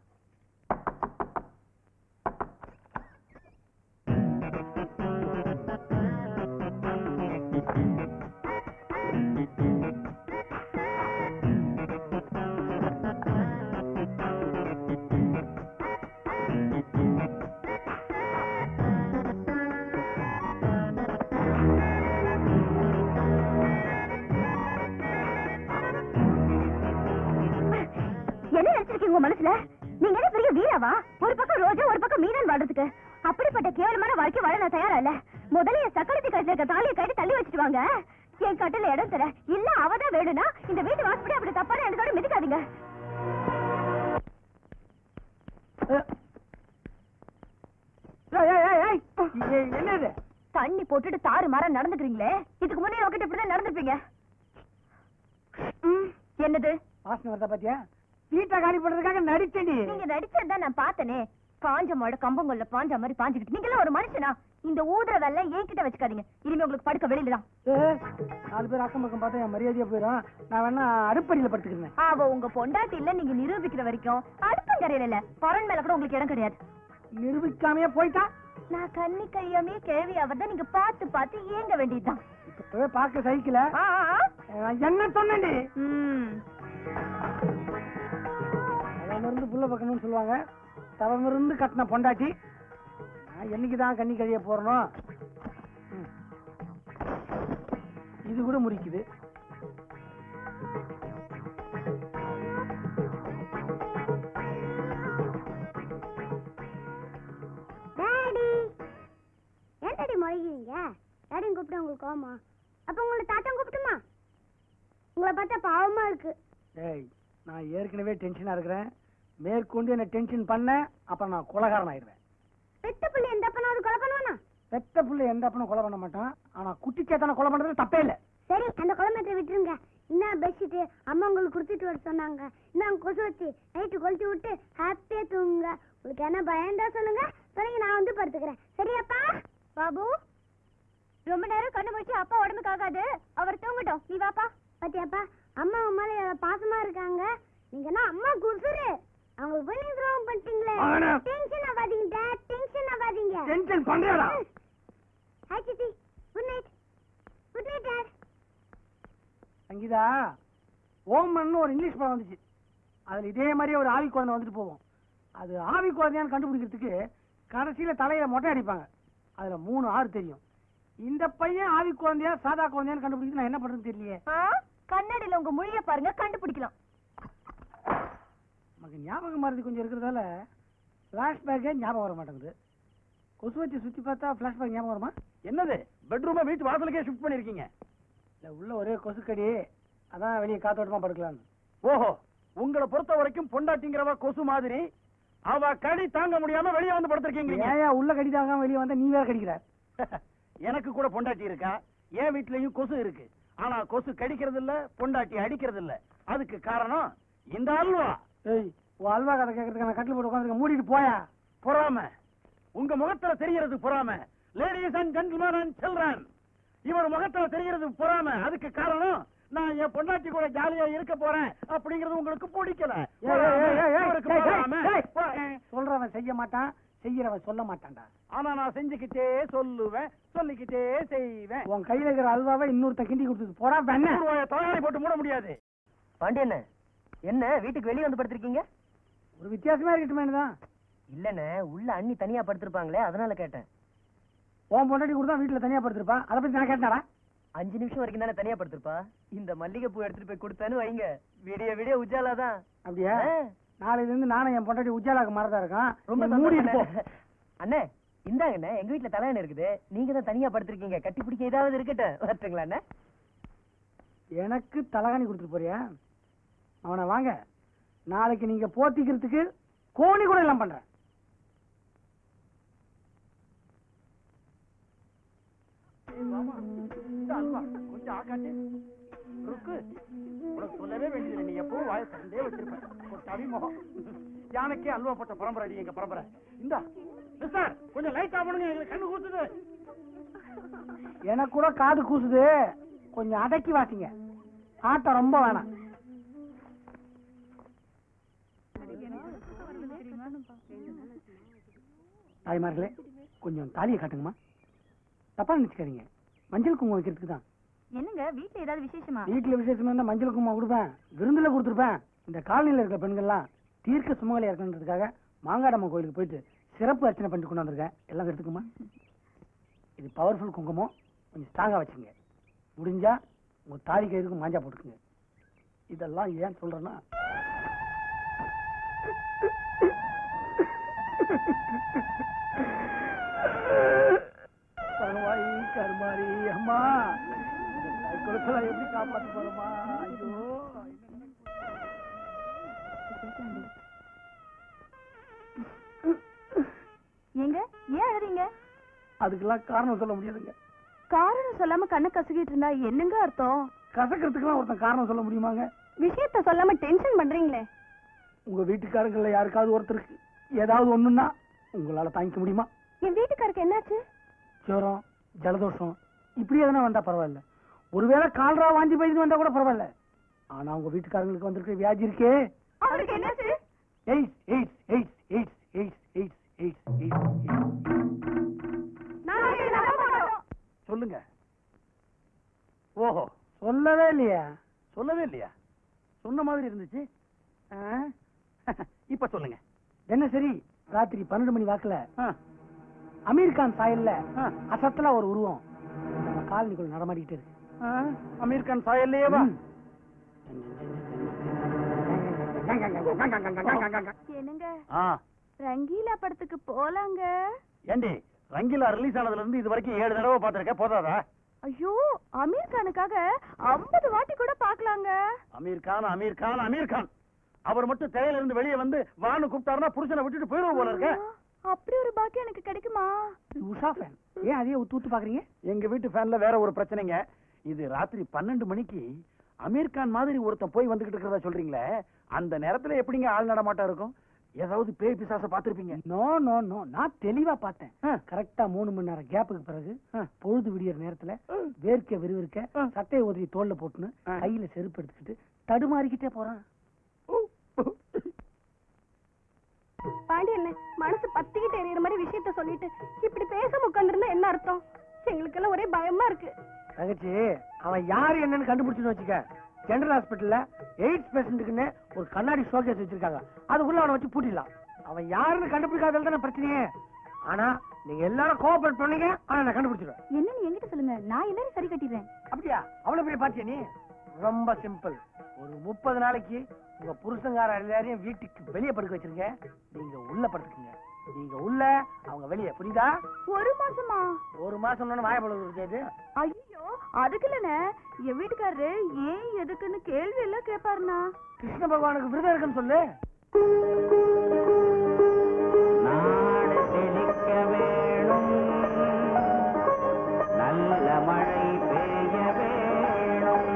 என்ன நினைச்சிருக்கீங்க உங்க மனசுல நீங்க என்ன பெரிய வீராவா ஒரு பக்கம் ரோஜா ஒரு பக்கம் மீனன் வாழ்றதுக்கு அப்படிப்பட்ட கேவலமான வாழ்க்கை வாழ நான் தயாரா இல்ல முதல்ல என் சக்கரத்தி கட்டில இருக்க தாலியை கட்டி தள்ளி வச்சுட்டு வாங்க என் கட்டில இடம் தர இல்ல அவதான் வேணும்னா இந்த வீட்டு வாசப்படி அப்படி தப்பான எனக்கோட மிதிக்காதீங்க ஏய், ஏய், ஏய், ஏய். ஏய், என்னது தண்ணி போட்டுட்டு தாறு மாற நடந்துக்கிறீங்களே இதுக்கு முன்னே உங்ககிட்ட இப்படிதான் நடந்துருப்பீங்க ம், என்னது வாசனை வருதா பாத்தியா வீட்டை காலி பண்றதுக்காக நடிச்சேடி நீங்க நடிச்சதுதான் நான் பார்த்தனே காஞ்ச மாடு கம்பங்கொல்ல பாஞ்ச மாதிரி பாஞ்சுக்கிட்டு நீங்க ஒரு மனுஷனா இந்த ஊதுற வெள்ள என்கிட்ட வச்சுக்காதீங்க இனிமே உங்களுக்கு படுக்க வெளியில தான் ஏய், நாலு பேர் அக்கம் பக்கம் பார்த்தா என் மரியாதையா போயிடும் நான் வேணா அடுப்படியில படுத்துக்கிறேன் அவ உங்க பொண்டாட்டி இல்ல நீங்க நிரூபிக்கிற வரைக்கும் அடுப்பங்கரையில இல்ல பரன் மேல கூட உங்களுக்கு இடம் கிடையாது நிரூபிக்காமையே போயிட்டா நான் கண்ணி கையாமே கேள்வி அவர்தான் நீங்க பார்த்து பார்த்து ஏங்க வேண்டியதுதான் இப்பவே பார்க்க சைக்கிள ஆ, ஆ, ஆ. நான் என்ன சொன்னேன்டி ம். தவமிருந்து புள்ள பக்கணும்னு சொல்லுவாங்க தவமிருந்து கட்டின பொண்டாட்டி நான் என்னைக்கு தான் கண்ணி கழிய போறனோ ம். இது கூட முறிக்குது டாடி ஏன் டாடி முறைகிறீங்க டாடியும் கூப்பிட்டு உங்களுக்கு கோமா அப்ப உங்களை தாத்தா கூப்பிட்டுமா உங்களை பார்த்தா பாவமா இருக்கு ஏய் நான் ஏற்கனவே டென்ஷனா இருக்கிறேன் மேற்கொண்டு என்ன டென்ஷன் பண்ண அப்புறம் நான் கொலகாரன் ஆயிடுவேன் பெத்த பிள்ளை எந்த அப்பனாவது கொலை பண்ணுவானா பெத்த புள்ள எந்த அப்பனும் கொலை பண்ண மாட்டான் ஆனா குட்டி சேத்தனை கொலை பண்றது தப்பே இல்லை சரி அந்த குழம்பத்தை விட்டுருங்க இன்னும் பெட்ஷீட் அம்மா உங்களுக்கு கொடுத்துட்டு வர சொன்னாங்க இன்னும் கொசு வச்சு நைட்டு கொளுத்தி விட்டு ஹாப்பியா தூங்குங்க உங்களுக்கு என்ன பயந்தா சொல்லுங்க பிறகு நான் வந்து படுத்துக்கிறேன் சரியாப்பா பாபு ரொம்ப நேரம் கண்ணு முடிச்சு அப்பா உடம்புக்கு ஆகாது அவர் தூங்கட்டும் நீ வாப்பா பாத்தியாப்பா அம்மா உங்க மேல எவ்வளவு பாசமா இருக்காங்க நீங்க என்ன அம்மா குசுரு அவங்களுக்கு போய் நீங்க துரோகம் பண்ணிட்டீங்களே மகனே. டென்ஷன் ஆகாதீங்க டேட் டென்ஷன் ஆகாதீங்க டென்ஷன் பண்றியாடா ஹாய் சித்தி good night good night dad Sangeetha ஓமன்னு ஒரு இங்கிலீஷ் படம் வந்துச்சு அதுல இதே மாதிரியே ஒரு ஆவி குழந்தை வந்துட்டு போவோம் அது ஆவி குழந்தையான்னு கண்டுபிடிக்கிறதுக்கு கடைசியில தலையில மொட்டை அடிப்பாங்க அதுல மூணு ஆறு தெரியும் இந்த பையன் ஆவி குழந்தையா சாதா குழந்தையான்னு கண்டுபிடிக்கிறது நான் என்ன பண்றதுன்னு தெரியலையே ஆ? கண்ணாடியில உங்க மொழிய பாருங்க கண்டுபிடிக்கலாம் நமக்கு ஞாபகம் மறதி கொஞ்சம் இருக்கிறதால ஃப்ளாஷ்பேக்கே ஞாபகம் வர மாட்டேங்குது கொசு வச்சு சுத்தி பார்த்தா ஃப்ளாஷ்பேக் ஞாபகம் வருமா என்னது பெட்ரூமை வீட்டு வாசலுக்கே ஷிஃப்ட் பண்ணிருக்கீங்க இல்ல உள்ள ஒரே கொசுக்கடி அதான் வெளியே காத்தோட்டமா படுக்கலான்னு ஓஹோ உங்களை பொறுத்த வரைக்கும் பொண்டாட்டிங்கிறவ கொசு மாதிரி அவ கடி தாங்க முடியாம வெளியே வந்து படுத்திருக்கீங்க ஏன் உள்ள கடிதாங்க வெளியே வந்தா நீ வேற கடிக்கிற எனக்கு கூட பொண்டாட்டி இருக்கா என் வீட்லயும் கொசு இருக்கு ஆனா கொசு கடிக்கிறது இல்ல பொண்டாட்டி அடிக்கிறது இல்ல அதுக்கு காரணம் இந்த அல்வா ஏய் உன் அல்வா கதை கேட்கறதுக்கு நான் கட்டில் போட்டு உட்காந்துருக்க மூடிட்டு போயா பொறாம உங்க முகத்துல தெரியறது பொறாம ladies and gentlemen and children இவர் முகத்துல தெரியறது பொறாம அதுக்கு காரணம் நான் என் பொண்டாட்டி கூட ஜாலியா இருக்க போறேன் அப்படிங்கறது உங்களுக்கு பிடிக்கல ஏய், ஏய், ஏய், ஏய், ஏய், இவருக்கு ஏய், ஏய், பொறாம. ஏய், சொல்றவன் செய்ய மாட்டான் செய்யறவன் சொல்ல மாட்டான்டா ஆனா நான் செஞ்சுக்கிட்டே சொல்லுவேன் சொல்லிக்கிட்டே செய்வேன் உன் கையில இருக்கிற அல்வாவை இன்னொருத்த கிண்டி கொடுத்தது போடா பெண்ண நூறு ரூபாயை தலையாணி போட்டு மூட முடியாது பாண்டியண்ணே என்ன வீட்டுக்கு வெளியே வந்து படுத்திருக்கீங்க ஒரு வித்தியாசமா இருக்கட்டுமே தான் இல்லண்ணே உள்ள அண்ணி தனியா படுத்திருப்பாங்களே அதனால கேட்டேன் உன் பொண்டாட்டி கூட தான் வீட்டுல தனியா படுத்திருப்பா அதை பத்தி நான் கேட்டாரா அஞ்சு நிமிஷம் வரைக்கும் தானே தனியா படுத்திருப்பா இந்த மல்லிகை பூ எடுத்துட்டு போய் கொடுத்தான்னு வைங்க விடிய விடிய உஜாலாதான் அப்படியா ஆ. நாளையில இருந்து நானும் என் பொண்டாட்டி உஜாலாக்கு மாறதா இருக்கான் ரொம்ப நீ மூடிட்டு போ சந்தோஷம் அண்ணே இந்தாங்கண்ணே எங்க வீட்டுல தலையணை இருக்குது நீங்க தான் தனியா படுத்திருக்கீங்க கட்டி பிடிக்க ஏதாவது இருக்கட்டும் வரட்டுங்களா அண்ணே எனக்கு தலகாணி கொடுத்துட்டு போறியா அவனை வாங்க நாளைக்கு நீங்க போத்திக்கிறதுக்கு கோணி கூட எல்லாம் பண்றேன் கொஞ்சம் ஆக்காட்டு ருக்கு உனக்கு சொல்லவே வேண்டியதில்லை நீ எப்பவும் வாய சண்டே வச்சிருப்ப ஒரு தவி முகம் யானைக்கே அல்வா போட்ட பரம்பரை அடி எங்க பரம்பரை இந்தா மிஸ்டர் கொஞ்சம் லைட் ஆகணுங்க எங்களுக்கு கண்ணு கூத்துது எனக்கு கூட காது கூசுது கொஞ்சம் அடக்கி வாசிங்க ஆட்டம் ரொம்ப வேணாம் தாய்மார்களே கொஞ்சம் தாலியை காட்டுங்கம்மா தப்பா நினைச்சுக்காதீங்க மஞ்சள் குங்குமம் வைக்கிறதுக்கு தான் என்னங்க வீட்ல ஏதாவது விசேஷமா வீட்டுல விசேஷமா இருந்தா மஞ்சள் குங்குமம் கொடுப்பேன் விருந்துல கொடுத்துருப்பேன் இந்த காலனில இருக்கிற பெண்கள்லாம் தீர்க்க சுமங்கலியா இருக்கணுன்றதுக்காக மாங்காடம்மன் கோயிலுக்கு போயிட்டு சிறப்பு அர்ச்சனை பண்ணிட்டு கொண்டு வந்திருக்கேன் எல்லாம் எடுத்துக்குமா இது பவர்ஃபுல் குங்குமம் கொஞ்சம் ஸ்ட்ராங்கா வச்சுங்க முடிஞ்சா உங்க தாலி கயிறுக்கு மாஞ்சா போட்டுக்குங்க இதெல்லாம் ஏன் சொல்றேன்னா பரவாயி கருமாரி அம்மா இந்த கை கொடுத்தல எப்படி காப்பாத்த போறோமா ஐயோ ஏங்க ஏன் அழுறீங்க அதுக்கெல்லாம் காரணம் சொல்ல முடியாதுங்க காரணம் சொல்லாம கண்ணை கசக்கிட்டு இருந்தா என்னங்க அர்த்தம் கசக்கிறதுக்கெல்லாம் ஒருத்தன் காரணம் சொல்ல முடியுமாங்க விஷயத்த சொல்லாம டென்ஷன் பண்றீங்களே உங்க வீட்டுக்காரங்கள்ல யாருக்காவது ஒருத்தருக்கு ஏதாவது ஒண்ணுன்னா உங்களால தாங்கிக்க முடியுமா என் வீட்டுக்காருக்கு என்னாச்சு ஜுரம் ஜலதோஷம் இப்படி எதனா வந்தா பரவாயில்ல ஒருவேளை கால்ரா வாந்தி போயிட்டு வந்தா கூட பரவாயில்ல ஆனா உங்க வீட்டுக்காரங்களுக்கு வந்திருக்கிற வியாதி இருக்கே அவருக்கு என்னாச்சு AIDS AIDS AIDS AIDS AIDS AIDS AIDS AIDS நாங்க நம்ப மாட்டோம். சொல்லுங்க ஓஹோ சொல்லவே இல்லையா சொல்லவே இல்லையா சொன்ன மாதிரி இருந்துச்சு ஆ? இப்ப சொல்லுங்க என்ன சரி ராத்திரி பன்னெண்டு மணி வாக்குல ஆ, அமீர் கான் சாயல்ல ஆ. அசத்தலா ஒரு உருவம் நம்ம காலனிக்குள்ள நடமாடிக்கிட்டு இருக்கு ஆ, அமீர் கான் சாயல்லையேவா ம். என்னங்க ஆ ரங்கீலா படத்துக்கு போலாங்க ஏண்டி ரங்கிலா ரிலீஸ் ஆனதுல இருந்து இது வரைக்கும் ஏழு தடவை பார்த்திருக்கேன் போதாதா ஐயோ அமீர் கானுக்காக ஐம்பது வாட்டி கூட பாக்கலாங்க அமீர் கான் அமீர் கான் அமீர் கான் அவர் மட்டும் திரையில இருந்து வெளியே வந்து வான்னு கூப்பிட்டாருன்னா புருஷனை விட்டுட்டு போயிடுவோம் போல இருக்க அப்படி ஒரு பாக்கியம் எனக்கு கிடைக்குமா உஷா ஃபேன் ஏன் அதையே ஊத்து ஊத்து பாக்குறீங்க எங்க வீட்டு ஃபேன்ல வேற ஒரு பிரச்சனைங்க இது ராத்திரி பன்னெண்டு மணிக்கு அமீர் கான் மாதிரி ஒருத்தன் போய் வந்துகிட்டு இருக்கிறதா சொல்றீங்களே அந்த நேரத்துல எப்படிங்க ஆள் நடமாட்டம் இருக்கும் ஏதாவது பேய் பிசாச பாத்திருப்பீங்க நோ நோ நோ நான் தெளிவா பார்த்தேன் கரெக்டா மூணு மணி நேரம் கேப்புக்கு பிறகு பொழுது விடியற நேரத்துல வேர்க்க விறுவிறுக்க சட்டையை உதவி தோல்ல போட்டுன்னு கையில செருப்பு எடுத்துக்கிட்டு தடுமாறிக்கிட்டே போறான் பாண்டியண்ணே மனசு பத்திக்கிட்டு எறிகிற மாதிரி விஷயத்த சொல்லிட்டு இப்படி பேச உட்காந்துருந்தா என்ன அர்த்தம் எங்களுக்கெல்லாம் ஒரே பயமா இருக்கு தங்கச்சி அவன் யாரு என்னன்னு கண்டுபிடிச்சுன்னு வச்சுக்க ஜெனரல் ஹாஸ்பிட்டல்ல எய்ட்ஸ் பேஷண்ட்டுக்குன்னு ஒரு கண்ணாடி ஷோகேஸ் வச்சிருக்காங்க அதுக்குள்ள அவனை வச்சு பூட்டிடலாம் அவன் யாருன்னு கண்டுபிடிக்காதது தானே பிரச்சனையே ஆனா நீங்க எல்லாரும் கோஆபரேட் பண்ணீங்க ஆனா நான் கண்டுபிடிச்சிருவேன் என்னன்னு என்கிட்ட சொல்லுங்க நான் எல்லாரும் சரி கட்டிடுறேன் அப்படியா அவ்வளவு பெரிய பாத்தியா நீ ரொம்ப சிம்பிள் ஒரு முப்பது நாளைக்கு உங்க புருஷங்கார எல்லாரையும் வீட்டுக்கு வெளியே படுக்க வச்சிருங்க நீங்க உள்ள படுத்துக்குங்க நீங்க உள்ள அவங்க வெளியே புரியுதா ஒரு மாசமா ஒரு மாசம் வாய பழுது ஐயோ அதுக்கு இல்லண்ணே என் வீட்டுக்காரரு ஏன் எதுக்குன்னு கேள்வி எல்லாம் கேட்பாருண்ணா கிருஷ்ண பகவானுக்கு விரதம் இருக்குன்னு சொல்லு நாடு செழிக்க வேணும் நல்ல மழை பெய்ய வேணும்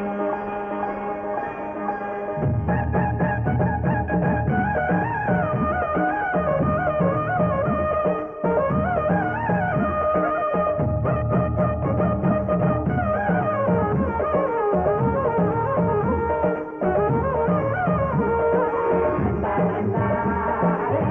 Thank you.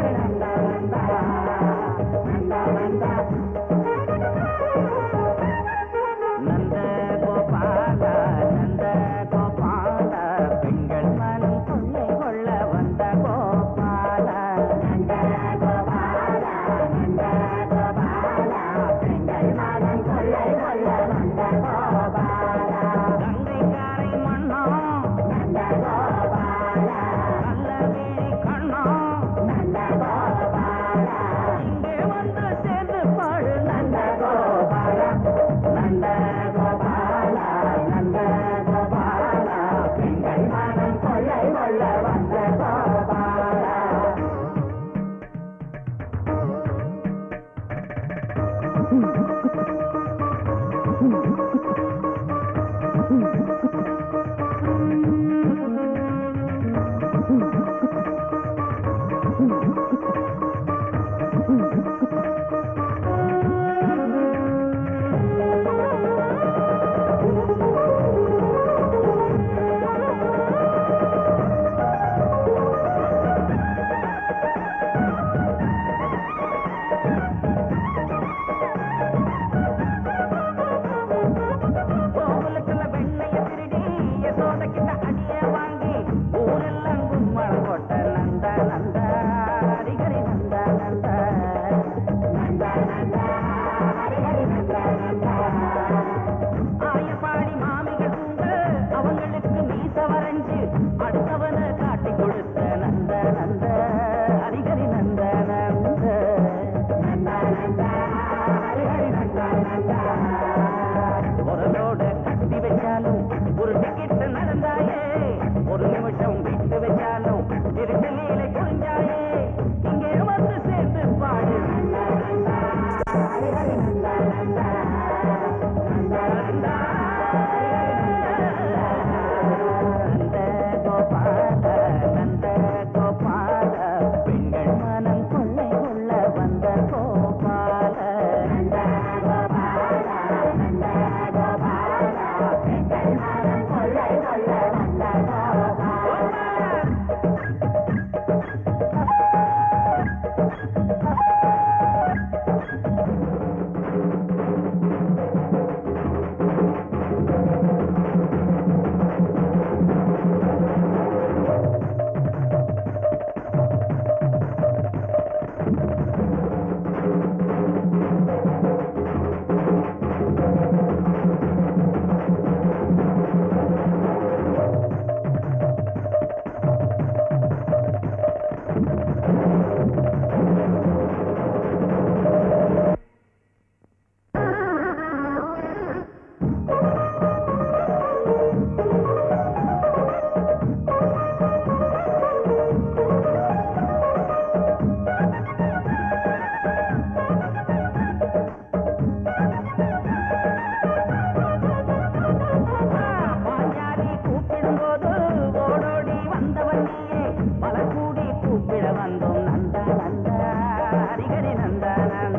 பாஞ்சாலி கூப்பிடும்போது ஓடோடி வந்தவன் நீயே மலர் கூடி கூப்பிட வந்தோம் நந்தா நந்தா ஹரிஹரி நந்தா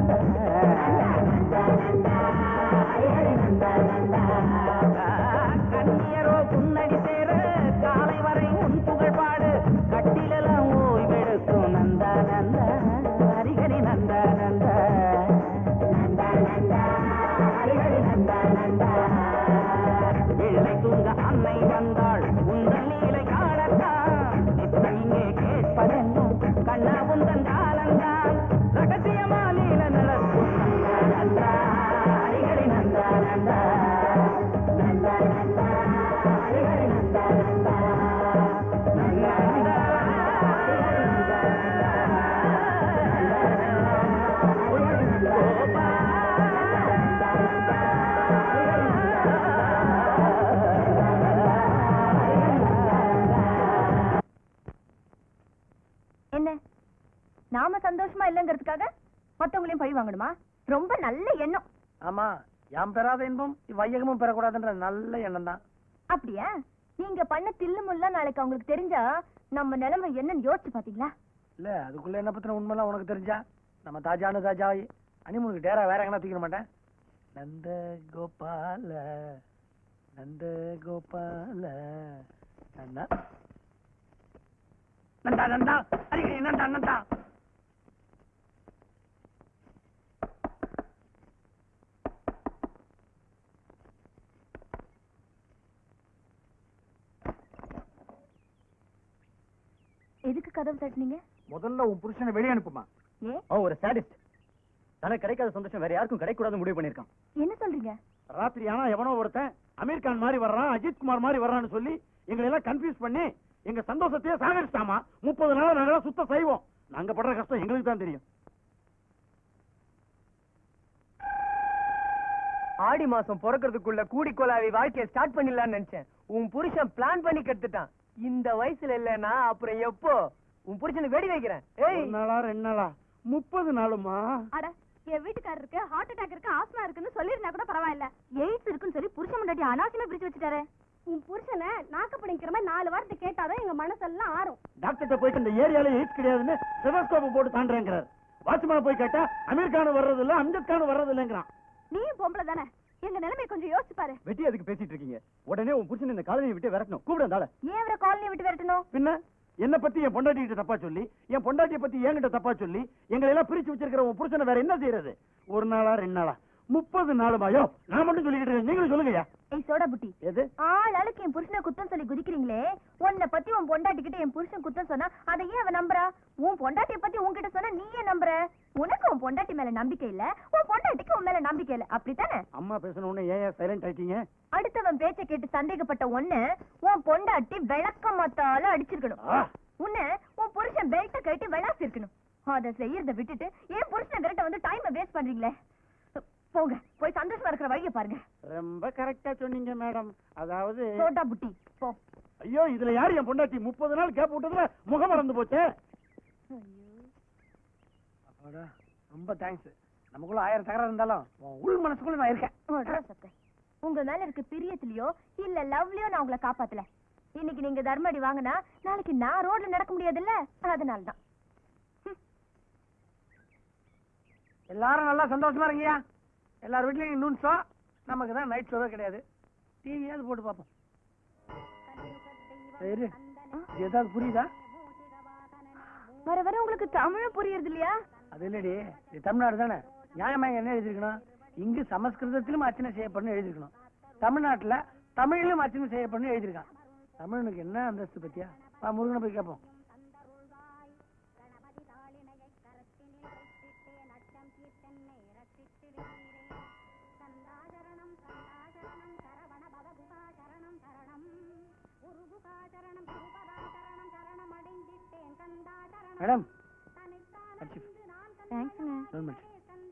நந்தா கண்ணியரோ புன்னடி சேர காலை வரை உன் புகழ் பாடு கட்டிலெல்லாம் ஓய்வெடுக்கும் நந்தா நந்தா ஹரிஹரி நந்தா நந்தா நந்தா நந்தா ஹரிஹரி நந்தா நந்தா வெள்ளை தூங்க அன்னை வந்தாள் உந்தன் லீலை காணத்தான் நித்தம் இங்கே கேட்பதெல்லாம் கண்ணா உந்தன் காலந்தான் ரகசியமா லீல நடக்கும் நந்தா நந்தா ஹரிஹரி நந்தா நந்தா நந்தா நந்தா ஹரிஹரி நந்தா நந்தா நந்தா நந்தா ஹரிஹரி நந்தா என்ன நாம சந்தோஷமா இல்லைங்கிறதுக்காக மத்தவங்களையும் பழி வாங்கணுமா ரொம்ப நல்ல எண்ணம் ஆமா யாம் பெறாத இன்பம் வையகமும் பெறக்கூடாதுன்ற நல்ல எண்ணம் தான் அப்படியா நீங்க பண்ண தில்லு முல்லா நாளைக்கு அவங்களுக்கு தெரிஞ்சா நம்ம நிலைமை என்னன்னு யோசிச்சு பாத்தீங்களா இல்ல அதுக்குள்ள என்ன பத்தின உண்மைலாம் உனக்கு தெரிஞ்சா நம்ம தாஜானு தாஜாவை அனிமுனுக்கு டேரா வேற எங்கன்னா தூக்கிட மாட்டேன் நந்த கோபால நந்த கோபால நந்தா நந்தா நந்தா அடிக்கடி நந்தா நந்தா எதுக்கு கதவு தட்டுனீங்க முதல்ல உன் புருஷனை வெளியே அனுப்புமா ஏ அவன் ஒரு சாடிஸ்ட் தனக்கு கிடைக்காத சந்தோஷம் வேற யாருக்கும் கிடைக்கூடாது முடிவு பண்ணிருக்கான் என்ன சொல்றீங்க ராத்திரி ஆனா எவனோ ஒருத்தன் அமீர் கான் மாதிரி வர்றான் அஜித் குமார் மாதிரி வர்றான்னு சொல்லி எங்களை எல்லாம் கன்ஃபியூஸ் பண்ணி எங்க சந்தோஷத்தையே சாகரிச்சிட்டாமா முப்பது நாள் நாங்களாம் சுத்த செய்வோம் நாங்க படுற கஷ்டம் எங்களுக்கு தான் தெரியும் ஆடி மாசம் பிறக்கிறதுக்குள்ள கூடி கொலாவி வாழ்க்கைய ஸ்டார்ட் பண்ணிடலாம்னு நினைச்சேன் உன் புருஷன் பிளான் பண்ணி கெடுத்துட்டான் இந்த வயசுல இல்லனா அப்புறம் எப்போ உன் புருஷனுக்கு வெடி வைக்கிறேன் ஏய் ஒரு நாளா ரெண்டு நாளா முப்பது நாளுமா அட என் வீட்டுக்காரருக்கு ஹார்ட் அட்டாக் இருக்கு ஆஸ்மா இருக்குன்னு சொல்லிருந்தா கூட பரவாயில்ல எய்ட்ஸ் இருக்குன்னு சொல்லி புருஷன் முன்னாடி அனாவசியமா பிரிச்சு வச்சுட்டாரு உன் புருஷனை நாக்கு பிடிக்கிற மாதிரி நாலு வாரத்தை கேட்டாதான் எங்க மனசெல்லாம் ஆறும் டாக்டர்கிட்ட போயிட்டு இந்த ஏரியால எய்ட்ஸ் கிடையாதுன்னு செவஸ்கோப் போட்டு தாண்டேங்கிறார் வாட்ச்மேன போய் கேட்டா அமீர் கான் வர்றது இல்ல அம்ஜத் கான் வர்றது இல்லைங்கிறான் நீயும் பொம்பளை தானே எங்க நிலைமை கொஞ்சம் யோசிச்சு பாரு வெட்டி அதுக்கு பேசிட்டு இருக்கீங்க உடனே உன் புருஷன் இந்த காலனியை விட்டு விரட்டணும் கூப்பிடு அந்த ஆளை. ஏன் அவரை காலனியை விட்டு விரட்டணும் பின்ன என்ன பத்தி என் பொண்டாட்டி கிட்ட தப்பா சொல்லி என் பொண்டாட்டிய பத்தி என்கிட்ட தப்பா சொல்லி எங்களை எல்லாம் பிரிச்சு வச்சிருக்கிற உன் புருஷனை வேற என்ன செய்யறது ஒரு நாளா ரெண்டு நாளா முப்பது நாளுமாயோ நான் மட்டும் சொல்லிக்கிட்டு இருக்கேன் நீங்களும் சொல்லுங்கய்யா ஏய் சோடா புட்டி எது ஆள் ஆளுக்கு என் புருஷனை குத்தம் சொல்லி குதிக்கிறீங்களே உன்னை பத்தி உன் பொண்டாட்டி கிட்ட என் புருஷன் குத்தம் சொன்னா அதை ஏன் அவன் நம்புறா உன் பொண்டாட்டிய பத்தி உன்கிட்ட சொன்னா நீ ஏன் நம்புற உனக்கு உன் பொண்டாட்டி மேல நம்பிக்கை இல்ல உன் பொண்டாட்டிக்கு உன் மேல நம்பிக்கை இல்ல அப்படித்தானே அம்மா பேசணும் உடனே ஏன் சைலண்ட் ஆயிட்டீங்க அடுத்தவன் பேச்ச கேட்டு சந்தேகப்பட்ட ஒண்ணு உன் பொண்டாட்டி விளக்க மாத்தால அடிச்சிருக்கணும் ஆ. உன்னை உன் புருஷன் பெல்ட்ட கட்டி விளாசி இருக்கணும் அத செய்யறத விட்டுட்டு ஏன் புருஷனை விரட்ட வந்து டைம் வேஸ்ட் பண்றீங்களே போங்க போய் சந்தோஷமா இருக்கிற வழியை பாருங்க ரொம்ப கரெக்டா சொன்னீங்க மேடம் அதாவது சோட்டா புட்டி போ ஐயோ இதுல யாரு என் பொண்டாட்டி முப்பது நாள் கேப் விட்டதுல முகம் மறந்து போச்சே அப்பாடா, ரொம்ப தேங்க்ஸ் நமக்குள்ள ஆயிரம் தகராறு இருந்தாலும் உன் உள் மனசுக்குள்ள நான் இருக்கேன் ஓடுறா சத்தே. உங்க மேல இருக்க பிரியத்திலயோ இல்ல லவ்லயோ நான் உங்களை காப்பாத்தல இன்னைக்கு நீங்க தர்மடி வாங்கினா நாளைக்கு நான் ரோட்ல நடக்க முடியாதுல்ல அதனாலதான் எல்லாரும் நல்லா சந்தோஷமா இருங்கய்யா எல்லார் வீட்லயும் நூன் ஷோ நமக்கு தான் நைட் ஷோவே கிடையாது டிவியாவது போட்டு பார்ப்போம் சரி இது ஏதாவது புரியுதா வர வர உங்களுக்கு தமிழும் புரியுறது இல்லையா அது இல்லடி இது தமிழ்நாடு தானே நியாயமா இங்க என்ன எழுதிருக்கணும் இங்கு சமஸ்கிருதத்திலும் அர்ச்சனை செய்யப்படணும் எழுதிருக்கணும் தமிழ்நாட்டுல தமிழிலும் அர்ச்சனை செய்யப்படணும் எழுதியிருக்கான் தமிழனுக்கு என்ன அந்தஸ்து பத்தியா வா முருகனை போய் கேட்போம் மேடம் தேங்க்ஸ்ங்க கவர்மெண்ட்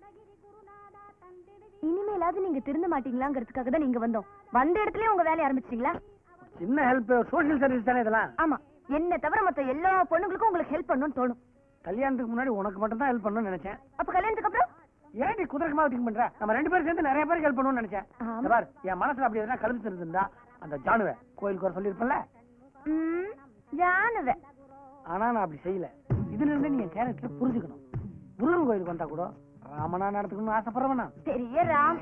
இனிமேலாவது நீங்க திருந்த மாட்டீங்களாங்கிறதுக்காக தான் நீங்க வந்தோம் வந்த இடத்துலயே உங்க வேலைய ஆரம்பிச்சிட்டீங்களா சின்ன ஹெல்ப் சோஷியல் சர்வீஸ் தானே இதெல்லாம் ஆமா என்ன தவிர மத்த எல்லா பொண்ணுங்களுக்கும் உங்களுக்கு ஹெல்ப் பண்ணணும்னு தோணும் கல்யாணத்துக்கு முன்னாடி உனக்கு மட்டும் தான் ஹெல்ப் பண்ணணும்னு நினைச்சேன் அப்ப கல்யாணத்துக்கு அப்புறம் ஏன் நீ குதிரக்கமா திங்க் பண்ற நம்ம ரெண்டு பேரும் சேர்ந்து நிறைய பேருக்கு ஹெல்ப் பண்ணுவோம்னு நினைச்சேன் ஆமா. இந்த பார் என் மனசுல அப்படி எதனா கழுத்து இருந்திருந்தா அந்த ஜானுவை கோயிலுக்கு வர சொல்லியிருப்பேன்ல ம், ஜானுவ ஆனா நான் அப்படி செய்யல இதுல இருந்து நீ என் கேரக்டர் புரிஞ்சுக்கணும் முருகன் கோயிலுக்கு வந்தா கூட ராமனா நடத்துக்கணும்னு ஆசைப்படுறவனா பெரிய ராம்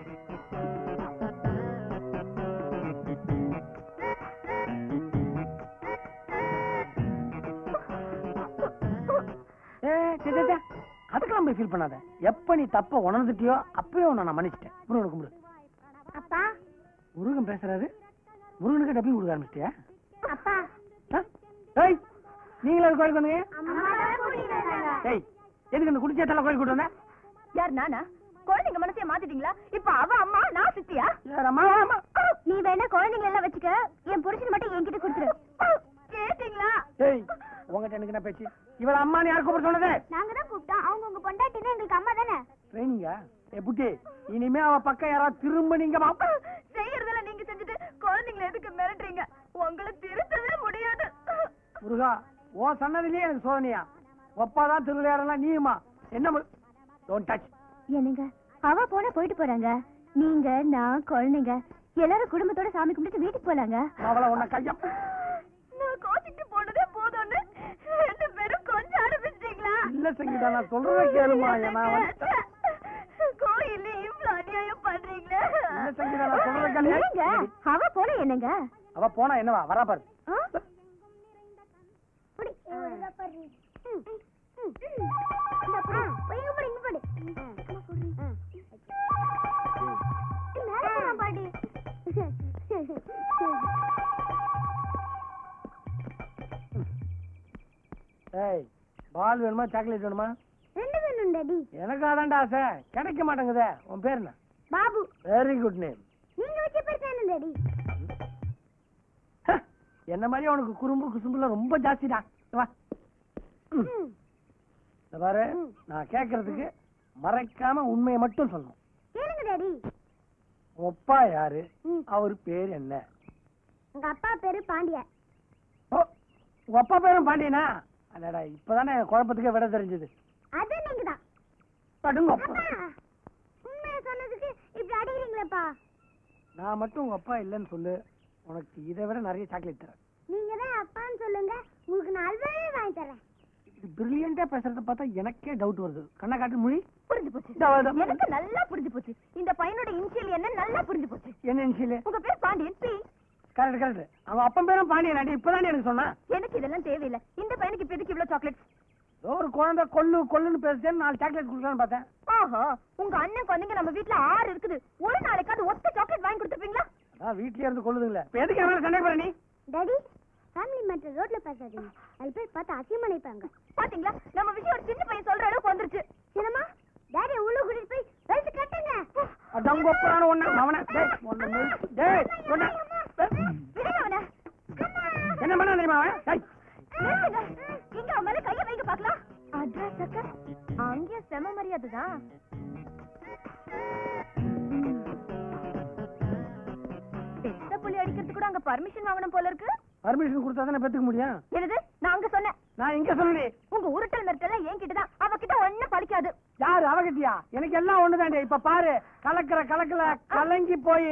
ஏ சே, சே, சே. அதுக்கெல்லாம் போய் ஃபீல் பண்ணாத எப்ப நீ தப்ப உணர்ந்துட்டியோ அப்பவே உன்னை நான் மன்னிச்சிட்டேன் முருகனை கும்பிடு அப்பா முருகன் பேசுறாரு முருகனுக்கு டப்பிங் கொடுக்க ஆரம்பிச்சிட்டியா அப்பா ஆ? ஏய் நீங்களா அது கோயிலுக்கு வந்தீங்க அம்மா தான் கூட்டிட்டு வந்தாங்க. ஏய் எதுக்கு இந்த குடிச்சேத்தெல்லாம் கோயிலுக்கு கூட்டு வந்தேன் யார் நானா குழந்தைங்க மனசைய மாத்திட்டீங்களா இப்ப அவ அம்மா நான் சித்தியா யார் அம்மா அம்மா நீ வேணா குழந்தைங்களை எல்லாம் வச்சுக்க என் புருஷன் மட்டும் என்கிட்ட கொடுத்துரு கேட்டீங்களா ஏய் உங்ககிட்ட எனக்கு என்ன பேச்சு இவள அம்மான்னு யார் கூப்பிட சொன்னது நாங்க தான் கூப்பிட்டோம் அவங்க உங்க பொண்டாட்டினா எங்களுக்கு அம்மா தானே ட்ரைனிங்கா ஏ புட்டி இனிமே அவ பக்கம் யாராவது திரும்ப நீங்க வா. செய்யறதெல்லாம் நீங்க செஞ்சுட்டு குழந்தைங்களை எதுக்கு மிரட்டுறீங்க உங்களை திருத்தவே முடியாது முருகா ஓ சன்னதிலேயே எனக்கு சோதனையா ஒப்பாதான் திருவிளையாடலாம் நீயுமா என்ன டோன்ட் டச் என்னங்க அவ போனா போயிட்டு போறாங்க நீங்க நான் குழந்தைங்க எல்லாரும் குடும்பத்தோட சாமி கும்பிட்டு வீட்டுக்கு போலாங்க அவளை உன்னை கையா நான் கோச்சிட்டு போனதே போதும்னு ரெண்டு பேரும் கொஞ்சம் ஆரம்பிச்சிட்டீங்களா இல்ல சங்கீதா நான் சொல்றத கேளுமா ஏன்னா வந்து கோயில்ல இவ்வளவு அநியாயம் பண்றீங்களே இல்ல சங்கீதா நான் சொல்றத கேளு ஏங்க அவ போனா என்னங்க அவ போனா என்னவா வரா பாரு ஆ? புடி. இந்தா புடி. இங்க போடு, இங்க போடு. மேல போறான் பாடி. ஏய் பால் வேணுமா சாக்லேட் வேணுமா ரெண்டு வேணும் டாடி எனக்கு அதான்டா ஆசை கிடைக்க மாட்டேங்குதே உன் பேர் என்ன பாபு வெரி குட் நேம் நீங்க வச்ச பேர் தானே டாடி என்ன மாதிரி உனக்கு குறும்பு குசும்புல ரொம்ப ஜாஸ்திடா இங்க வா ம். இந்த பாரு நான் கேக்குறதுக்கு மறைக்காம உண்மையை மட்டும் சொல்லணும் கேளுங்க டாடி உன் அப்பா யாரு அவர் பேர் என்ன உங்க அப்பா பேரு பாண்டியா ஓ உங்க அப்பா பேரும் பாண்டியனா அடடா இப்பதானே என் குழப்பத்துக்கே விட தெரிஞ்சது அது நீங்க தான் படுங்க அப்பா உண்மையை சொன்னதுக்கு இப்படி அடிக்கிறீங்களேப்பா நான் மட்டும் உங்க அப்பா இல்லைன்னு சொல்லு உனக்கு இதை விட நிறைய சாக்லேட் தரேன் நீங்க தான் அப்பான்னு சொல்லுங்க உங்களுக்கு நான் அல்வாவே வாங்கி தரேன் இது பிரில்லியண்டா பேசுறத பார்த்தா எனக்கே டவுட் வருது கண்ணை காட்டு மொழி புரிஞ்சு போச்சு இதோ, இதோ. எனக்கு நல்லா புரிஞ்சு போச்சு இந்த பையனோட இனிஷியல் என்ன நல்லா புரிஞ்சு போச்சு என்ன இனிஷியல் உங்க பேர் பாண்டியன் பி கரெக்ட் கரெக்ட் அவன் அப்பன் பேரும் பாண்டியன் அடி இப்பதானே எனக்கு சொன்னான் எனக்கு இதெல்லாம் தேவையில்லை இந்த பையனுக்கு இப்ப எதுக்கு இவ்வளவு சாக்லேட் ஏதோ ஒரு குழந்தை கொல்லு கொல்லுன்னு பேசுச்சேன்னு நாலு சாக்லேட் கொடுக்கலான்னு பார்த்தேன் ஆஹா உங்க அண்ணன் குழந்தைங்க நம்ம வீட்ல ஆறு இருக்குது ஒரு நாளைக்காவது ஒத்த சாக்லேட் வாங்கி கொடுத்துருப்பீங்களா அதான் வீட்லயே இருந்து கொல்லுதுங்களே இப்ப எதுக்கு என் மேல சண்டை போற நீ டாடி ஃபேமிலி மேட்டர் ரோட்ல பேசாதீங்க அது பேர் பார்த்து அசியமா நினைப்பாங்க பாத்தீங்களா நம்ம விஷயம் ஒரு சின்ன பையன் சொல்ற அளவுக்கு வந்துருச்சு சின்னம்மா டாடி உள்ள கூட்டிட்டு போய் வயசு கட்டுங்க அதான் கொப்பரான ஒண்ணு அவன டேய் ஒண்ணு நிறுத்து. டேய் ஒண்ணு விடுங்க அவனை என்ன பண்ண தெரியுமா அவன் டேய் நிறுத்துங்க. இங்க அவன் மேல கைய வைங்க பாக்கலாம் அட்ரஸ் அக்கா அங்கே செம மரியாதை தான் பெத்த புள்ளி அடிக்கிறதுக்கு கூட அங்க பர்மிஷன் வாங்கணும் போல இருக்கு பர்மிஷன் கொடுத்தா தானே பெத்துக்க முடியும் என்னது நான் அங்க சொன்னேன் நான் இங்க சொல்லி உங்க உருட்டல் மிரட்டல் என்கிட்ட தான் அவகிட்ட ஒண்ணும் பலிக்காது யாரு அவகிட்டியா எனக்கு எல்லாம் ஒண்ணுதாண்டே இப்ப பாரு கலக்கிற கலக்கல கலங்கி போய்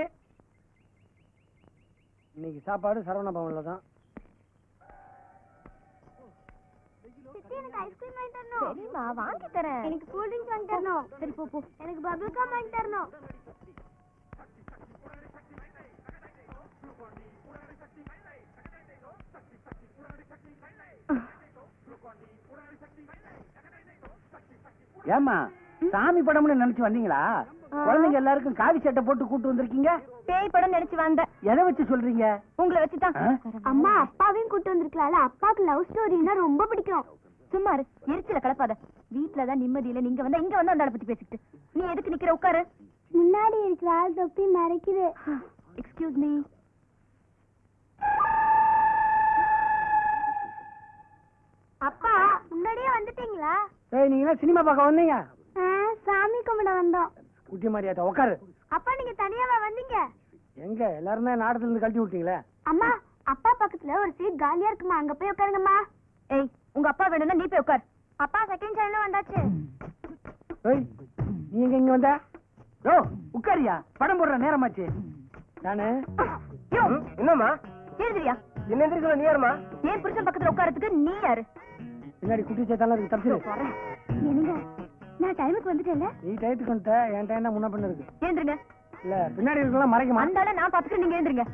இன்னைக்கு சாப்பாடு சரவண பவன்ல தான் எனக்கு ஐஸ்கிரீம் வாங்கி தரணும் சரிம்மா வாங்கி தரேன் எனக்கு கூல் ட்ரிங்க்ஸ் வாங்கி தரணும் சரி போ போ எனக்கு பபிள் கம் வாங்கி தரணும் ஏமா சாமி படம்னு நினைச்சு வந்தீங்களா குழந்தைங்க எல்லாருக்கும் காவி சட்டை போட்டு கூட்டு வந்திருக்கீங்க பேய் படம் நினைச்சு வந்தேன் எதை வச்சு சொல்றீங்க உங்களை வச்சுதான் ஆ? அம்மா அப்பாவையும் கூட்டு வந்திருக்கலாம்ல அப்பாவுக்கு லவ் ஸ்டோரினா ரொம்ப பிடிக்கும் சும்மா இரு எரிச்சல கலப்பாத வீட்டுலதான் நிம்மதி இல்ல நீங்க வந்தா இங்க வந்து அந்த ஆளை பத்தி பேசிக்கிட்டு நீ எதுக்கு நிக்கிற உட்காரு முன்னாடி இருக்கிற ஆள் தொப்பி மறைக்குது எக்ஸ்கியூஸ் மீ அப்பா முன்னாடியே வந்துட்டீங்களா ஏய் நீங்க சினிமா பார்க்க வந்தீங்க ஆ, சாமி கும்பிட வந்தோம் குட்டி மாதிரியாத்த உட்காரு அப்பா நீங்க தனியாவா வந்தீங்க எங்க எல்லாரும் தான் நாடத்துல இருந்து கழட்டி விட்டீங்களே அம்மா அப்பா பக்கத்துல ஒரு சீட் காலியா இருக்குமா அங்க போய் உட்காருங்கம்மா ஏய் உங்க அப்பா வேணும்னா நீ போய் உட்கார் அப்பா செகண்ட் சைடுல வந்தாச்சு ஏய் நீ எங்க இங்க வந்த ஓ உட்காரியா படம் போடுற நேரமாச்சு நானு யோ என்னம்மா எழுதுறியா என்ன எந்திரிக்கல நீ யாருமா ஏன் புருஷன் பக்கத்துல உட்காரத்துக்கு நீ யாரு பின்னாடி குட்டி சேத்தாலும் இருக்கு தப்பிச்சிரு வரேன் என்னங்க நான் டைமுக்கு வந்துட்டேன்ல நீ டயத்துக்கு வந்துட்ட என் டைம் தான் முன்ன பண்ண இருக்கு ஏந்திருங்க இல்ல பின்னாடி இருக்கலாம் மறைக்குமா அந்த ஆளை நான் பாத்துக்கிறேன் நீங்க ஏந்திருங்க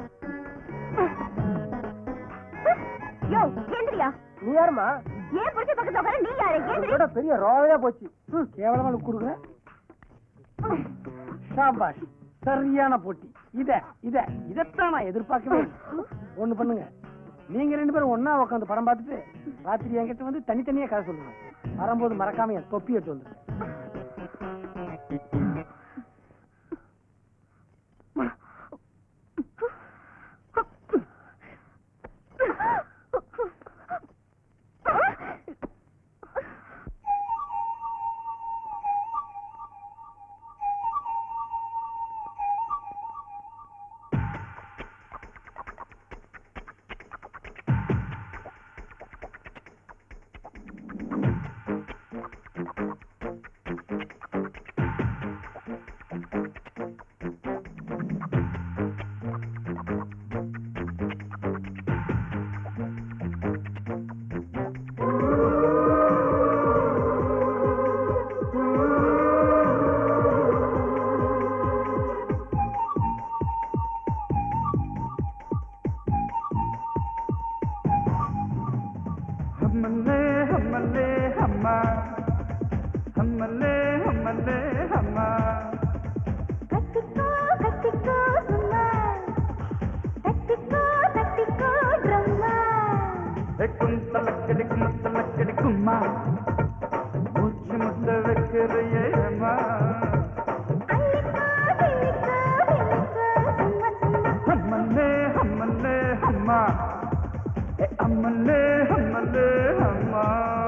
யோ ஏந்திரியா நீ யாருமா ஏன் புருஷன் பக்கத்துல உட்கார நீ யாரு ஏந்திரி இதோட பெரிய ரோவையா போச்சு ம், கேவலமா லுக் கொடுக்குற ஷாபாஷ் சரியான போட்டி இத இத இதத்தான் நான் எதிர்பார்க்கவே இல்லை. ஒண்ணு பண்ணுங்க நீங்க ரெண்டு பேரும் ஒண்ணா உட்காந்து படம் பார்த்துட்டு ராத்திரி என்கிட்ட வந்து தனித்தனியா கதை சொல்லுங்க வரும்போது மறக்காம என் தொப்பி எடுத்து வந்துருங்க हमले हमले हम्मा हमले हमले हम्मा கத்திக்கோ கத்திக்கோ சும்மா தட்டிக்கோ தட்டிக்கோ ட்ரம்மா கும் தலக்கடி கும் தலக்கடி கும்மா மூச்சு முட்ட வைக்கிறையே அம்மா அள்ளிக்கோ கிள்ளிக்கோ கிள்ளிக்கோ சும்மா சும்மா हमले हमले हम्मा ए हमले हमले हम्मा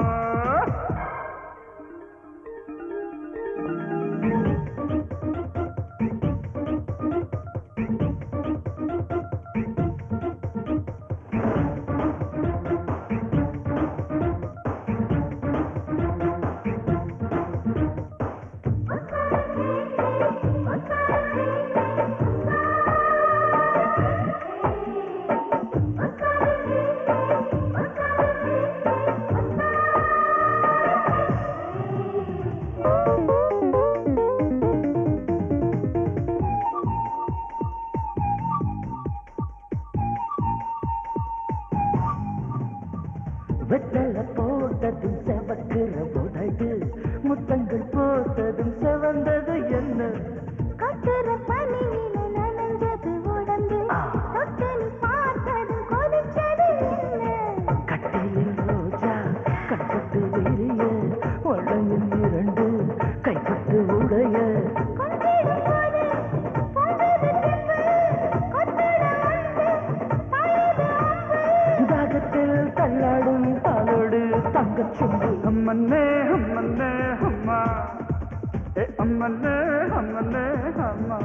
வெத்தல போட்டதும் செவக்குற உதடு முத்தங்கள் போட்டதும் செவந்தது என்ன கொட்டுற பனியில நனைஞ்சது உடம்பு தொட்டு நீ பார்த்தது கொதிச்சது என்ன கட்டிலில் ரோஜா கட்டத்து விரிய வளையில் இரண்டு கைப்பட்டு உடைய கொஞ்சிடும் போது பொங்குது திப்பு கொத்திட வந்து பழுது அம்பு தாகத்தில் தள்ளாடும் பாலோடு தங்கச் சொம்பு हमने हमने हम्मा ए हमने हमने हम्मा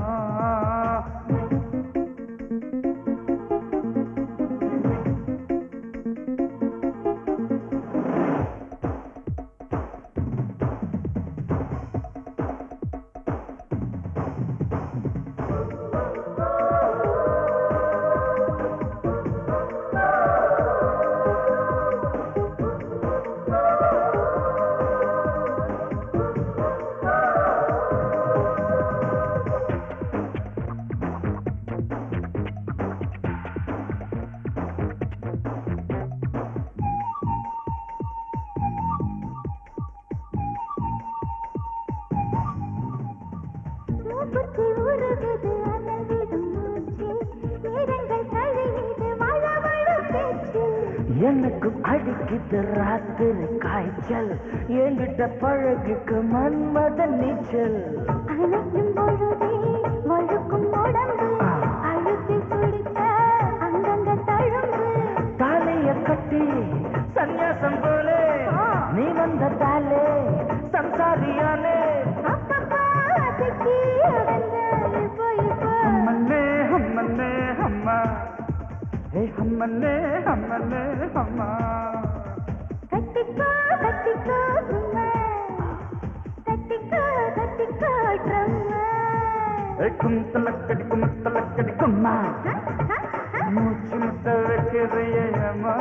மூக்குத்தி உருகுது அனலிடும் மூச்சு நேரங்கள் கழியுது வளவழ பேச்சு எனக்கும் அடிக்குது ராத்திரி காய்ச்சல் என்கிட்ட பழகுக்கு மன்மத நீச்சல் அணைக்கும் பொழுதே வழுக்கும் உடம்பு அழுத்தி பிடிக்க அங்கங்க தழும்பு தாலைய கட்டி சந்நியாசம் போலே நீ வந்த தாலே சம்சாரியானே அப்பப்பா திக்கி உடந்த இப்போ இப்போ ஹம்மன்னே ஹம்மன்னே ஹம்மா ஹே ஹம்மன்னே ஹம்மன்னே ஹம்மா கட்டிக்கோ கட்டிக்கோ சும்மா கட்டிக்கோ கட்டிக்கோ ட்ரம்மா கும்தலக்கடி குமத்தலக்கடி கும்மா மூச்சு முத்த வைக்கிறையே அம்மா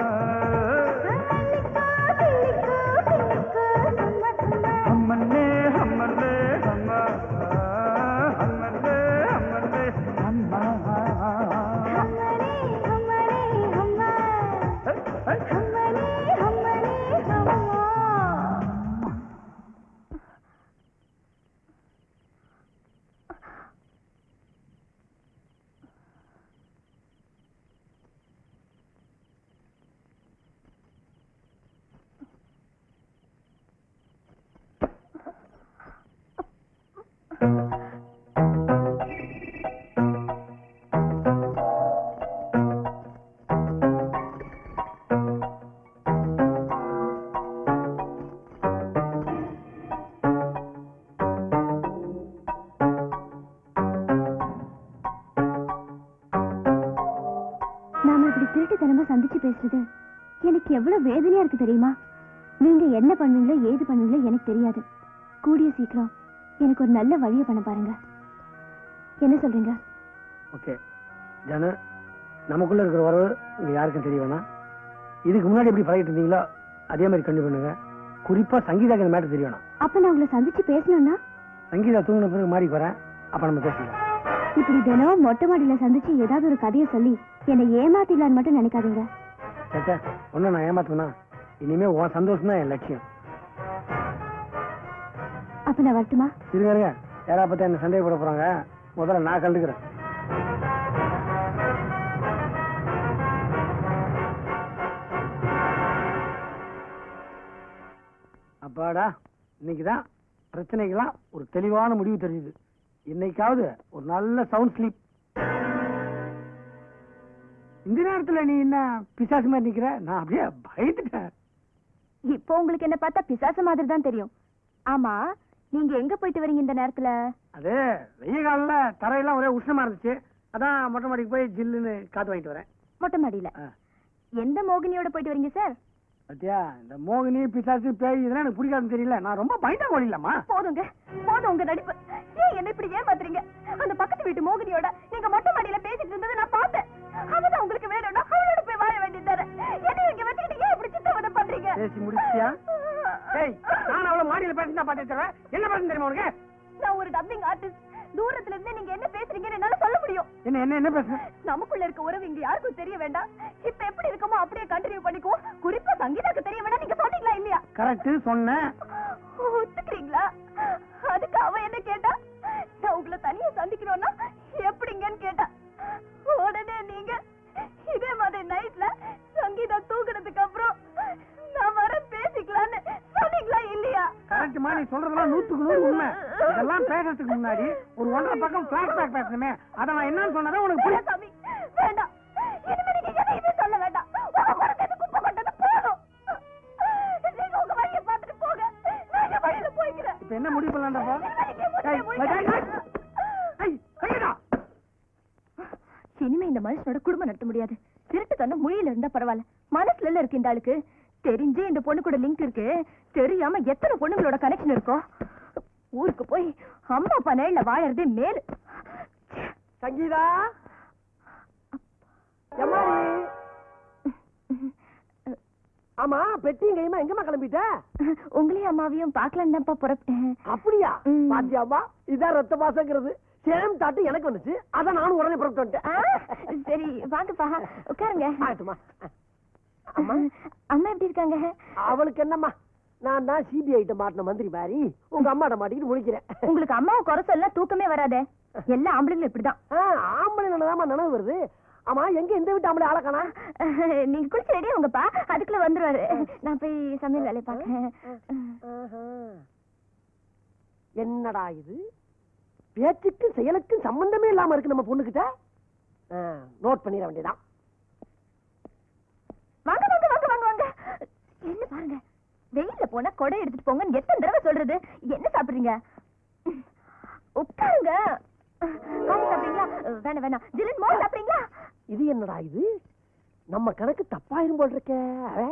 ஹம்மன்னே ஹம்மன்னே ஹம்மா ஹம்மன்னே ஹம்மன்னே ஹம்மா நாம இப்படி திருட்டுத்தனமா சந்திச்சு பேசுறது எனக்கு எவ்வளவு வேதனையா இருக்கு தெரியுமா நீங்க என்ன பண்ணுவீங்களோ ஏது பண்ணுவீங்களோ எனக்கு தெரியாது கூடிய சீக்கிரம் எனக்கு ஒரு நல்ல வழியை பண்ண பாருங்க என்ன சொல்றீங்க ஓகே ஜானு நமக்குள்ள இருக்கிற உறவு இங்க யாருக்கும் தெரிய வேணாம் இதுக்கு முன்னாடி எப்படி பழகிட்டு இருந்தீங்களோ அதே மாதிரி கண்டினியூ பண்ணுங்க குறிப்பா சங்கீதாக்கு இந்த மேட்டர் தெரிய வேணாம் அப்ப நான் உங்களை சந்திச்சு பேசணும்னா சங்கீதா தூங்கின பிறகு மாறி வரேன் அப்ப நம்ம பேசிக்கலாம் இப்படி தினம் மொட்டை மாடியில சந்திச்சு ஏதாவது ஒரு கதையை சொல்லி என்னை ஏமாத்திடலான்னு மட்டும் நினைக்காதீங்க சேச்சா ஒன்னும் நான் ஏமாத்துனா இனிமே உன் சந்தோஷம் தான் என் லட்சியம் அப்ப நான் வரட்டுமா இருங்க இருங்க யாரா பத்தி என்ன சந்தேகப்பட போறாங்க முதல்ல நான் கண்டுக்கிறேன் அப்பாடா இன்னைக்குதான் பிரச்சனைக்கெல்லாம் ஒரு தெளிவான முடிவு தெரிஞ்சுது இன்னைக்காவது ஒரு நல்ல சவுண்ட் ஸ்லீப் இந்த நேரத்துல நீ என்ன பிசாசு மாதிரி நிக்கிற நான் அப்படியே பயந்துட்டேன் இப்போ உங்களுக்கு என்ன பார்த்தா பிசாசு மாதிரி தான் தெரியும் ஆமா நீங்க எங்க போயிட்டு வரீங்க இந்த நேரத்துல அது வெய்ய காலில் தரையெல்லாம் ஒரே உஷ்ணமா இருந்துச்சு அதான் மொட்டை மாடிக்கு போய் ஜில்லுன்னு காத்து வாங்கிட்டு வரேன் மொட்டை மாடியில எந்த மோகினியோட போயிட்டு வரீங்க சார் பத்தியா இந்த மோகினி பிசாசு பேய் இதெல்லாம் எனக்கு பிடிக்காதுன்னு தெரியல நான் ரொம்ப பயந்த கோழி இல்லம்மா போதுங்க போதும் உங்க நடிப்பு ஏன் என்ன இப்படி ஏமாத்துறீங்க அந்த பக்கத்து வீட்டு மோகினியோட நீங்க மொட்டை மாடியில பேசிட்டு இருந்ததை நான் பார்த்தேன் அவதான் உங்களுக்கு வேணும்னா அவளோட போய் வாழ வேண்டியதாரு என்ன இங்க வச்சுக்கிட்டு ஏன் இப்படி சித்தவதை பண்றீங்க பேசி முடிச்சியா ஏய் நான் அவள மாடியில பேசினா பாத்து தருவேன் என்ன பேசணும் தெரியுமா உனக்கு நான் ஒரு டப்பிங் ஆர்டிஸ்ட் தூரத்துல இருந்து நீங்க என்ன பேசுறீங்கன்னு என்னால சொல்ல முடியும் என்ன என்ன என்ன பேசுற நமக்குள்ள இருக்க உறவு இங்க யாருக்கும் தெரிய வேண்டாம் இப்ப எப்படி இருக்கமோ அப்படியே கண்டினியூ பண்ணிக்குவோம் குறிப்பா சங்கீதாக்கு தெரிய வேண்டாம் நீங்க சொன்னீங்களா இல்லையா கரெக்ட் சொன்னேன் ஒத்துக்கிறீங்களா அதுக்கு அவ என்ன கேட்டா நான் உங்களை தனியா சந்திக்கணும்னா எப்படிங்கன்னு கேட்டா உடனே நீங்க இதே மாதிரி நைட்ல சங்கீதா தூக்குனதுக்கு அப்புறம் நான் வர பேசிக்கலான்னு சொன்னீங்களா இல்லையா கரெக்ட்மா நீ சொல்றதெல்லாம் நூத்துக்கு நூறு உண்மை இதெல்லாம் பேசுறதுக்கு முன்னாடி ஒரு ஒன்றரை பக்கம் பிளாஷ்பேக் பேசணுமே அதை நான் என்னன்னு சொன்னதா உனக்கு புரியும் சாமி வேண்டாம் இனிமே நீங்க எதையுமே சொல்ல வேண்டாம் உங்க குரங்கு குப்பை கொண்டது போதும் நீங்க உங்க வழியை பார்த்துட்டு போங்க நான் என் வழியில போய்க்கிறேன் இப்ப என்ன முடிவு பண்ணலாம்டா ஏய், ஏய், ஏய், ஏய், சங்கீதா இனிமே இந்த மனுஷனோட குடும்பம் நடத்த முடியாது திருட்டுத்தனம் மொழியில இருந்தா பரவாயில்ல மனசுல எல்லாம் இருக்கு இந்த ஆளுக்கு தெரிஞ்சே இந்த பொண்ணு கூட லிங்க் இருக்கு தெரியாம எத்தனை பொண்ணுங்களோட கனெக்ஷன் இருக்கும் ஊருக்கு போய் அம்மா அப்பா நேரில் வாழறதே மேலு சங்கீதா எம்மாடி ஆமா பெட்டியும் கையுமா எங்கம்மா கிளம்பிட்ட உங்களையும் அம்மாவையும் பார்க்கலான்னு தான்ப்பா புறப்பட்டேன் அப்படியா பாத்தியாமா இதான் ரத்த பாசங்கிறது சேம் தாட்டு எனக்கு வந்துச்சு அதான் நானும் உடனே புறப்பட்டு வந்துட்டேன் சரி வாங்கப்பா உட்காருங்க ஆகட்டுமா அம்மா அம்மா எப்படி இருக்காங்க அவளுக்கு என்னம்மா நான் தான் சிபிஐ கிட்ட மாட்டின மந்திரி மாதிரி உங்க அம்மாட்ட மாட்டிக்கிட்டு முடிக்கிறேன் உங்களுக்கு அம்மாவை குறை சொல்ல தூக்கமே வராதே எல்லா ஆம்பளைங்களும் இப்படிதான் ஆம்பளை நல்லதாமா நினைவு வருது ஆமா எங்க இந்த வீட்டு ஆம்பளை ஆள காணா நீங்க குளிச்சு ரெடி உங்கப்பா அதுக்குள்ள வந்துருவாரு நான் போய் சமையல் வேலையை பார்க்கறேன் என்னடா இது பேச்சுக்கும் செயலுக்கும் சம்பந்தமே இல்லாம இருக்கு நம்ம பொண்ணுகிட்ட நோட் பண்ணிட வேண்டியதான் வாங்க வாங்க வாங்க வாங்க வாங்க என்ன பாருங்க வெயில்ல போனா கொடை எடுத்துட்டு போங்கன்னு எத்தனை தடவை சொல்றது என்ன சாப்பிடுறீங்க உட்காருங்க காஃபி சாப்பிடுறீங்களா வேணாம் வேணாம் ஜிலன் மோர் சாப்பிடுறீங்களா இது என்னடா இது நம்ம கணக்கு தப்பாயிரும் போல் இருக்கே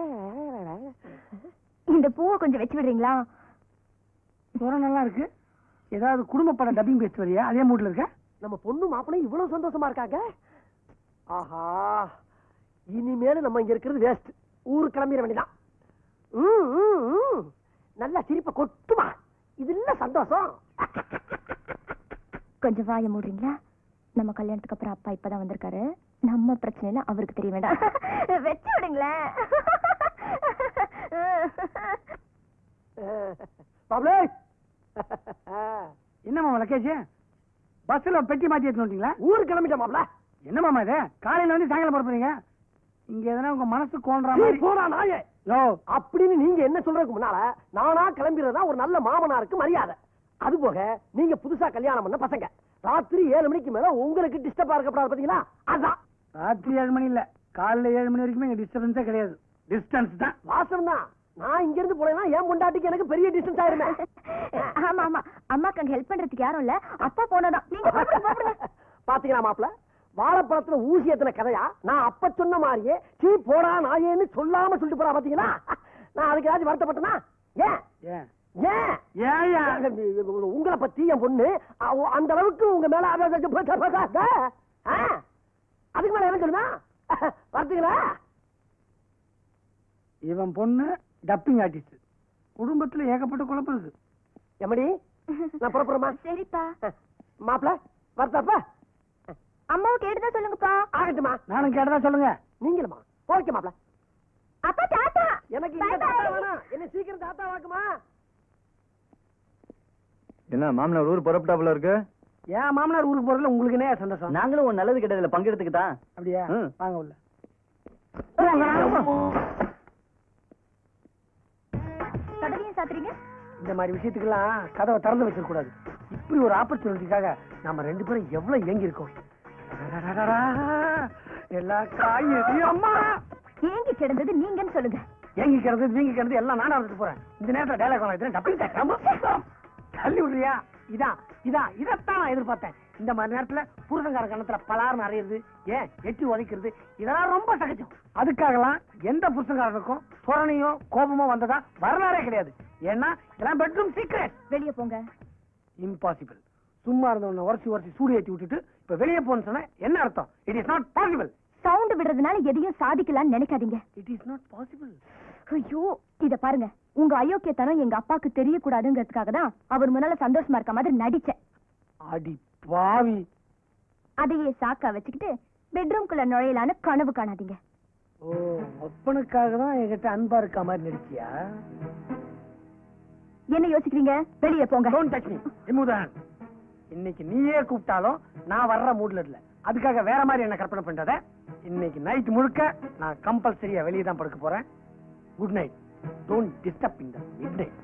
இந்த பூவை கொஞ்சம் வச்சு விடுறீங்களா சுரம் நல்லா இருக்கு ஏதாவது குடும்ப படம் டப்பிங் பேசி வரியா அதே மூட்ல இருக்க நம்ம பொண்ணு மாப்பிள்ளை இவ்வளவு சந்தோஷமா இருக்காங்க ஆஹா இனிமேல் நம்ம இங்க இருக்கிறது வேஸ்ட் ஊருக்கு கிளம்பிட வேண்டியதான் ம், ம், ம். நல்லா சிரிப்ப கொட்டுமா இது இல்ல சந்தோஷம் கொஞ்சம் வாய மூடுறீங்களா நம்ம கல்யாணத்துக்கு அப்புறம் அப்பா இப்பதான் வந்திருக்காரு நம்ம பிரச்சனைல அவருக்கு தெரிய வேண்டாம் வச்சு விடுங்களேன் பாப்ளே என்ன மாமா லக்கேஜ் பஸ்ல பெட்டி மாத்தி எடுத்து வந்துட்டீங்களா ஊருக்கு கிளம்பிட்டேன் மாப்ள என்ன மாமா இது காலையில வந்து சாயங்காலம் போற போறீங்க இங்க எதனா உங்க மனசு கோன்ற நீ மாதிரி போடா நாயே யோ அப்படின்னு நீங்க என்ன சொல்றதுக்கு முன்னால நானா கிளம்பிடுறதா ஒரு நல்ல மாமனாருக்கு மரியாதை அது போக நீங்க புதுசா கல்யாணம் பண்ண பசங்க ராத்திரி ஏழு மணிக்கு மேல உங்களுக்கு டிஸ்டர்பா இருக்கப்படாது பாத்தீங்களா அதான் ராத்திரி ஏழு மணி இல்ல காலைல ஏழு மணி வரைக்குமே இங்க டிஸ்டர்பன்ஸே கிடையாது டிஸ்டன்ஸ் தான் வாசம் தான் நான் இங்க இருந்து போனேன்னா என் பொண்டாட்டிக்கு எனக்கு பெரிய டிஸ்டன்ஸ் ஆயிருமே ஆமா ஆமா அம்மாக்கு அங்க ஹெல்ப் பண்றதுக்கு யாரும் இல்ல அப்பா போனதான் நீங்க போடுங்க, போடுங்க. பாத்தீங்களா மாப்பிள வாழைப்பழத்துல ஊசி எத்தனை கதையா நான் அப்ப சொன்ன மாதிரியே சீ போடா நாயேன்னு சொல்லாம சொல்லிட்டு போறா பாத்தீங்களா நான் அதுக்கு ஏதாச்சும் வருத்தப்பட்டனா ஏன் ஏன் ஏன் ஏயா உங்களை பத்தி என் பொண்ணு அவ- அந்த அளவுக்கு உங்க மேல அவ- அவ- அவ- ஆ? அதுக்கு மேல என்ன சொல்லுமா வரத்துங்களா இவன் பொண்ணு டப்பிங் ஆர்டிஸ்ட் குடும்பத்துல ஏகப்பட்ட குழப்பம் இருக்கு எம்மடி நான் புறப்புறமா சரிப்பா மாப்பிள வரத்தாப்பா அம்மாவை கேட்டுதான் சொல்லுங்கப்பா ஆகட்டுமா நானும் கேட்டதா சொல்லுங்க நீங்களுமா ஓகே மாப்பிள அப்பா டாட்டா எனக்கு இந்த Bye bye. தாத்தா வேணாம் என்ன சீக்கிரம் தாத்தா வாக்குமா என்ன மாமனார் ஊர் புறப்பட்டாப்புல இருக்கு ஏன் மாமனார் ஊருக்கு போறதுல உங்களுக்கு என்ன சந்தோஷம் நாங்களும் ஒரு நல்லது கெட்டதுல பங்கெடுத்துக்கிட்டா அப்படியா ம். வாங்க உள்ள கதவையும் சாத்துறீங்க இந்த மாதிரி விஷயத்துக்கெல்லாம் கதவை திறந்து வச்சிருக்க கூடாது இப்படி ஒரு ஆப்பர்ச்சுனிட்டிக்காக நாம ரெண்டு பேரும் எவ்வளவு இயங்கி இருக்கோம் அடடடடடா. எல்லா காயும் அம்மா ஏங்கி கிடந்தது நீங்கன்னு சொல்லுங்க ஏங்கி கிடந்து வீங்கி கிடந்து எல்லாம் நானா வந்துட்டு போறேன் இந்த நேரத்துல டைலாக் வாங்க டப்பிங் டேக் தள்ளி விடுறியா இதான் இதான் இதைத்தான் நான் எதிர்பார்த்தேன் இந்த மாதிரி நேரத்துல புருஷங்கார கணத்துல பலார்னு அறையிறது ஏன் எட்டி உதைக்கிறது இதெல்லாம் ரொம்ப சகஜம் அதுக்காகலாம் எந்த புருஷங்காரனுக்கும் சொரணையோ கோபமோ வந்ததா வரலாறே கிடையாது ஏன்னா இதெல்லாம் பெட்ரூம் சீக்ரெட் வெளிய போங்க இம்பாசிபிள் சும்மா இருந்தவன உரசி உரசி சூடு ஏத்தி விட்டுட்டு இப்ப வெளியே போன்னு சொன்னா என்ன அர்த்தம் it is not possible sound விடுறதுனால எதையும் சாதிக்கலாம்னு நினைக்காதீங்க இட் இஸ் நாட் பாசிபிள் ஐயோ இத பாருங்க உங்க அயோக்கியத்தனம் எங்க அப்பாக்கு தெரியக்கூடாதுங்கிறதுக்காக தான் அவர் முன்னால சந்தோஷமா இருக்க மாதிரி நடிச்சேன் அடி பாவி அதையே சாக்கா வச்சுக்கிட்டு பெட்ரூம்குள்ள நுழையலான்னு கனவு காணாதீங்க ஓ அப்பனுக்காக தான் என்கிட்ட அன்பா இருக்க மாதிரி நடிச்சியா என்ன யோசிக்கிறீங்க வெளிய போங்க டோன்ட் டச் மீ ரிமூவ் இன்னைக்கு நீயே கூப்பிட்டாலும் நான் வர்ற மூட்ல இல்ல அதுக்காக வேற மாதிரி என்ன கற்பனை பண்றத இன்னைக்கு நைட் முழுக்க நான் கம்பல்சரியா வெளியே தான் படுக்க போறேன் குட் நைட் டோன்ட் டிஸ்டர்ப் இந்த மிட் நைட்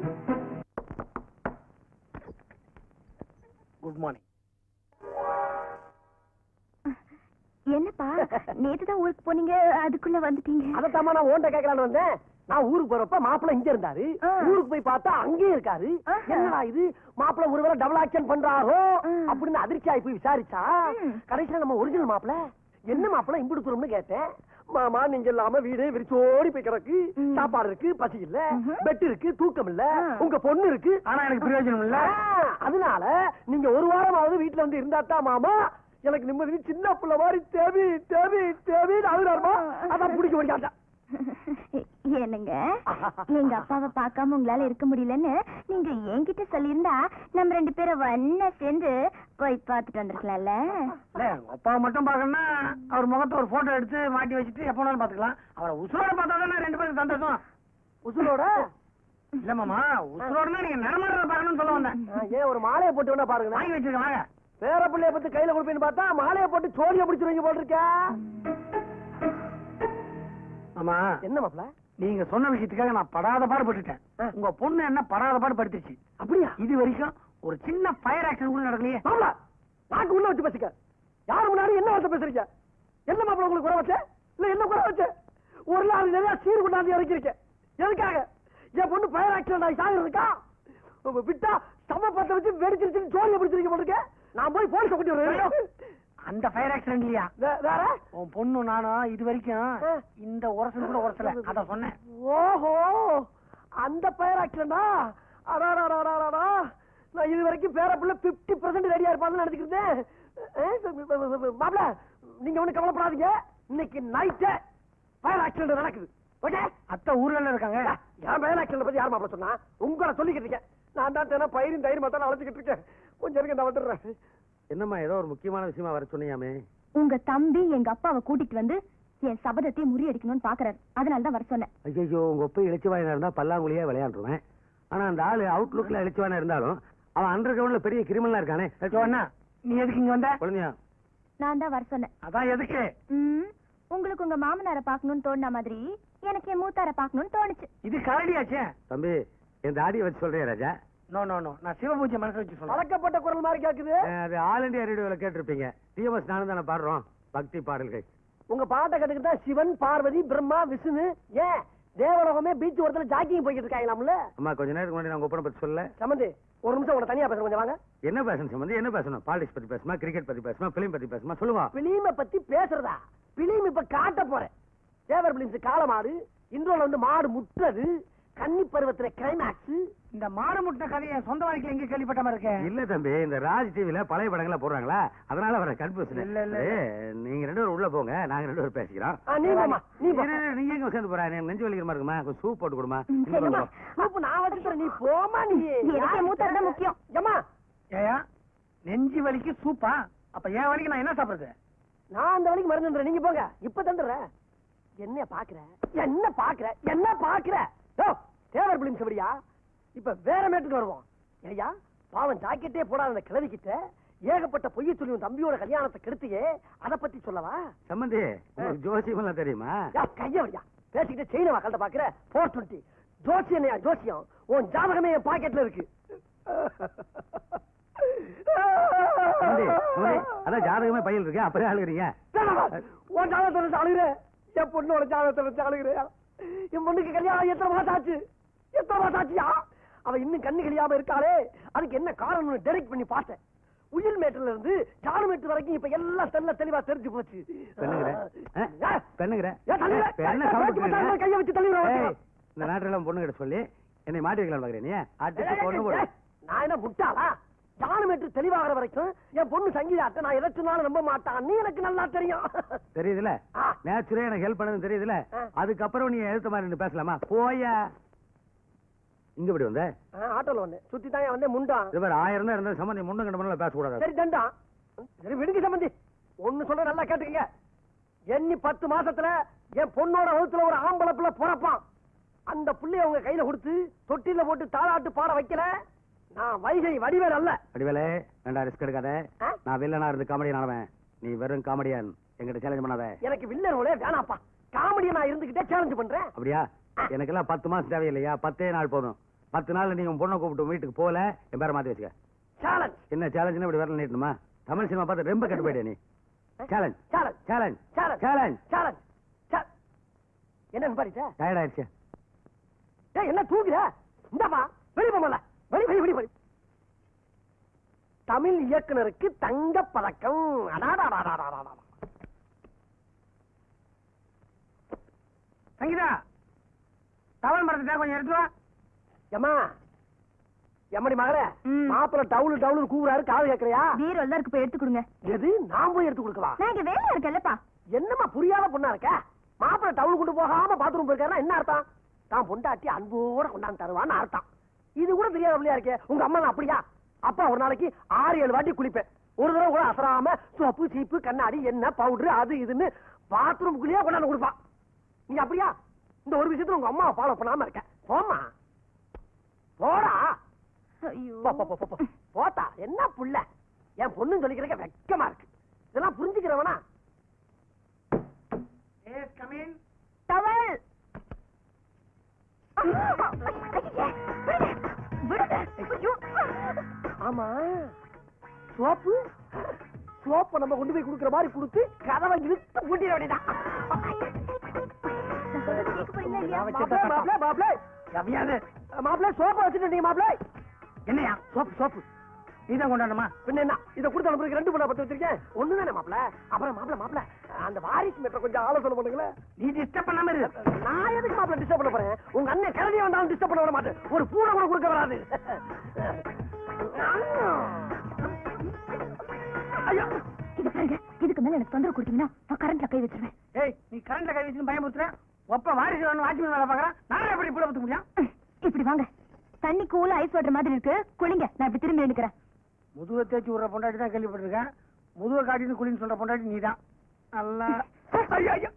குட் மார்னிங் என்னப்பா நேத்து தான் ஊருக்கு போனீங்க அதுக்குள்ள வந்துட்டீங்க அதத்தாமா நான் ஓண்ட கேட்கலான்னு வந்தேன் நான் ஊருக்கு போறப்ப மாப்பிள்ள இங்க இருந்தாரு ஆ. ஊருக்கு போய் பார்த்தா அங்கேயே இருக்காரு ஆஹா. என்னடா இது மாப்பிள்ள ஒருவேளை டபுள் ஆக்ஷன் பண்றாரோ ம். அப்படின்னு அதிர்ச்சி ஆகி போய் விசாரிச்சா ம். கடைசியில நம்ம ஒரிஜினல் மாப்பிள்ள என்ன மாப்பிள்ள இம்புடு தூரம்னு கேட்டேன் மாமா நீங்க இல்லாம வீடு விரிச்சோடி போய் கிடக்கு ம். சாப்பாடு இருக்கு பசி இல்ல ம்ஹும். பெட் இருக்கு தூக்கம் இல்ல ஆ. உங்க பொண்ணு இருக்கு ஆனா எனக்கு பிரயோஜனம் இல்ல ஆ, அதனால நீங்க ஒரு வாரமாவது வீட்டுல வந்து இருந்தா தான் மாமா எனக்கு நிம்மதி சின்ன புள்ள மாதிரி தேவி தேவி தேவின்னு அழுறாருமா அதான் பிடிக்க முடியாத என்னங்க எங்க அப்பாவை பார்க்காம உங்களால இருக்க முடியலன்னு நீங்க என்கிட்ட சொல்லியிருந்தா நம்ம ரெண்டு பேரும் ஒண்ணா சேர்ந்து போய் பார்த்துட்டு வந்திருக்கலாம்ல இல்ல உங்க அப்பா மட்டும் பாக்கணும்னா அவர் முகத்தை ஒரு போட்டோ எடுத்து மாட்டி வச்சுட்டு எப்ப வேணாலும் பாத்துக்கலாம் அவரை உசுரோட பார்த்தா தானே ரெண்டு பேரும் சந்தோஷம் உசுரோட இல்ல மாமா உசுரோடனா நீங்க நடமாடுறத பாக்கணும்னு சொல்ல வந்தேன் ஏன் ஒரு மாலையை போட்டு வேணா பாருங்க வாங்கி வச்சிருக்க வாங்க பேர பிள்ளைய பத்தி கையில கொடுப்பேன்னு பார்த்தா மாலையை போட்டு சோழிய பிடிச்சிருவீங்க போல் இருக்க ஆமா என்ன மாப்ள நீங்க சொன்ன விஷயத்துக்காக நான் படாத பாடு பட்டுட்டேன் உங்க பொண்ணு என்ன படாத பாடு படுத்துச்சு அப்படியா இது வரைக்கும் ஒரு சின்ன ஃபயர் ஆக்சிடென்ட் கூட நடக்கலையே மாப்ள நாக்கு உள்ள வச்சு பேசுங்க யாரு முன்னாடி என்ன வார்த்தை பேசுறீங்க என்ன மாப்ள உங்களுக்கு குறை வச்ச இல்ல என்ன குறை வச்ச ஒரு நாள் நிறைய சீர் கொண்டாந்து இறக்கிருக்கேன் எதுக்காக என் பொண்ணு பயர் ஆக்சிடென்ட் ஆகி சாகர் இருக்கா உங்க விட்டா சம பத்த வச்சு வெடிச்சிருச்சுன்னு ஜோலியை பிடிச்சிருக்க போட்டுருக்க நான் போய் போலீஸ் கூட்டி வருவேன் அந்த ஃபயர் ஆக்சிடென்ட் இல்லையா வே- வேற உன் பொண்ணு நானும் இது வரைக்கும் இந்த உரசல் கூட உரசல அத சொன்னேன் ஓஹோ அந்த பயர் ஆக்சிடென்டா அடாடாடாடாடா நான் இது வரைக்கும் பேர பிள்ளை பிப்டி பர்சன்ட் ரெடியா இருப்பான்னு நினைச்சுக்கிட்டேன் மாப்பிள நீங்க ஒண்ணு கவலைப்படாதீங்க இன்னைக்கு நைட்டு பயர் ஆக்சிடென்ட் நடக்குது ஓகே அத்தை ஊர்ல இருக்காங்க என் பயர் ஆக்சிடென்ட் பத்தி யார் மாப்பிள சொன்னா உங்களை சொல்லிக்கிட்டு இருக்கேன் நான் தான் தினம் பயிரும் தயிரும் தான் அழைச்சிக்கிட்டு இருக்கேன் கொஞ்சம் இருங்க நான் வந்துடுறேன் என்னம்மா ஏதோ ஒரு முக்கியமான விஷயமா வர சொன்னியாமே உங்க தம்பி எங்க அப்பாவை கூட்டிட்டு வந்து என் சபதத்தை முறியடிக்கணும்னு பாக்குறாரு அதனால தான் வர சொன்னேன் ஐயோ உங்க ஒப்பை இளைச்சவாயனா இருந்தா பல்லாங்குழியா விளையாண்டுருவேன் ஆனா அந்த ஆளு அவுட்லுக்ல இளைச்சவாயனா இருந்தாலும் அவன் அண்டர் கிரவுண்ட்ல பெரிய கிரிமினலா இருக்கானே அண்ணா நீ எதுக்கு இங்க வந்த குழந்தையா நான் தான் வர சொன்னேன் அதான் எதுக்கு ம், உங்களுக்கு உங்க மாமனாரை பார்க்கணும்னு தோணுன மாதிரி எனக்கு என் மூத்தாரை பார்க்கணும்னு தோணுச்சு இது கரடியாச்சே தம்பி என் தாடியை வச்சு சொல்றியா ராஜா நோ நோ நோ நான் சிவபூஜை மனசு வச்சு சொல்றேன் பழக்கப்பட்ட குரல் மாதிரி கேக்குது அஹ் அது ஆல் இண்டியா ரேடியோல கேட்டிருப்பீங்க டிஎம்எஸ் நானும் தானே பாடுறோம் பக்தி பாடல்கள் உங்க பாட்டை கட்டுக்கிட்டா சிவன் பார்வதி பிரம்மா விஷ்ணு ஏன் தேவலோகமே பீச் ஓரத்துல ஜாக்கிங் போய்கிட்டு இருக்காங்களாம்ல அம்மா கொஞ்ச நேரத்துக்கு முன்னாடி நான் உங்க ஒப்பனை பத்தி சொல்ல சமந்தி ஒரு நிமிஷம் உங்களை தனியா பேசுறேன் கொஞ்சம் வாங்க என்ன பேசணும் சம்பந்தி என்ன பேசணும் பாலிடிக்ஸ் பத்தி பேசுமா கிரிக்கெட் பத்தி பேசுமா பிலிம் பத்தி பேசுமா சொல்லுங்க பிலிம பத்தி பேசுறதா பிலிம் இப்ப காட்ட போறேன் தேவர் பிலிம்ஸ் காலமாடு இன்றோல வந்து மாடு முட்டுறது கன்னி பருவத்துல கிளைமேக்ஸ் இந்த மாடு முட்டை கதையை சொந்த வாழ்க்கையில எங்க கேள்விப்பட்ட மாதிரி இருக்கேன் இல்ல தம்பி இந்த ராஜ் டிவில பழைய படங்களா போடுறாங்களா அதனால வர கன்ஃபியூஷன் இல்ல, இல்ல. நீங்க ரெண்டு பேரும் உள்ள போங்க நாங்க ரெண்டு பேரும் பேசிக்கிறோம் ஆ, நீ போம்மா, நீ போ. இரு, இரு, நீங்க எங்க சேர்ந்து போறா எனக்கு நெஞ்சு வலிக்கிற மாதிரி இருக்குமா கொஞ்சம் சூப் போட்டு கொடுமா ஏம்மா, சூப்பு நான் வச்சுக்கிறேன் நீ போமா நீ எனக்கு என் மூத்தார் தான் முக்கியம் ஏமா ஏயா நெஞ்சு வலிக்கு சூப்பா அப்ப என் வலிக்கு நான் என்ன சாப்பிடுறது நான் அந்த வழிக்கு மருந்து தந்துடுறேன். நீங்க போங்க இப்ப தந்துடுறேன் என்ன பாக்குற என்ன பாக்குற என்ன பாக்குற ஓ, தேவர் பிலிம்ஸ் எப்படியா இப்ப வேற மேட்டுக்கு வருவோம் ஐயா பாவம் ஜாக்கெட்டே போடாத அந்த கிழவிக்கிட்ட ஏகப்பட்ட பொய்ய சொல்லி உன் தம்பியோட கல்யாணத்தை கெடுத்தியே அத பத்தி சொல்லவா சம்பந்தி உங்களுக்கு ஜோசியம் எல்லாம் தெரியுமா யா, கைய வழியா பேசிக்கிட்டு செயின கலட்ட பாக்குற போர் டுவெண்ட்டி ஜோசியம் ஜோசியம் உன் ஜாதகமே என் பாக்கெட்ல இருக்கு சம்பந்தி, சம்பந்தி, அதான் ஜாதகமே பையல் இருக்கு அப்படியே அழுகுறீங்க வேணாமா? உன் ஜாதகத்தை வச்சு அழுகுறேன் என் பொண்ணோட ஜாதகத்தை வச்சு அழுகுறேன் என் பொண்ணுக்கு கல்யாணம் எத்தனை மாசம் ஆச்சு எத்தனை மாசம் ஆச்சியா அவ இன்னும் கண்ணு கழியாம இருக்காளே அதுக்கு என்ன காரணம்னு டைரக்ட் பண்ணி பார்த்தேன் உயில் மேட்டுல இருந்து ஜானு மேட்டு வரைக்கும் இப்ப எல்லாம் தெல்ல தெளிவா தெரிஞ்சு போச்சு பெண்ணுங்கிற ஆ, பெண்ணுங்கிற ஏன் தள்ளுற? என்ன ஏய், sound பேச்சு கொடுக்குறீங்க? பத்தாம கையை வச்சு தள்ளி விடுற ஏய், வாத்தியா. இந்த நாட்டில பொண்ணு கிட்ட சொல்லி என்னை மாட்டி வைக்கலாம் பாக்குறேன் நீ அடிச்சு ஏய், கொண்டு ஏய், போடு ஏய், நான் என்ன முட்டாளா ஜானு மேட்டு தெளிவாகிற வரைக்கும் என் பொண்ணு சங்கீதாட்ட நான் எதை சொன்னாலும் நம்ப மாட்டான் நீ எனக்கு நல்லா தெரியும் தெரியுதுல ஆ. நேச்சுரே எனக்கு ஹெல்ப் பண்ணது தெரியுதுல ஆ. அதுக்கப்புறம் நீ எழுத்த மாதிரி நின்னு பேசலாமா போயா இங்க இப்படி வந்த ஆ, ஆட்டோல வந்தேன் சுத்தி தான் வந்தேன் முண்டான் இது மாதிரி ஆயிரம் தான் இருந்தா சம்பந்தி முன்னும் கண்டு பண்ணல பேசக்கூடாது சரி தண்டா சரி விடுங்க சம்பந்தி ஒண்ணு சொல்ற நல்லா கேட்டுக்கங்க எண்ணி பத்து மாசத்துல என் பொண்ணோட வகுத்துல ஒரு ஆம்பளை பிள்ளை பிறப்பான் அந்த புள்ளைய உங்க கையில கொடுத்து தொட்டில போட்டு தாளாட்டு பாட வைக்கல நான் வைகை வடிவேல் அல்ல அடிவேலே வேண்டாம் ரிஸ்க் எடுக்காத ஆ? நான் வில்லனா இருந்து காமெடி ஆனவன் நீ வெறும் காமெடியன் என்கிட்ட சேலஞ்ச் பண்ணாத எனக்கு வில்லன் ரோலே வேணாப்பா காமெடியை நான் இருந்துகிட்டே சேலஞ்ச் பண்றேன் அப்படியா எனக்கெல்லாம் பத்து மாசம் தேவையில்லையா பத்தே நாள் போதும் பத்து நாள்ல நீங்க உன் பொண்ணை கூப்பிட்டு உன் வீட்டுக்கு போல என் பேரை மாத்தி வச்சுக்க சேலஞ்ச் என்ன சேலஞ்சுன்னு இப்படி வரல நீட்டணுமா தமிழ் சினிமா பார்த்து ரொம்ப கெட்டு போயிட்டே நீ challenge challenge challenge challenge challenge challenge என்னன்னு பாருச்சா டயர்ட் ஆயிடுச்சு டேய் என்ன தூங்குற இந்தாப்பா வெளி போமல வெளி வெளி வெளி வெளி தமிழ் இயக்குனருக்கு தங்க பதக்கம் அடாடாடாடாடாடா. சங்கீதா தவள் மரத்தை கொஞ்சம் எடுத்து வா ஏம்மா எம்மடி மகளே ம். மாப்பிள்ள டவுலு டவுலு கூவுறாரு காது கேட்கறியா பீரோல் தான் இருக்கு போய் எடுத்து கொடுங்க எது நான் போய் எடுத்து கொடுக்கவா நான் இங்க வேலையா இருக்கேன்லப்பா என்னம்மா புரியாத பொண்ணா இருக்க மாப்பிள்ள டவுல் கொண்டு போகாம பாத்ரூம் போயிருக்காருன்னா என்ன அர்த்தம் தான் பொண்டாட்டி அன்போட கொண்டாந்து தருவான்னு அர்த்தம் இது கூட தெரியாத பிள்ளையா இருக்கே உங்க அம்மா நான் அப்படியா அப்பா ஒரு நாளைக்கு ஆறு ஏழு வாட்டி குளிப்பேன் ஒரு தடவை கூட அசராம சோப்பு சீப்பு கண்ணாடி என்ன பவுடர் அது இதுன்னு பாத்ரூம்குள்ளேயே கொண்டாந்து கொடுப்பான் நீ அப்படியா இந்த ஒரு விஷயத்துல உங்க அம்மாவை ஃபாலோ பண்ணாம இருக்க போமா போடா ஐயோ போ, போ, போ, போ, போ. போத்தா என்ன புள்ள என் பொண்ணு சொல்லிக்கிறக்க வெக்கமா இருக்கு இதெல்லாம் புரிஞ்சுக்கிறவனா எஸ் கமின் டவல் ஆமா சோப்பு சோப்பை நம்ம கொண்டு போய் கொடுக்குற மாதிரி கொடுத்து கதவை இழுத்து பூட்டிட வேண்டியதான் மாப்பிள, மாப்பிள, மாப்பிள. எவையாது மாப்பிள சோப்பை வச்சுட்டு மாப்பிள என்னையா சோப்பு சோப்பு நீதான் கொண்டாடணுமா பின்ன என்ன இதை கொடுத்து அனுப்புறதுக்கு ரெண்டு பொண்ணா பத்து வச்சிருக்கேன் ஒண்ணு தானே மாப்பிள அப்புறம் மாப்பிள மாப்பிள அந்த வாரிசு மேட்டர் கொஞ்சம் ஆலோசனை பண்ணுங்களேன் நீ டிஸ்டர்ப் பண்ணாம இரு நான் எதுக்கு மாப்பிள டிஸ்டர்ப் பண்ண போறேன் உங்க அண்ணன் கரடியை வந்தாலும் டிஸ்டர்ப் பண்ண விட மாட்டேன் ஒரு பூனை கூட கொடுக்க வராது ஐயோ இது பாருங்க இதுக்கு மேல எனக்கு தொந்தரவு கொடுத்தீங்கன்னா நான் கரண்ட்ல கை வச்சிருவேன் ஏய் நீ கரண்ட்ல கை வச்சு பயமுறுத்துற ஒப்ப வாரிசு ஒன்று வாட்ச்மேன் வேலை பார்க்கறான் நான் எப்படி இப்படி பத்த முடியும் இப்படி வாங்க தண்ணி கூல ஐஸ் வாட்டர் மாதிரி இருக்கு குளிங்க நான் இப்படி திரும்பி நிக்கிறேன் முதுவை தேய்ச்சி விடுற பொண்டாட்டி தான் கேள்விப்பட்டிருக்கேன் முதுவை காட்டின்னு குளின்னு சொல்ற பொண்டாட்டி நீதான் நல்லா ஐயோ ஐயோ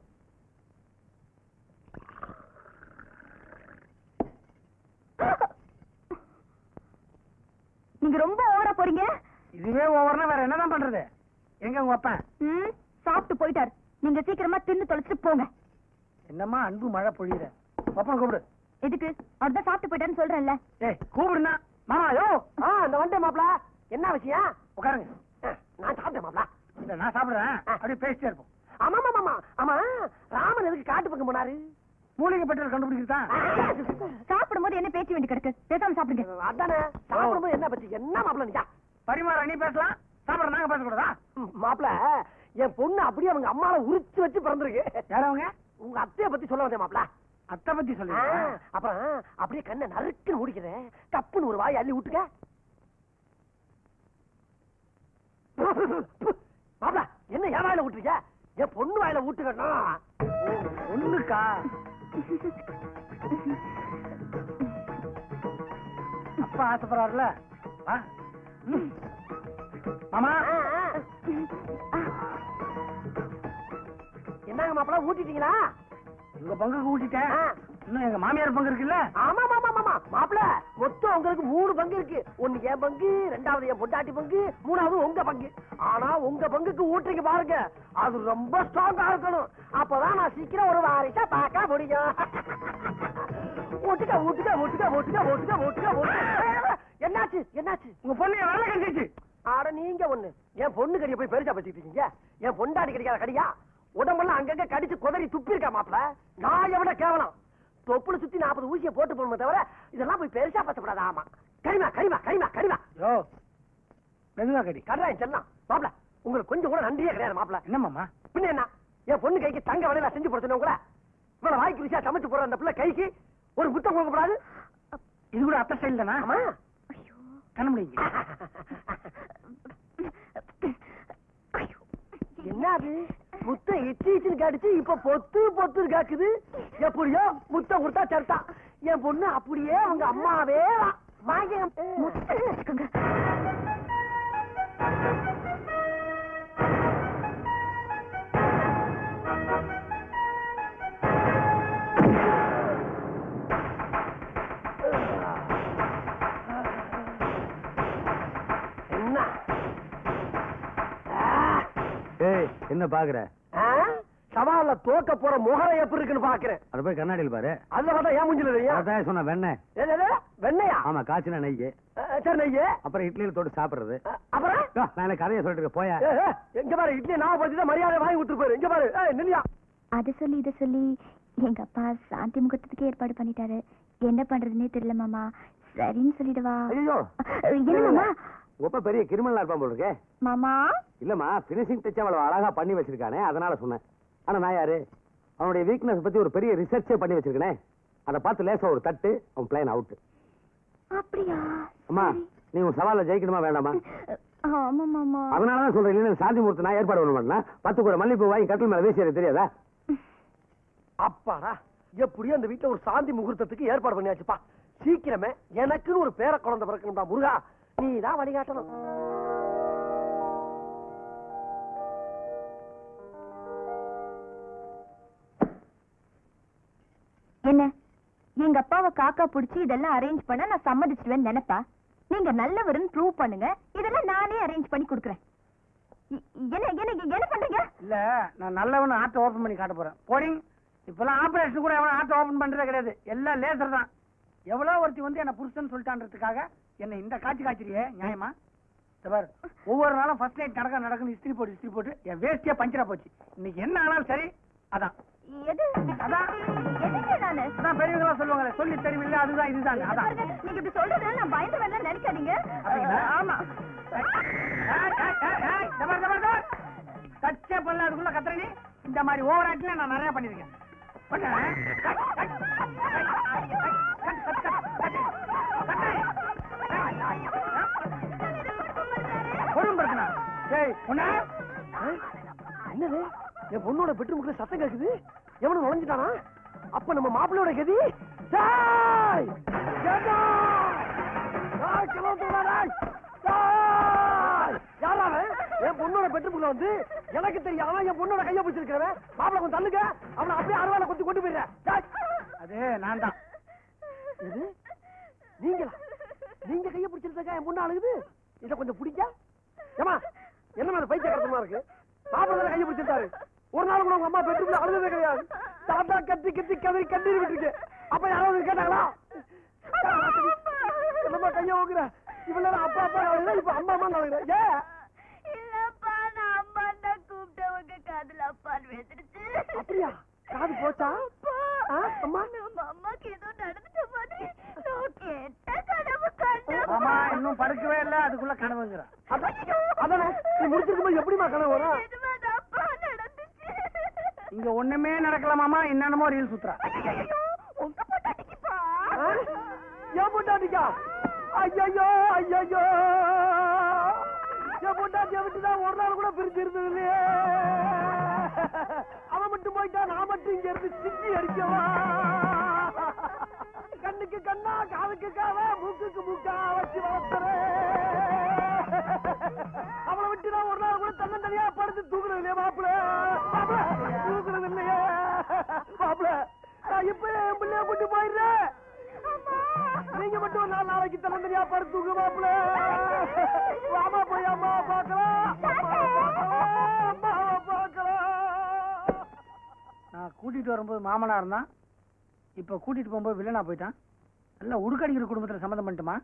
நீங்க ரொம்ப ஓவரா போறீங்க இதுவே ஓவர்னா வேற என்னதான் பண்றது எங்க உங்க அப்பன் ம் சாப்பிட்டு போயிட்டாரு நீங்க சீக்கிரமா தின்னு தொலைச்சிட்டு போங்க என்னம்மா அன்பு மழை பொழியுற அப்பன் கூப்பிடு எதுக்கு அவர் தான் சாப்பிட்டு போயிட்டாருன்னு சொல்றேன்ல ஏய் கூப்பிடுனா மாமா யோ ஆ இந்த வந்துட்டேன் மாப்பிள என்ன விஷயம் உட்காருங்க அஹ், நான் சாப்பிட்டேன் மாப்பிள இல்ல நான் சாப்பிடுறேன் அப்படியே பேசிட்டே இருப்போம் ஆமா ஆமா ஆமா ஆமா ராமன் எதுக்கு காட்டு பக்கம் போனாரு மூலிகை பெட்ரோல் கண்டுபிடிக்கிறதா சாப்பிடும்போது என்ன பேச்சு வேண்டி கிடக்கு பேசாம சாப்பிடுங்க அதானே சாப்பிடும்போது என்ன பத்தி என்ன மாப்பிள நீங்க பரிமாற நீ பேசலாம் சாப்பிட நாங்க பேசக்கூடாதா மாப்பிள என் பொண்ணு அப்படியே அவங்க அம்மாவை உரிச்சு வச்சு பிறந்திருக்கு யாரவங்க உங்க அத்தைய பத்தி சொல்ல வந்தேன் மாப்பிள அத்தை பத்தி ஆ, சொல்லுங்க அப்புறம் அப்படியே கண்ணை நறுக்குன்னு முடிக்கிறேன் தப்புன்னு ஒரு வாய் அள்ளி விட்டுக்க மாப்பிள என்ன என் வாயில விட்டுருக்க என் பொண்ணு வாயில விட்டுக்கணும் ஒண்ணுக்கா அப்பா ஆசைப்படுறாருல வா. ம். மாமா என்னங்க மாப்பிள ஊட்டிட்டீங்களா உங்க பங்குக்கு ஊட்டிட்டேன் இன்னும் எங்க மாமியார் பங்கு இருக்குல்ல ஆமா ஆமா ஆமா மாப்பிள மொத்தம் உங்களுக்கு மூணு பங்கு இருக்கு ஒண்ணு என் பங்கு ரெண்டாவது என் பொண்டாட்டி பங்கு மூணாவது உங்க பங்கு ஆனா உங்க பங்குக்கு ஊட்டுறீங்க பாருங்க அது ரொம்ப ஸ்ட்ராங்கா இருக்கணும் அப்பதான் நான் சீக்கிரம் ஒரு வாரிசா பார்க்க முடியும் ஓட்டுக்க ஓட்டுக்க ஓட்டுக்க ஓட்டுக்க ஓட்டுக்க ஓட்டுக்க ஓட்டுக்க என்னாச்சு என்னாச்சு உங்க பொண்ணு என் வேலை கண்டிச்சு ஆட நீங்க ஒண்ணு என் பொண்ணு கடிய போய் பெருசா வச்சுக்கிட்டு இருக்கீங்க என் பொண்டாடி கிடைக்காத கடியா உடம்பெல்லாம் அங்கங்க கடிச்சு குதறி துப்பி இருக்கா மாப்பிள நான் எவ்வளவு கேவலம் தொப்புல சுத்தி நாற்பது ஊசியை போட்டு போடணுமே தவிர இதெல்லாம் போய் பெருசா பத்தப்படாது ஆமா கரிமா கரிமா கரிமா கரிமா யோ மெதுவா கடி கடுறாய் செல்லாம் மாப்பிள உங்களுக்கு கொஞ்சம் கூட நன்றியே கிடையாது மாப்பிள என்ன மாமா பின்ன என்ன என் பொண்ணு கைக்கு தங்க வலையில செஞ்சு போட சொன்ன உங்களை இவ்வளவு வாய்க்கு ருசியா சமைச்சு போற அந்த பிள்ளை கைக்கு ஒரு புத்தம் கொடுக்க கூடாது இது கூட அத்தை ஸ்டைல் தானா ஆமா கண்ண முடியுங்க என்ன அது முத்த எச்சி எச்சின்னு காட்டுச்சு இப்ப பொத்து பொத்து காக்குது எப்படியோ முத்தம் கொடுத்தா சரித்தா என் பொண்ணு அப்படியே அவங்க அம்மாவே தான். வாங்கி வச்சுக்கோங்க என்ன ஏய் என்ன பாக்குற ஆ? சவால்ல தோக்க போற முகரை எப்படி இருக்குன்னு பாக்குறேன் அத போய் கண்ணாடியில் பாரு அதுல பார்த்தா ஏன் மூஞ்சில தெரியும் அதான் சொன்ன வெண்ணெய் ஏய், ஏய், ஏய், வெண்ணையா ஆமா காய்ச்சின நெய் அஹ், சரி நெய்யே அப்புறம் இட்லியில தொட்டு சாப்பிடுறது அப்புறம் யோ, நான் எனக்கு கதையை சொல்லிட்டு இருக்கேன், போயா ஏய், ஏய், எங்க பாரு இட்லி நான் பத்தி மரியாதை வாங்கி கொடுத்துட்டு போயிரு இங்க பாரு ஏய், நில்லியா அதை சொல்லி இதை சொல்லி எங்க அப்பா சாந்தி முகூர்த்தத்துக்கு ஏற்பாடு பண்ணிட்டாரு என்ன பண்றதுன்னே தெரியல மாமா சரின்னு சொல்லிடுவா ஐயோ என்ன மாமா ஒப்ப பெரிய கிரிமினலா இருப்பான் போல இருக்கே மாமா இல்லம்மா பினிஷிங் டச் அவ்வளவு அழகா பண்ணி வச்சிருக்கானே அதனால சொன்னேன் ஆனா நான் யாரு அவனுடைய வீக்னஸ் பத்தி ஒரு பெரிய ரிசர்ச்சே பண்ணி வச்சிருக்கனே அதை பார்த்து லேசா ஒரு தட்டு அவன் பிளைன் அவுட் அப்படியா அம்மா நீ உன் சவால ஜெயிக்கணுமா வேண்டாமா ஆமா மாமா அதனாலதான் சொல்றேன் இல்லைன்னா சாந்தி முகூர்த்தம் நான் ஏற்பாடு பண்ண மாட்டேனா பத்து கூட மல்லிப்பூ வாங்கி கட்டில் மேல வீசி எனக்கு தெரியாதா அப்பாடா எப்படியோ அந்த வீட்டுல ஒரு சாந்தி முகூர்த்தத்துக்கு ஏற்பாடு பண்ணியாச்சுப்பா சீக்கிரமே எனக்குன்னு ஒரு பேர குழந்தை பிறக்கணும்டா முருகா நீ தான் வழிகாட்டணும் என்ன எங்க அப்பாவை சாக்கா புடிச்சு இதெல்லாம் அரேஞ்ச் பண்ண நான் சம்மதிச்சிடுவேன்னு நினைப்பா நீங்க நல்லவருன்னு ப்ரூவ் பண்ணுங்க இதெல்லாம் நானே அரேஞ்ச் பண்ணி கொடுக்குறேன் இ- என்ன என்ன என்ன பண்றீங்க இல்ல நான் நல்லவனு ஆட்டை ஓபன் பண்ணி காட்ட போறேன் போடிங் இப்பெல்லாம் ஆபரேஷன் கூட எவனும் ஆட்டை ஓபன் பண்றதே கிடையாது எல்லாம் லேசர் தான் எவ்வளவு ஒருத்தி வந்து என்ன புருஷன் சொல்லிட்டான்றதுக்காக என்ன இந்த காட்சி காய்ச்சிரியே நியாயமா இந்த பாரு ஒவ்வொரு நாளும் ஃபர்ஸ்ட் நைட் நடக்க நடக்குன்னு இஸ்திரி போட்டு இஸ்திரி போட்டு என் வேஸ்டியா பஞ்சரா போச்சு இன்னைக்கு என்ன ஆனாலும் சரி அதான் எது அதான் எதுக்கு நானு அதான் பெரியவங்களா சொல்லுவாங்களே சொல்லி தெரிவில்ல அதுதான் இதுதான் அதான் நீங்க இப்படி சொல்றதுனால நான் பயந்து வரல நினைக்காதீங்க அப்படிங்களா? ஆமா ஏய், ஏய், ஏய், ஏய், இந்த பாரு, இந்த பாரு, இந்த பாரு. டச்சே பண்ணல அதுக்குள்ள கத்துற நீ இந்த மாதிரி ஓவர் ஆக்ட்ல நான் நிறைய பண்ணிருக்கேன் பண்ணேன். ஏய், ஏய், ஏய், ஏய், ஏய், கட்டு, கட்டு, கட்டு, கட்டு, கட்டு. பொறுமை பிரச்சனை. ஏய், உன்னை? என்னது என் பொண்ணோட பெட்ரூமுக்குள்ள சத்தம் கேக்குது எவனும் நுழைஞ்சிட்டானா அப்ப நம்ம மாப்பிள்ளையோட கதி டேய்! ஏண்டா? டேய், கிளம்பு தூரா, டேய்! டேய்! யாரா அவன்? என் பொண்ணோட பெட்ரூமுக்குள்ள வந்து எனக்கு தெரியாம என் பொண்ணோட கைய பிடிச்சிருக்கிறவன் மாப்பிள்ளை கொஞ்சம் தள்ளுங்க அவனை அப்படியே அறுவாலை கொத்தி கொண்டு போயிடுறேன் டேய்! அது நான் தான் எது நீங்களா நீங்க கைய பிடிச்சிருந்தா என் பொண்ணு அழுகுது இத கொஞ்சம் பிடிக்க ஏமா என்ன மேல பைத்திய கருத்தமா இருக்கு மாப்பிள்ளை கைய பிடிச்சிருந்தாரு ஒரு நாள் கூட உங்க அம்மா பெட்ரூம்ல அழுததே கிடையாது தாத்தா கத்தி கத்தி கதறி கண்ணீர் விட்டுருக்கு அப்ப யாராவது கேட்டாங்களா என்னம்மா கைய ஓங்குற இவ்வளவு நேரம் அப்பா அப்பா அழுகுற இப்ப அம்மா அம்மா அழுகுற ஏன் இல்லப்பா நான் அம்மா தான் கூப்பிட்டவங்க காதுல அப்பான்னு வந்துருச்சு அப்படியா காது போச்சா ஆ, அம்மா நம்ம அம்மாக்கு ஏதோ நடந்துட்ட மாதிரி நான் கேட்ட கனவு கண்டேன் ஆமா இன்னும் படுக்கவே இல்ல அதுக்குள்ள கனவுங்கிற அதான் அதானே நீ முடிச்சிருக்கும் போது எப்படிமா கனவு வரும் நிஜமாதான்ப்பா நடந்துச்சு இங்க ஒண்ணுமே நடக்கலாமாமா என்னென்னமோ ரீல் சுத்துறா உங்க பொட்டாட்டிக்குப்பா ஆ? என் பொண்டாட்டிக்கா ஐயோ ஐயோ என் பொண்டாட்டிய விட்டுதான் ஒரு நாள் கூட பிரிஞ்சு இருந்தது இல்லையே அவன் மட்டும் போயிட்டா நான் மட்டும் இங்க இருந்து சிக்கி அடிக்கவா கண்ணுக்கு கண்ணா காதுக்கு காவ மூக்குக்கு மூக்கா வச்சு வளர்த்துறேன் அவளை விட்டு நான் ஒரு நாள் கூட தன்னந்தனியா படுத்து தூக்குறது இல்லையா மாப்பிள மாப்பிள தூக்குறது இல்லையே மாப்பிள நான் இப்ப என் பிள்ளைய கூட்டி போயிடுறேன் நீங்க மட்டும் ஒரு நாள் நாளைக்கு தன்னந்தனியா படுத்து தூக்கு மாப்பிள வாமா போய் அம்மா பார்க்கலாம் அம்மாவை பார்க்கலாம் அம்மாவை பார்க்கலாம் நான் கூட்டிட்டு வரும்போது மாமனா இருந்தான் இப்ப கூட்டிட்டு போகும்போது வில்லனா போயிட்டான் நல்லா உடுக்கடிக்கிற குடும்பத்துல சம்மந்தம் பண்ணிட்டுமா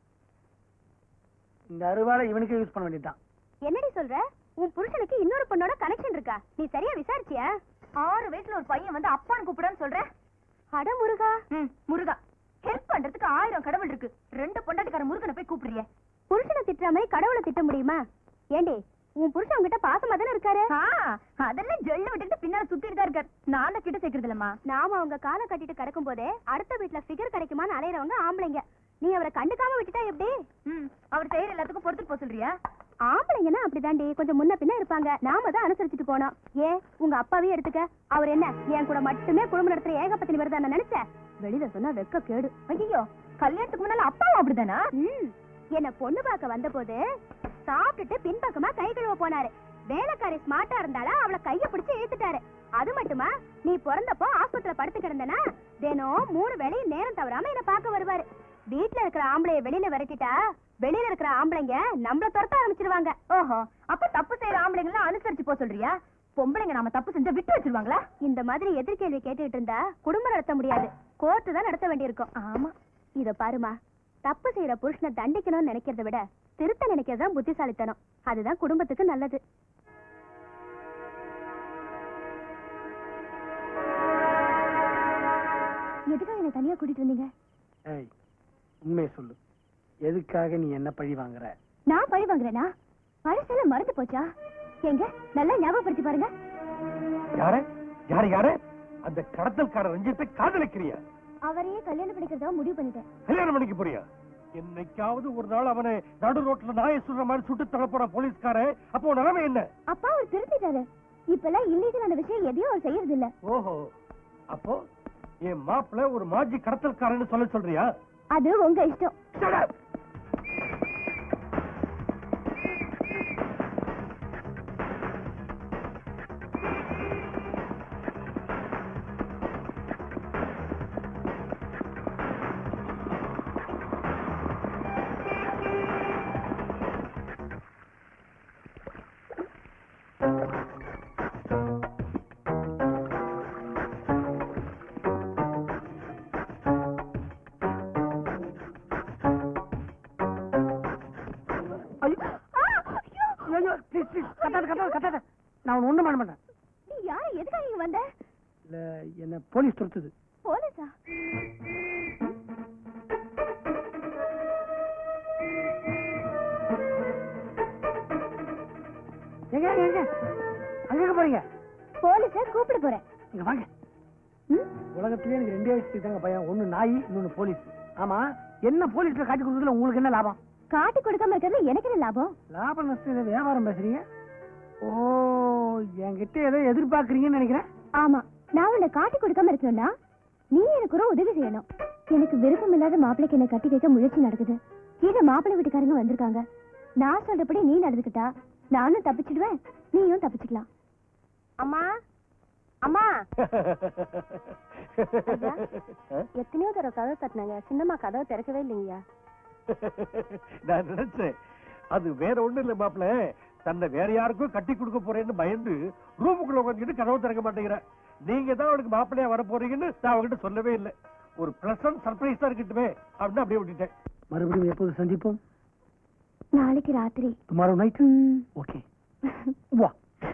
இந்த அறுவாலை இவனுக்கே யூஸ் பண்ண வேண்டியதுதான் என்னடி சொல்ற உன் புருஷனுக்கு இன்னொரு பொண்ணோட கனெக்ஷன் இருக்கா நீ சரியா விசாரிச்சியா ஆறு வயசுல ஒரு பையன் வந்து அப்பான்னு கூப்பிடான்னு சொல்ற அட முருகா ம் முருகா ஹெல்ப் பண்றதுக்கு ஆயிரம் கடவுள் இருக்கு ரெண்டு பொண்டாட்டிக்கார முருகனை போய் கூப்பிடுறிய புருஷனை திட்டுற மாதிரி கடவுளை திட்ட முடியுமா ஏண்டி உன் புருஷன் உங்ககிட்ட பாசமா தானே இருக்காரு அதெல்லாம் ஜெல்லு விட்டுட்டு பின்னால சுத்திட்டு தான் இருக்காரு நான் கிட்ட சேர்க்கறது இல்லம்மா நாம அவங்க காலை கட்டிட்டு கிடக்கும் போதே அடுத்த வீட்டுல ஃபிகர் கிடைக்குமான்னு அலையறவங்க ஆம்பளைங்க நீ அவரை கண்டுக்காம விட்டுட்டா எப்படி அவர் செய்யற எல்லாத்துக்கும் பொறுத்துட்டு போக சொல்றியா ஆம்பளைங்கன்னா அப்படிதாண்டி கொஞ்சம் முன்ன பின்ன இருப்பாங்க நாம தான் அனுசரிச்சுட்டு போனோம் ஏன் உங்க அப்பாவே எடுத்துக்க அவர் என்ன என் கூட மட்டுமே குடும்பம் நடத்துற ஏகப்பத்தினி வருதா நான் நினைச்சேன் வெளியில சொன்னா வெக்க கேடு ஐயோ கல்யாணத்துக்கு முன்னால அப்பாவும் அப்படிதானா என்ன பொண்ணு பார்க்க வந்த போது சாப்பிட்டுட்டு பின்பக்கமா கை கழுவ போனாரு வேலைக்காரி ஸ்மார்ட்டா இருந்தால அவளை கைய பிடிச்சு இழுத்துட்டாரு அது மட்டுமா நீ பிறந்தப்போ ஆஸ்பத்திரியில படுத்து கிடந்தனா தினம் மூணு வேளையும் நேரம் தவறாம என்ன பார்க்க வருவாரு வீட்ல இருக்கிற ஆம்பளைய வெளியில விரட்டிட்டா வெளியில இருக்கிற ஆம்பளைங்க நம்மள துரத்த ஆரம்பிச்சிருவாங்க ஓஹோ அப்ப தப்பு செய்யற ஆம்பளைங்கள அனுசரிச்சு போக சொல்றியா பொம்பளைங்க நாம தப்பு செஞ்சா விட்டு வச்சிருவாங்களா இந்த மாதிரி எதிர்கேள்வி கேட்டுட்டு இருந்தா குடும்பம் நடத்த முடியாது கோர்ட்டு தான் நடத்த வேண்டியிருக்கும் ஆமா இத பாருமா தப்பு செய்யற புருஷனை தண்டிக்கணும்னு நினைக்கிறத விட திருத்த நினைக்கிறது தான் புத்திசாலித்தனம் அதுதான் குடும்பத்துக்கு நல்லது எதுக்காக என்ன தனியா கூட்டிட்டு வந்தீங்க ஏய் உண்மையை சொல்லு எதுக்காக நீ என்ன பழி வாங்குற நான் பழி வாங்குறேனா பழசெல்லாம் மறந்து போச்சா எங்க நல்லா ஞாபகப்படுத்தி பாருங்க யாரு யாரு யாரு அந்த கடத்தல்கார ரஞ்சித்தை காதலிக்கிறியா அவரையே கல்யாணம் பண்ணிக்கிறதா முடிவு பண்ணிட்டேன் கல்யாணம் பண்ணிக்க போறியா என்னைக்காவது ஒரு நாள் அவனை நடு ரோட்ல நாயை சுடுற மாதிரி சுட்டு தள்ள போறான் போலீஸ்கார அப்போ உன் நிலைமை என்ன அப்பா அவர் திருத்திட்டாரு இப்பெல்லாம் இல்லீகலான விஷயம் எதையும் அவர் செய்யறது இல்ல ஓஹோ அப்போ என் மாப்பிள்ள ஒரு மாஜி கடத்தல்காரன்னு சொல்ல சொல்றியா அது உங்க இஷ்டம் Shut up! கத்தாத கத்தாத கத்தாத நான் உன்னை ஒண்ணும் பண்ண மாட்டேன் நீ யாரு எதுக்காக இங்க வந்த இல்ல என்ன போலீஸ் துரத்துது போலீஸா எங்க எங்க எங்க அங்க எங்க போறீங்க போலீஸ கூப்பிட போறேன் இங்க வாங்க உலகத்திலே எனக்கு ரெண்டே வயசு தாங்க பையன் ஒண்ணு நாய் இன்னொன்னு போலீஸ் ஆமா என்ன போலீஸ்ல காட்டி கொடுக்கறதுல உங்களுக்கு என்ன லாபம் காட்டி கொடுக்காம இருக்கிறது எனக்கு என்ன லாபம் லாபம் நஷ்டம் ஏதோ வியாபாரம் பேசுறீங்க ஓ என்கிட்ட ஏதோ எதிர்பார்க்கறீங்கன்னு நினைக்கிறேன் ஆமா நான் உன்னை காட்டி கொடுக்காம இருக்கணும்னா நீ எனக்கு ஒரு உதவி செய்யணும் எனக்கு விருப்பம் இல்லாத மாப்பிளைக்கு என்ன கட்டி வைக்க முயற்சி நடக்குது கீழே மாப்பிள்ளை வீட்டுக்காரங்க வந்திருக்காங்க நான் சொல்றபடி நீ நடந்துக்கிட்டா நானும் தப்பிச்சிடுவேன் நீயும் தப்பிச்சுக்கலாம் அம்மா அம்மா ஐயா, எத்தனையோ தடவை கதவை தட்டினாங்க சின்னம்மா கதவை திறக்கவே இல்லைங்கய்யா நான் நினைச்சேன் அது வேற ஒண்ணும் இல்ல மாப்பிள தன்னை வேற யாருக்கும் கட்டி கொடுக்க போறேன்னு பயந்து ரூமுக்குள்ள உட்காந்துட்டு கதவு திறக்க மாட்டேங்கிற நீங்க தான் அவனுக்கு மாப்பிள்ளையா வர போறீங்கன்னு நான் அவகிட்ட சொல்லவே இல்லை ஒரு பிளசன்ட் சர்ப்ரைஸா இருக்கட்டுமே அப்படின்னு அப்படியே விட்டுட்டேன் மறுபடியும் எப்போது சந்திப்போம் நாளைக்கு ராத்திரி டுமாரோ நைட் ஓகே வா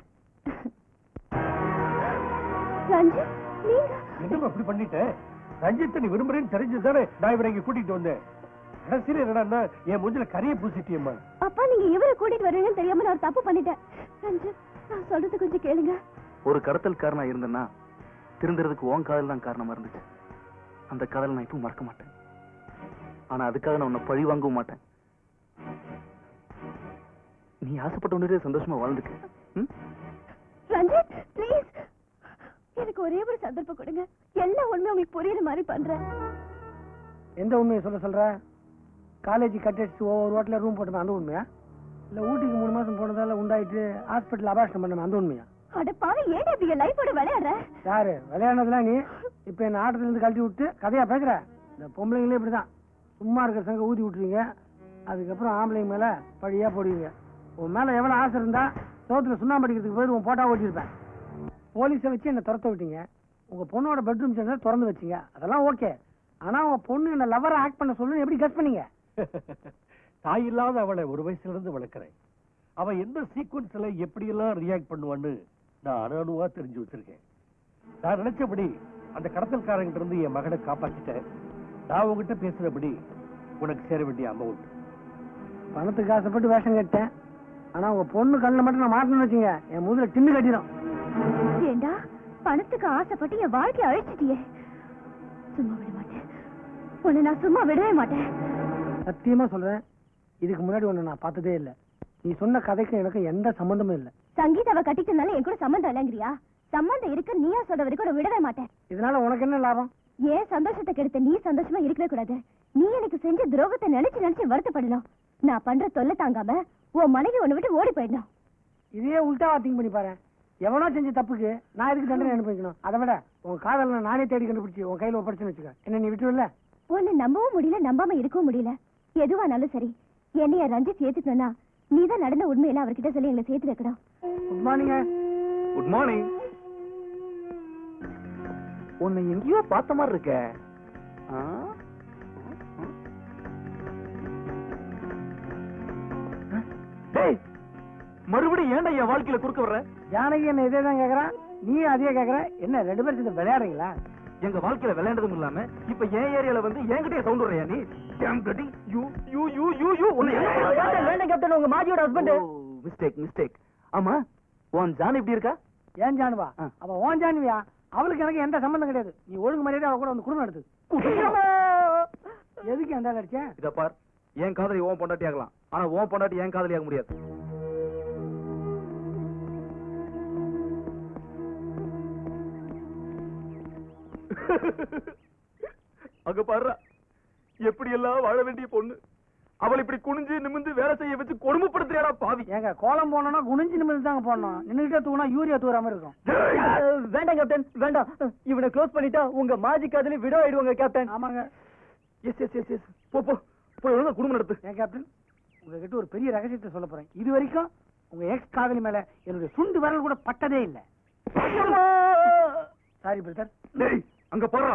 ரஞ்சித் நீங்க என்னமா இப்படி பண்ணிட்டேன் ரஞ்சித்தை நீ விரும்புறேன்னு தெரிஞ்சுதானே நான் இவரை இங்க கூட்டிட்டு வந்தேன் கடைசியில என்னடா என் மூஞ்சில கரிய பூசிட்டியம்மா அப்பா நீங்க இவரை கூட்டிட்டு வருவீங்கன்னு தெரியாம நான் ஒரு தப்பு பண்ணிட்டேன் ரஞ்சித் நான் சொல்றது கொஞ்சம் கேளுங்க ஒரு கடத்தல்காரனா இருந்தேன்னா திருந்துறதுக்கு உன் காதல் தான் காரணமா இருந்துச்சு அந்த காதலை நான் இப்பவும் மறக்க மாட்டேன் ஆனா அதுக்காக நான் உன்னை பழி வாங்கவும் மாட்டேன் நீ ஆசைப்பட்ட ஒன்றே சந்தோஷமா வாழ்ந்துக்க ம்? ரஞ்சித் ப்ளீஸ் எனக்கு ஒரே ஒரு சந்தர்ப்பம் கொடுங்க எல்லா உண்மையும் உங்களுக்கு புரியுற மாதிரி பண்றேன் எந்த உண்மையை சொல்ல சொல்ற காலேஜ் கட்டடிச்சு ஒவ்வொரு ஹோட்டல ரூம் போட்டது அந்த உண்மையா இல்ல ஊட்டிக்கு மூணு மாசம் போனதால உண்டாயிட்டு ஹாஸ்பிட்டல் அபாஷனம் பண்ண அந்த உண்மையா அட பாவி ஏன் இப்படி லைஃபோட விளையாடுற யாரு விளையாடுனதுலாம் நீ இப்ப என்ன ஆட்டத்துல இருந்து கழட்டி விட்டு கதையா பேசுற இந்த பொம்பளைங்களே இப்படிதான் சும்மா இருக்கிற சங்க ஊதி விட்டுருவீங்க அதுக்கப்புறம் ஆம்பளைங்க மேல பழியா போடுவீங்க உன் மேல எவ்வளவு ஆசை இருந்தா சோத்துல சுண்ணாம்பு அடிக்கிறதுக்கு போய் உன் போட்டா ஓட்டியிருப்பேன் போலீஸை வச்சு என்ன துரத்த விட்டீங்க உங்க பொண்ணோட பெட்ரூம் சேர்ந்தா திறந்து வச்சீங்க அதெல்லாம் ஓகே ஆனா உங்க பொண்ணு என்ன லவரை ஆக்ட் பண்ண சொல்லு எப்படி கஸ் பண்ணீங்க தாய் இல்லாத அவளை ஒரு வயசுல இருந்து வளர்க்கிறேன் அவ எந்த சீக்வன்ஸ்ல எப்படியெல்லாம் ரியாக்ட் பண்ணுவான்னு நான் அணு அணுவா தெரிஞ்சு வச்சிருக்கேன் நான் நினைச்சபடி அந்த கடத்தல்காரங்கிட்ட இருந்து என் மகனை காப்பாத்திட்டேன் நான் உங்ககிட்ட பேசுறபடி உனக்கு சேர வேண்டிய அமௌண்ட் பணத்துக்கு ஆசைப்பட்டு வேஷம் கட்டேன் ஆனா உங்க பொண்ணு கண்ணில் மட்டும் நான் மாட்டணும்னு வச்சுங்க என் முதல்ல டின்னு கட்டிடும் ஏண்டா பணத்துக்கு ஆசைப்பட்டு என் வாழ்க்கைய அழிச்சிட்டியே சும்மா விட மாட்டேன் உன்னை நான் சும்மா விடவே மாட்டேன் சத்தியமா சொல்றேன் இதுக்கு முன்னாடி உன்னை நான் பார்த்ததே இல்லை நீ சொன்ன கதைக்கும் எனக்கு எந்த சம்பந்தமும் இல்லை சங்கீதாவை கட்டிக்கிறதுனால என் கூட சம்மந்தம் இல்லைங்கிறியா சம்மந்தம் இருக்கு நீயா சொல்ற வரைக்கும் நான் விடவே மாட்டேன் இதனால உனக்கு என்ன லாபம் ஏன் சந்தோஷத்தை கெடுத்த நீ சந்தோஷமா இருக்கவே கூடாது நீ எனக்கு செஞ்ச துரோகத்தை நினைச்சு நினைச்சு வருத்தப்படணும் நான் பண்ற தொல்லை தாங்காம உன் மனைவி உன்னை விட்டு ஓடி போயிடணும் இதே உல்டாவா திங்க் பண்ணி பாரு எவனோ செஞ்ச தப்புக்கு நான் எதுக்கு தண்டனை அனுபவிக்கணும் அதை விட உன் காதலை நானே தேடி கண்டுபிடிச்சு உன் கையில ஒப்படைச்சுன்னு வச்சுக்க என்ன நீ விட்டுவில்ல உன்னை நம்பவும் முடியல நம்பாம இருக்கவும் முடியல எதுவானாலும் சரி என்னைய ரஞ்சித் ஏத்துக்கணும்னா நீதான் நடந்த உண்மையில அவர்கிட்ட சொல்லி எங்களை சேர்த்து வைக்கணும் குட் மார்னிங் குட் மார்னிங் உன்னை எங்கேயோ பார்த்த மாதிரி இருக்க ஆ? டேய் மறுபடியும் ஏன்டா என் வாழ்க்கையில குறுக்க வர்ற ஜானகி என்ன இதே தான் கேக்குறான் நீ அதே கேக்குற என்ன ரெண்டு பேரும் சேர்ந்து விளையாடுறீங்களா எங்க வாழ்க்கையில விளையாண்டதும் இல்லாம இப்ப என் ஏரியால வந்து என்கிட்டயே சவுண்ட் விடுறியா நீ Damn bloody, you, you, you, you, you, உன்னை வேண்டாம் கேப்டன் உங்க மாஜியோட ஹஸ்பண்ட் மிஸ்டேக் மிஸ்டேக் ஆமா உன் ஜான் எப்படி இருக்கா ஏன் ஜானுவா அவ ஓன் ஜானுவியா அவளுக்கு எனக்கு எந்த சம்பந்தம் கிடையாது நீ ஒழுங்கு மரியாதை அவ கூட வந்து குடும்பம் நடத்து எதுக்கு அந்த அடிச்ச இத பார் என் காதலி உன் பொண்டாட்டி ஆகலாம் ஆனா உன் பொண்டாட்டி என் காதலி ஆக முடியாது அங்க பாருடா எப்படி எல்லாம் வாழ வேண்டிய பொண்ணு அவள் இப்படி குனிஞ்சு நிமிந்து வேலை செய்ய வச்சு கொடுமைப்படுத்துறியாடா பாவி ஏங்க கோலம் போனோம்னா குனிஞ்சு நிமிர்ந்து தாங்க போடணும் நின்னுகிட்டே தூங்கினா யூரியா தூர மாதிரி இருக்கும் வேண்டாம் கேப்டன் வேண்டாம் இவனை க்ளோஸ் பண்ணிட்டா உங்க மாஜி காதலி விடோ ஆயிடுவாங்க கேப்டன் ஆமாங்க எஸ் எஸ் எஸ் எஸ் போ போ போய் ஒழுங்கா குடும்பம் நடத்து ஏன் கேப்டன் உங்ககிட்ட ஒரு பெரிய ரகசியத்தை சொல்ல போறேன் இது வரைக்கும் உங்க எக்ஸ் காதலி மேல என்னுடைய சுண்டு விரல் கூட பட்டதே இல்ல சாரி பிரதர் டேய் அங்க பாருடா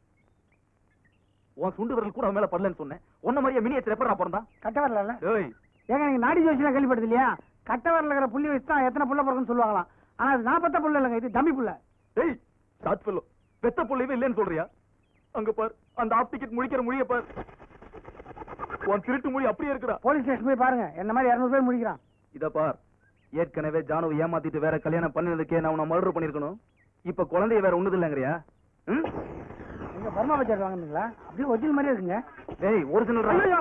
உன் சுண்டு விரல் கூட அவன் மேல படலன்னு சொன்னேன் உன்ன மாதிரியே மினியேச்சர் எப்படா பிறந்தா கட்ட வரல டேய் ஏங்க நீங்க நாடி ஜோசியெல்லாம் கேள்விப்பட்டது இல்லையா கட்ட வரல இருக்கிற புள்ளி வச்சு தான் எத்தனை புள்ள பிறக்குன்னு சொல்லுவாங்களாம் ஆனா அது நாற்பத்த புள்ள இல்லைங்க இது டம்மி புள்ள ஏய் ஷார்ட் ஃபெல்லோ பெத்த புள்ளையவே இல்லைன்னு சொல்றியா அங்க பார் அந்த ஆப் டிக்கெட் முடிக்கிற முடிய பார் உன் திருட்டு மொழி அப்படியே இருக்குடா போலீஸ் ஸ்டேஷன் போய் பாருங்க என்ன மாதிரி இரநூறு பேர் முடிக்கிறான் இத பார் ஏற்கனவே ஜானுவை ஏமாத்திட்டு வேற கல்யாணம் பண்ணினதுக்கே நான் உன்னை மர்டர் பண்ணிருக்கணும் இப்ப குழந்தைய வேற ஒண்ணுது இல்லைங்கறியா ம்? எங்க பர்மா பஜார் வாங்குனீங்களா அப்படியே ஒரிஜினல் மாதிரியே இருக்குங்க ஏய் ஒரிஜினல் ஐயோ!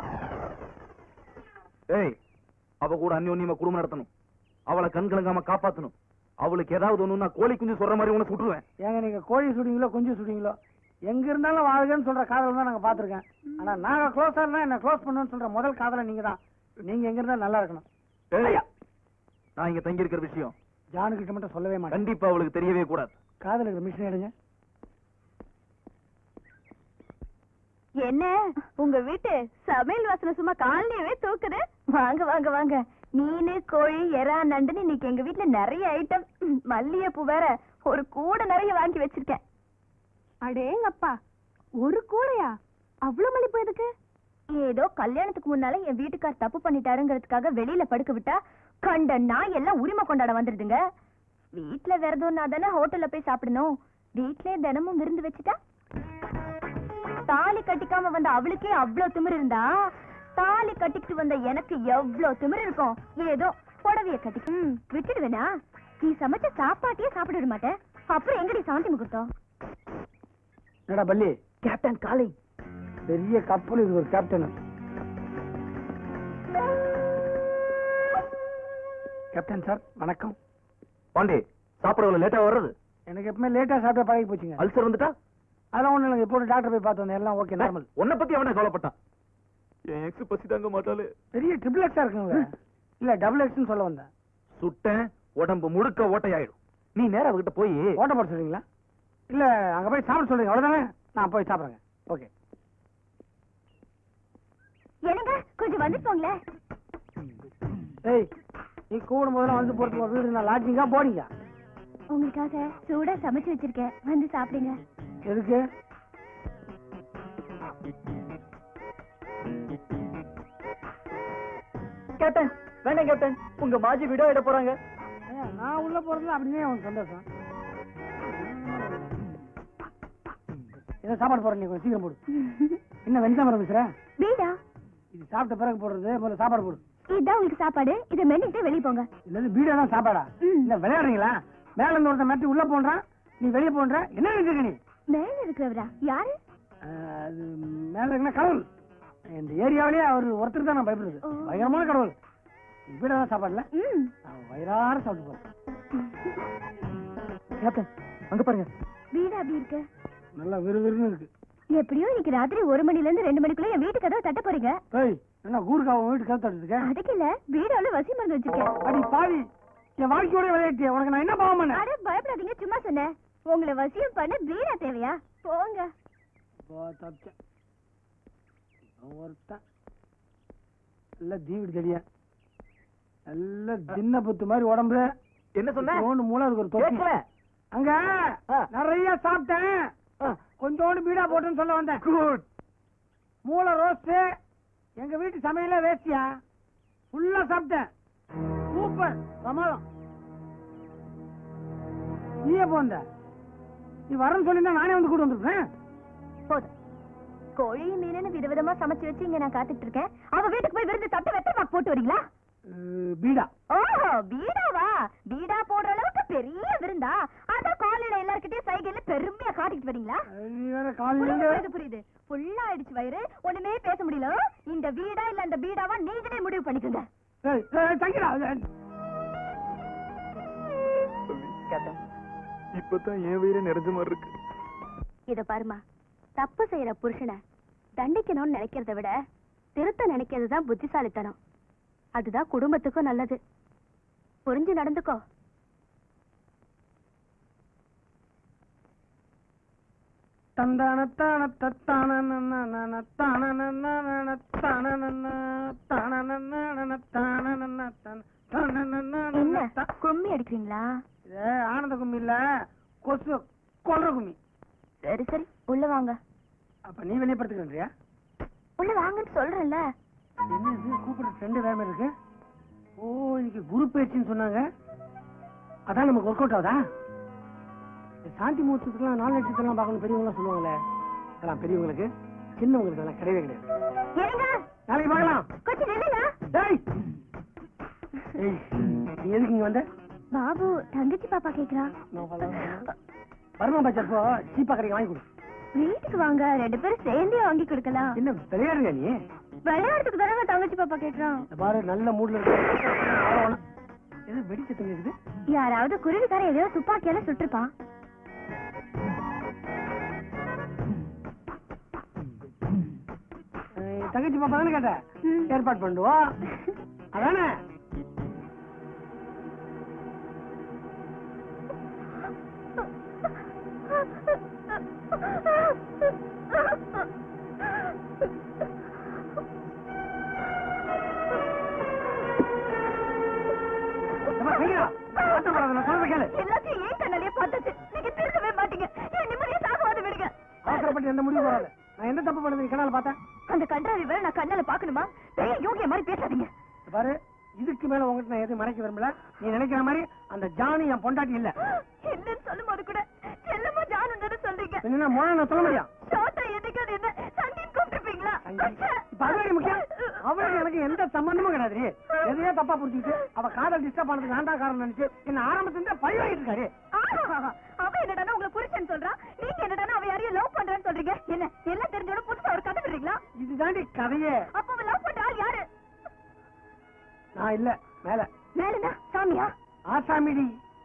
ஏய் அவ கூட அந்யோன்யமா குடும்பம் நடத்தணும் அவளை கண் கலங்காம காப்பாத்தணும் அவளுக்கு ஏதாவது ஒண்ணுன்னா கோழி குஞ்சு சொல்ற மாதிரி உனக்கு சுட்டுருவேன் ஏங்க நீங்க கோழி சுடுவீங்களோ குஞ்சு சுடுவீங்களோ எங்க இருந்தாலும் வாழ்கன்னு சொல்ற காதல் தான் நாங்க பாத்திருக்கேன் ஆனா நாங்க க்ளோஸா இருந்தா என்ன க்ளோஸ் பண்ணுன்னு சொல்ற முதல் காதல நீங்க தான் நீங்க எங்க இருந்தா நல்லா இருக்கணும் ஏய் நான் இங்க தங்கி இருக்கிற விஷயம் ஜானு கிட்ட மட்டும் சொல்லவே மாட்டேன் கண்டிப்பா அவளுக்கு தெரியவே கூடாது காதல் இருக்கிற மிஷின் எடுங்க என்ன உங்க வீட்டு சமையல் வாசனை சும்மா காலனியவே தூக்குது வாங்க வாங்க வாங்க மீன் கோழி எறா நண்டுன்னு இன்னைக்கு எங்க வீட்ல நிறைய ஐட்டம் மல்லிகைப்பூ வேற ஒரு கூடை நிறைய வாங்கி வச்சிருக்கேன் அடேங்கப்பா ஒரு கூடையா அவ்வளவு மல்லிப்பூ எதுக்கு ஏதோ கல்யாணத்துக்கு முன்னால என் வீட்டுக்கார் தப்பு பண்ணிட்டாருங்கிறதுக்காக வெளியில படுக்க விட்டா கண்ட நாய் எல்லாம் உரிமை கொண்டாட வந்துருதுங்க வீட்ல விரதம்னா தானே ஹோட்டல்ல போய் சாப்பிடணும் வீட்லயே தினமும் விருந்து வச்சுட்டா தாலி கட்டிக்காம வந்த அவளுக்கே அவ்ளோ திமிரு இருந்தா தாலி கட்டிக்கிட்டு வந்த எனக்கு எவ்ளோ திமிரு இருக்கும் ஏதோ புடவைய கட்டி ம், விட்டுடுவேனா நீ சமைச்ச சாப்பாட்டையே சாப்பிட விட மாட்டேன் அப்புறம் எங்கடி சாந்தி முகூர்த்தம் என்னடா பள்ளி கேப்டன் காலை பெரிய கப்பல் இது ஒரு கேப்டன் கேப்டன் சார் வணக்கம் பாண்டி சாப்பிட லேட்டா வர்றது எனக்கு எப்பவுமே லேட்டா சாப்பிட்ட பழகி போச்சுங்க அல்சர் வந்துட்டா அதெல்லாம் ஒண்ணு இல்லைங்க இப்போ டாக்டர் போய் பார்த்து வந்தேன் எல்லாம் ஓகே நார்மல் உன்னை பத்தி அவனை கவலைப்பட்டான் என் எக்ஸ் பசி தாங்க மாட்டாளே பெரிய ட்ரிபிள் எக்ஸா இருக்குங்க இல்ல டபுள் எக்ஸ்னு சொல்ல வந்தேன் சுட்டேன் உடம்பு முழுக்க ஓட்டையாயிடும் நீ நேரா அவகிட்ட போய் ஓட்ட போட சொல்றீங்களா இல்ல அங்க போய் சாப்பிட சொல்றீங்க அவ்வளவுதானே நான் போய் சாப்பிடுறேன் ஓகே என்னங்க கொஞ்சம் வந்து போங்களேன் ஏய் நீ கூடும் போதெல்லாம் வந்து போறதுக்கு ஒரு வீடு நான் லாட்ஜிங்கா போறீங்க உங்களுக்காக சூடா சமைச்சு வச்சிருக்கேன் வந்து சாப்பிடுங்க எதுக்கு கேப்டன் வேண்டாம் கேப்டன் உங்க மாஜி வீடியோ எடுக்க போறாங்க ஐயா, நான் உள்ள போறதுல அப்படியே அவனுக்கு சந்தோஷம் ஏதோ சாப்பாடு போறேன் நீ கொஞ்சம் சீக்கிரம் போடு என்ன வெஞ்சா மரம் பேசுற வீடா இது சாப்பிட்ட பிறகு போடுறது முதல்ல சாப்பாடு போடு இதுதான் உங்களுக்கு சாப்பாடு இதை மென்னுட்டு வெளியே போங்க இல்ல பீடா தான் சாப்பாடா இல்ல விளையாடுறீங்களா மேல இருந்து ஒருத்தன் மாட்டி உள்ள போன்றான் நீ வெளியே போன்ற என்ன நினைச்சிருக்க நீ மேல இருக்கிறவரா யாரு ஆஹ், அது மேல இருக்கிற கடவுள் இந்த ஏரியாவிலேயே அவர் ஒருத்தர் தான் நான் பயப்படுறது பயங்கரமான கடவுள் வீட தான் சாப்பாடுல ம் நான் வயிறார சாப்பிட்டு போறேன் கேப்டன் அங்க பாருங்க வீடு அப்படி இருக்கு நல்லா விறுவிறுன்னு இருக்கு எப்படியோ இன்னைக்கு ராத்திரி ஒரு மணில இருந்து ரெண்டு மணிக்குள்ள என் வீட்டு கதவை தட்ட போறீங்க ஏய் என்ன கூறுக்காவ வீட்டு கழுத்து இருக்கேன் அதுக்கு இல்ல வீடு அவ்வளவு வசி மருந்து வச்சிருக்கேன் அடி பாவி என் வாழ்க்கையோட விளையாட்டிய உனக்கு நான் என்ன பாவம் பண்ணேன் அட பயப்படாதீங்க சும்மா சொன்னேன் உங்களை வசியம் பண்ண வீடா தேவையா போங்க போ, தப்பிச்சேன். அவன் ஒருத்தன் நல்ல தீவிடு செடியா நல்ல சின்ன புத்து மாதிரி உடம்புல என்ன சொன்ன? கொஞ்சோண்டு மூளை இருக்கு ஒரு தொப்பி கேட்கல. அங்க நிறைய சாப்பிட்டேன் கொஞ்சோண்டு பீடா போட்டுன்னு சொல்ல வந்தேன் குட் மூளை ரோஸ்ட் எங்க வீட்டு சமையல வேஸ்டியா ஃபுல்லா சாப்பிட்டேன் சூப்பர் பிரமாதம் நீ எப்போ வந்த நீ வரேன்னு சொல்லியிருந்தா நானே வந்து கூட வந்திருப்பேன் போதும் கோழி மீனுன்னு விதவிதமா சமைச்சு வச்சு இங்க நான் காத்துட்டு இருக்கேன் அவ வீட்டுக்கு போய் விருந்து சாப்பிட்டு வெத்தலை பாக்கு போட்டு வரீங்களா அஹ், பீடா ஓஹோ பீடாவா பீடா போடுற அளவுக்கு பெரிய விருந்தா அதான் காலையில எல்லார்கிட்டயும் சைகையில பெருமையா காட்டிட்டு வரீங்களா நீ வேற காலையில புரியுது, இருந்து- புரியுது புரியுது ஃபுல்லா ஆயிடுச்சு வயிறு ஒண்ணுமே பேச முடியல இந்த வீடா இல்ல அந்த பீடாவா நீங்களே முடிவு பண்ணிக்கோங்க ஏய், ஏய், தங்கிடா ஏய், கேப்டன் இப்பதான் என் வயிறு நிறைஞ்ச மாதிரி இருக்கு இத பாருமா தப்பு செய்யற புருஷனை தண்டிக்கணும்னு நினைக்கிறத விட திருத்த நினைக்கிறது தான் புத்திசாலித்தனம் அதுதான் குடும்பத்துக்கும் நல்லது புரிஞ்சு நடந்துக்கோ தந்தான தான தத்தான நன்னன தான நன்னன தான நன்ன தான நன்னன தான நன்ன தன் தான நன்னன என்ன தா- கும்மி அடிக்கிறீங்களா இது ஆனந்த கும்மி இல்ல கொசு கொல்ற கும்மி சரி சரி உள்ள வாங்க அப்ப நீ வெளியே படுத்துக்கிறியா உள்ள வாங்கன்னு சொல்றேன்ல என்ன இது கூப்பிடுற ஃப்ரெண்டு வேற மாதிரி இருக்கு ஓ இன்னைக்கு இன்னைக்கு குரு பேச்சுன்னு சொன்னாங்க அதான் நமக்கு ஒர்க் அவுட் ஆகுதா இந்த சாந்தி முகூர்த்தத்துக்குலாம் நாலு லட்சத்தெல்லாம் பார்க்கணும் பெரியவங்களாம் சொல்லுவாங்களே அதெல்லாம் பெரியவங்களுக்கு சின்னவங்களுக்கு அதெல்லாம் கிடையவே கிடையாது நாளைக்கு பார்க்கலாம் கொஞ்சம் நில்லுங்க டேய் ஏய் நீ எதுக்கு இங்க வந்த பாபு தங்கச்சி பாப்பா கேக்குறா வருமா பச்சப்போ சீப்பா கடைக்கு வாங்கி கொடு வீட்டுக்கு வாங்க ரெண்டு பேரும் சேர்ந்தே வாங்கி கொடுக்கலாம் என்ன விளையாடுங்க நீ விளையாடுறதுக்கு தானே தங்கச்சி பாப்பா கேக்குறான் இந்த பாரு நல்ல மூட்ல இருக்கு எது வெடி சத்தம் கேக்குது யாராவது குருவிக்கார எதையோ துப்பாக்கியால சுட்டிருப்பான் அஹ் தங்கச்சி பாப்பா தானே கேட்ட ஏற்பாடு பண்ணுவோம் அதானே ஏம்மா, கையா, ஆட்டப்படாத, நான் சொல்றதை கேளு. எல்லாத்தையும் ஏன் கண்ணாலேயே பார்த்தாச்சு நீங்க திருந்தவே மாட்டீங்க என் நிம்மதியை சாகவாது விடுங்க அவசரப்பட்டு எந்த முடிவு வராது நான் என்ன தப்பு பண்ணது நீ கண்ணால பார்த்தேன் அந்த கன்றாவி வேற நான் கண்ணால பாக்கணுமா பெரிய யோகிய மாதிரி பேசாதீங்க இந்த பாரு இதுக்கு மேல உங்ககிட்ட நான் எதுவும் மறைக்க விரும்பல நீ நினைக்கிற மாதிரி அந்த ஜானி என் பொண்டாட்டி இல்ல இல்லன்னு சொல்லும் போது கூட செல்லமா ஜானுன்னு சொல்றீங்க என்ன முறை நான் சொல்ல முடியும் ஷார்ட்டா எதுக்கு அது என்ன சந்தின்னு கூப்பிட்டுப்பீங்களா இப்ப அதுவே முக்கியம் அவளுக்கு எனக்கு எந்த சம்பந்தமும் கிடையாது எதையோ தப்பா புரிஞ்சுக்கிட்டு அவ காதல் டிஸ்டர்ப் பண்ணதுக்கு நான் தான் காரணம் நினைச்சு என்ன ஆரம்பத்துல இருந்தே பழி வாங்கிட்டு இருக்காரு ஆஹா, அவ என்னடா உங்களை புருஷன் சொல்றா நீங்க என்னடா அவ யாரையும் லவ் பண்றேன்னு சொல்றீங்க என்ன எல்லாம் தெரிஞ்சோட புதுசா ஒரு கதை விடுறீங்களா இதுதாண்டி கதையே அப்ப அவ லவ் பண்ற ஆள் யாரு நான் இல்ல மேல மேலனா சாமியா ஆசாமிடி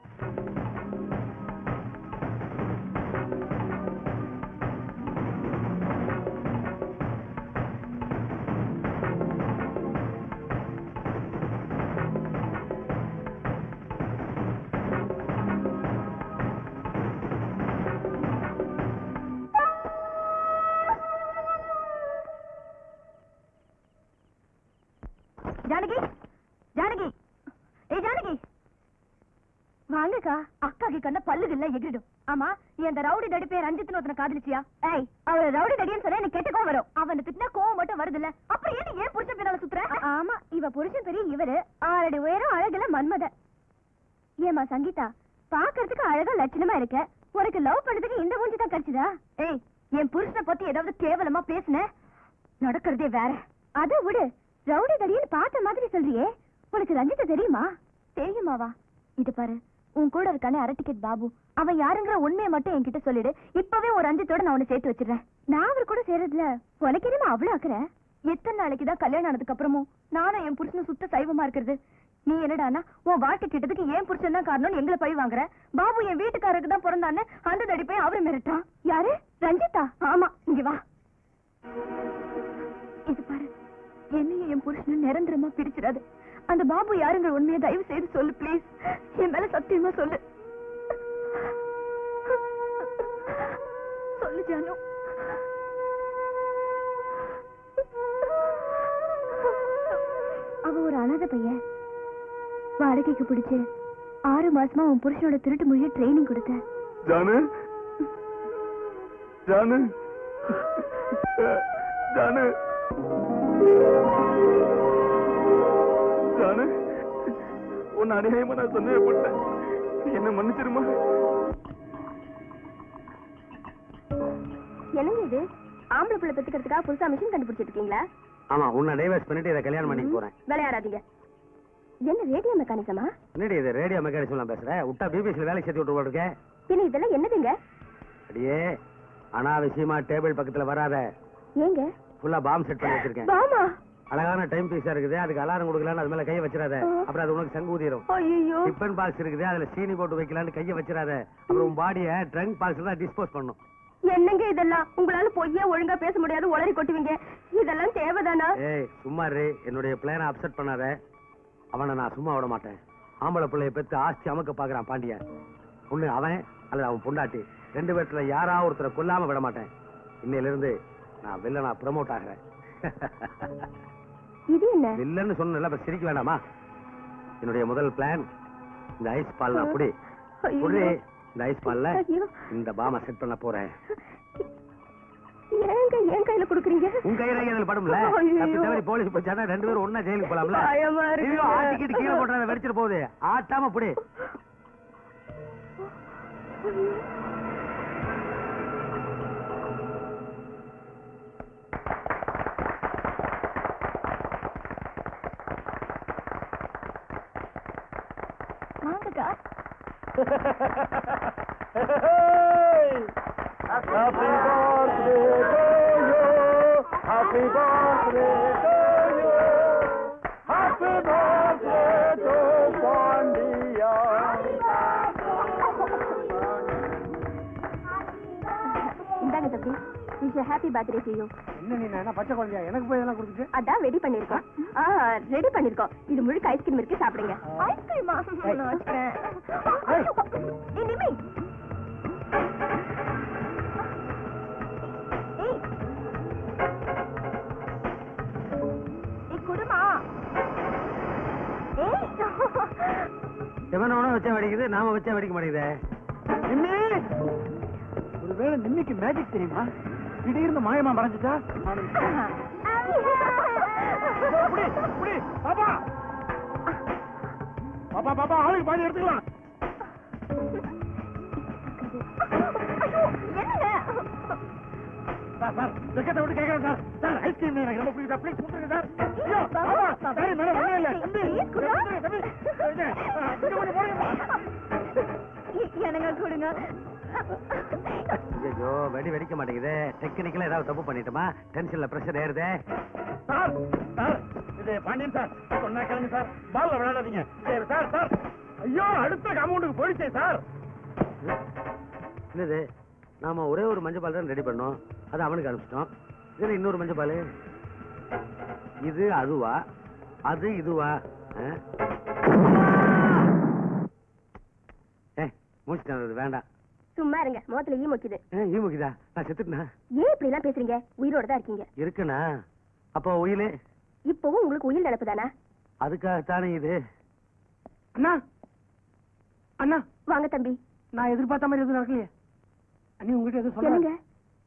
ஜானகி ஜானகி ஏ ஜானகி வாங்கக்கா அக்காக்கு கண்ண பல்லுக்கு இல்ல எகிடும் ஆமா நீ அந்த ரவுடி டடி பேர் ரஞ்சித்னு ஒருத்தனை காதலிச்சியா ஏய் அவரை ரவுடி டடின்னு சொன்னா எனக்கு கெட்ட கோவம் வரும் அவனை திட்டினா கோவம் மட்டும் வருது இல்ல அப்புறம் ஏன் நீ ஏன் புருஷன் பின்னால சுத்துற ஆமா இவ புருஷன் பெரிய இவரு ஆறடி உயரம் அழகுல மன்மத ஏமா சங்கீதா பாக்குறதுக்கு அழகா லட்சணமா இருக்க உனக்கு லவ் பண்றதுக்கு இந்த மூஞ்சி தான் கிடைச்சதா ஏய் என் புருஷனை பத்தி ஏதாவது கேவலமா பேசுன நடக்கிறதே வேற அதை விடு ரவுடி தடின்னு பார்த்த மாதிரி சொல்றியே உனக்கு ரஞ்சிதா தெரியுமா தெரியுமாவா இது பாரு உன் கூட இருக்கானே அரை டிக்கெட் பாபு அவன் யாருங்கிற உண்மையை மட்டும் என்கிட்ட சொல்லிடு இப்பவே ஒரு அஞ்சத்தோட நான் உன்னை சேர்த்து வச்சிடுறேன் நான் அவர் கூட சேர்றதுல உனக்கு என்னமா அவ்வளவு அக்கறை எத்தனை நாளைக்கு தான் கல்யாணம் ஆனதுக்கு அப்புறமும் நானும் என் புருஷனும் சுத்த சைவமா இருக்கிறது நீ என்னடானா உன் வாழ்க்கை கிட்டதுக்கு ஏன் புருஷன் தான் காரணம்னு எங்களை பழி வாங்குற பாபு என் வீட்டுக்காரருக்கு தான் பிறந்தான்னு அந்த நடிப்பை அவரு மிரட்டான் யாரு ரஞ்சிதா ஆமா இங்க வா இது பாரு என்னையும் என் புருஷனும் நிரந்தரமா பிரிச்சிடாது அந்த பாபு யாருங்கிற உண்மையை தயவு செய்து சொல்லு ப்ளீஸ் என் மேல சத்தியமா சொல்லு சொல்லு ஜானு அவ ஒரு அனாதை பையன் வாடகைக்கு பிடிச்சு ஆறு மாசமா உன் புருஷனோட திருட்டு மொழிய ட்ரைனிங் கொடுத்த ஜானு ஜானு ஜானு ஜானு உன்னை அநியாயமா நான் சந்தேகப்பட்டேன் என்ன மன்னிச்சிருமா என்னங்க இது ஆம்பளை பிள்ளை பெத்துக்கிறதுக்காக புதுசா மிஷின் கண்டுபிடிச்சிட்டு இருக்கீங்களா ஆமா உன்னை டைவர்ஸ் பண்ணிட்டு இதை கல்யாணம் பண்ணிக்க போறேன் விளையாடாதீங்க இது என்ன ரேடியோ மெக்கானிசமா என்னடி இது ரேடியோ மெக்கானிசம்லாம் பேசுற விட்டா பிபிசியில் வேலைக்கு சேர்த்து விட்டு இருக்கேன் பின்ன இதெல்லாம் என்னதுங்க அடியே அனாவசியமா டேபிள் பக்கத்துல வராத ஏங்க ஃபுல்லா பாம் செட் பண்ணி வச்சிருக்கேன் பாமா அழகான டைம் பீஸா இருக்குது அதுக்கு அலாரம் கொடுக்கலான்னு அது மேல கையை வச்சிடாத அப்புறம் அது உனக்கு சங்கு ஊதிரும் ஐயோ டிஃபன் பாக்ஸ் இருக்குது அதுல சீனி போட்டு வைக்கலான்னு கையை வச்சிடாத அப்புறம் உன் பாடிய ட்ரங்க் பாக்ஸ்ல தான் டிஸ்போஸ் பண்ணும் என்னங்க இதெல்லாம் உங்களால பொய்யா ஒழுங்கா பேச முடியாது உளறி கொட்டுவீங்க இதெல்லாம் தேவைதானா ஏய் சும்மா இரு என்னுடைய பிளானை அப்செட் பண்ணாத அவனை நான் சும்மா விட மாட்டேன் ஆம்பளை பிள்ளைய பெத்து ஆஸ்தி அமக்க பாக்குறான் பாண்டியன் ஒண்ணு அவன் அல்லது அவன் பொண்டாட்டி ரெண்டு பேர்த்துல யாரா ஒருத்தரை கொல்லாம விட மாட்டேன் இன்னையில இருந்து நான் வில்லனா ப்ரமோட் ஆகிறேன் இது என்ன வில்லன்னு சொன்னல இப்ப சிரிக்க வேண்டாமா என்னுடைய முதல் பிளான் இந்த ஐஸ் பால் நான் குடி ஐயோ. குடி இந்த ஐஸ் பால்ல ஐயோ. இந்த பாம செட் பண்ண போறேன் ஏங்க என் கையில குடுக்குறீங்க உன் கையில கையில படும்ல ஐயோ. தப்பி தவறி போலீஸ் போச்சானா ரெண்டு பேரும் ஒண்ணா ஜெயிலுக்கு போலாம்ல பயமா இருக்கு. ஐயோ, ஆட்டிக்கிட்டு கீழே போட்டுறத வெடிச்சிட்டு போகுது ஆட்டாம புடி வாங்கக்கா Happy birthday to you. Happy birthday to you. Happy birthday to Pandia. இந்தாங்க தம்பி wish happy birthday to you என்ன நீ நான் என்ன பச்சை குழந்தையா எனக்கு போய் இதெல்லாம் கொடுத்துட்டு அதான் ரெடி பண்ணிருக்கோம் ஆ ரெடி பண்ணிருக்கோம் இது முழுக்க ஐஸ்கிரீம் இருக்கு சாப்பிடுங்க ஐஸ்கிரீமா நான் வச்சுக்கிறேன் இனிமே ஏய் ஏய் குடுமா ஏய் எவன உணவு வச்சா வெடிக்குது நாம வச்சா வெடிக்க மாட்டேங்குதே நிம்மி ஒருவேளை நிம்மிக்கு மேஜிக் தெரியுமா திடீர்னு மாயமா மறைஞ்சிட்டா புடி, புடி, பாப்பா பாப்பா பாப்பா ஆளுக்கு பாதி எடுத்துக்கலாம் சார் சார் வெக்கத்தை விட்டு கேட்கறேன் சார் சார் ஐஸ்கிரீம் எனக்கு ரொம்ப பிடிக்கும் ப்ளீஸ் கொடுத்துருங்க சார் ஐயோ பாப்பா சரி மேடம் ஒண்ணும் இல்ல தம்பி தம்பி, தம்பி இது, ஆ, இங்க ஒண்ணு போடுங்க எனக்கு கொடுங்க ஐயோ வெடி வெடிக்க மாட்டேங்குது டெக்னிக்கலா ஏதாவது தப்பு பண்ணிட்டோமா டென்ஷன்ல பிரஷர் ஏறுதே சார் சார் இது பாண்டியன் சார் சொன்னா கேளுங்க சார் பால்ல விளையாடாதீங்க சரி சார் சார் ஐயோ அடுத்த அமௌண்ட்டுக்கு போயிடுச்சே சார் என்னது நாம ஒரே ஒரு மஞ்சள் பால் தான் ரெடி பண்ணோம் அது அவனுக்கு அனுப்பிச்சிட்டோம் இதுல இன்னொரு மஞ்சள் பால் இது அதுவா அது இதுவா ஆ? ஏ முடிச்சிட்டேன் அது வேண்டாம் சும்மா இருங்க முகத்துல ஈ முக்கிது ஏ, ஈ முக்கிதா நான் செத்துட்டேனா ஏன் இப்படி எல்லாம் பேசுறீங்க உயிரோட தான் இருக்கீங்க இருக்குண்ணா அப்போ உயிலே இப்பவும் உங்களுக்கு உயிர் நினைப்பு தானே அதுக்காகத்தானே இது அண்ணா அண்ணா வாங்க தம்பி நான் எதிர்பார்த்த மாதிரி எதுவும் நடக்கலையே அண்ணி உங்ககிட்ட எதுவும் சொல்லுங்க சொல்லுங்க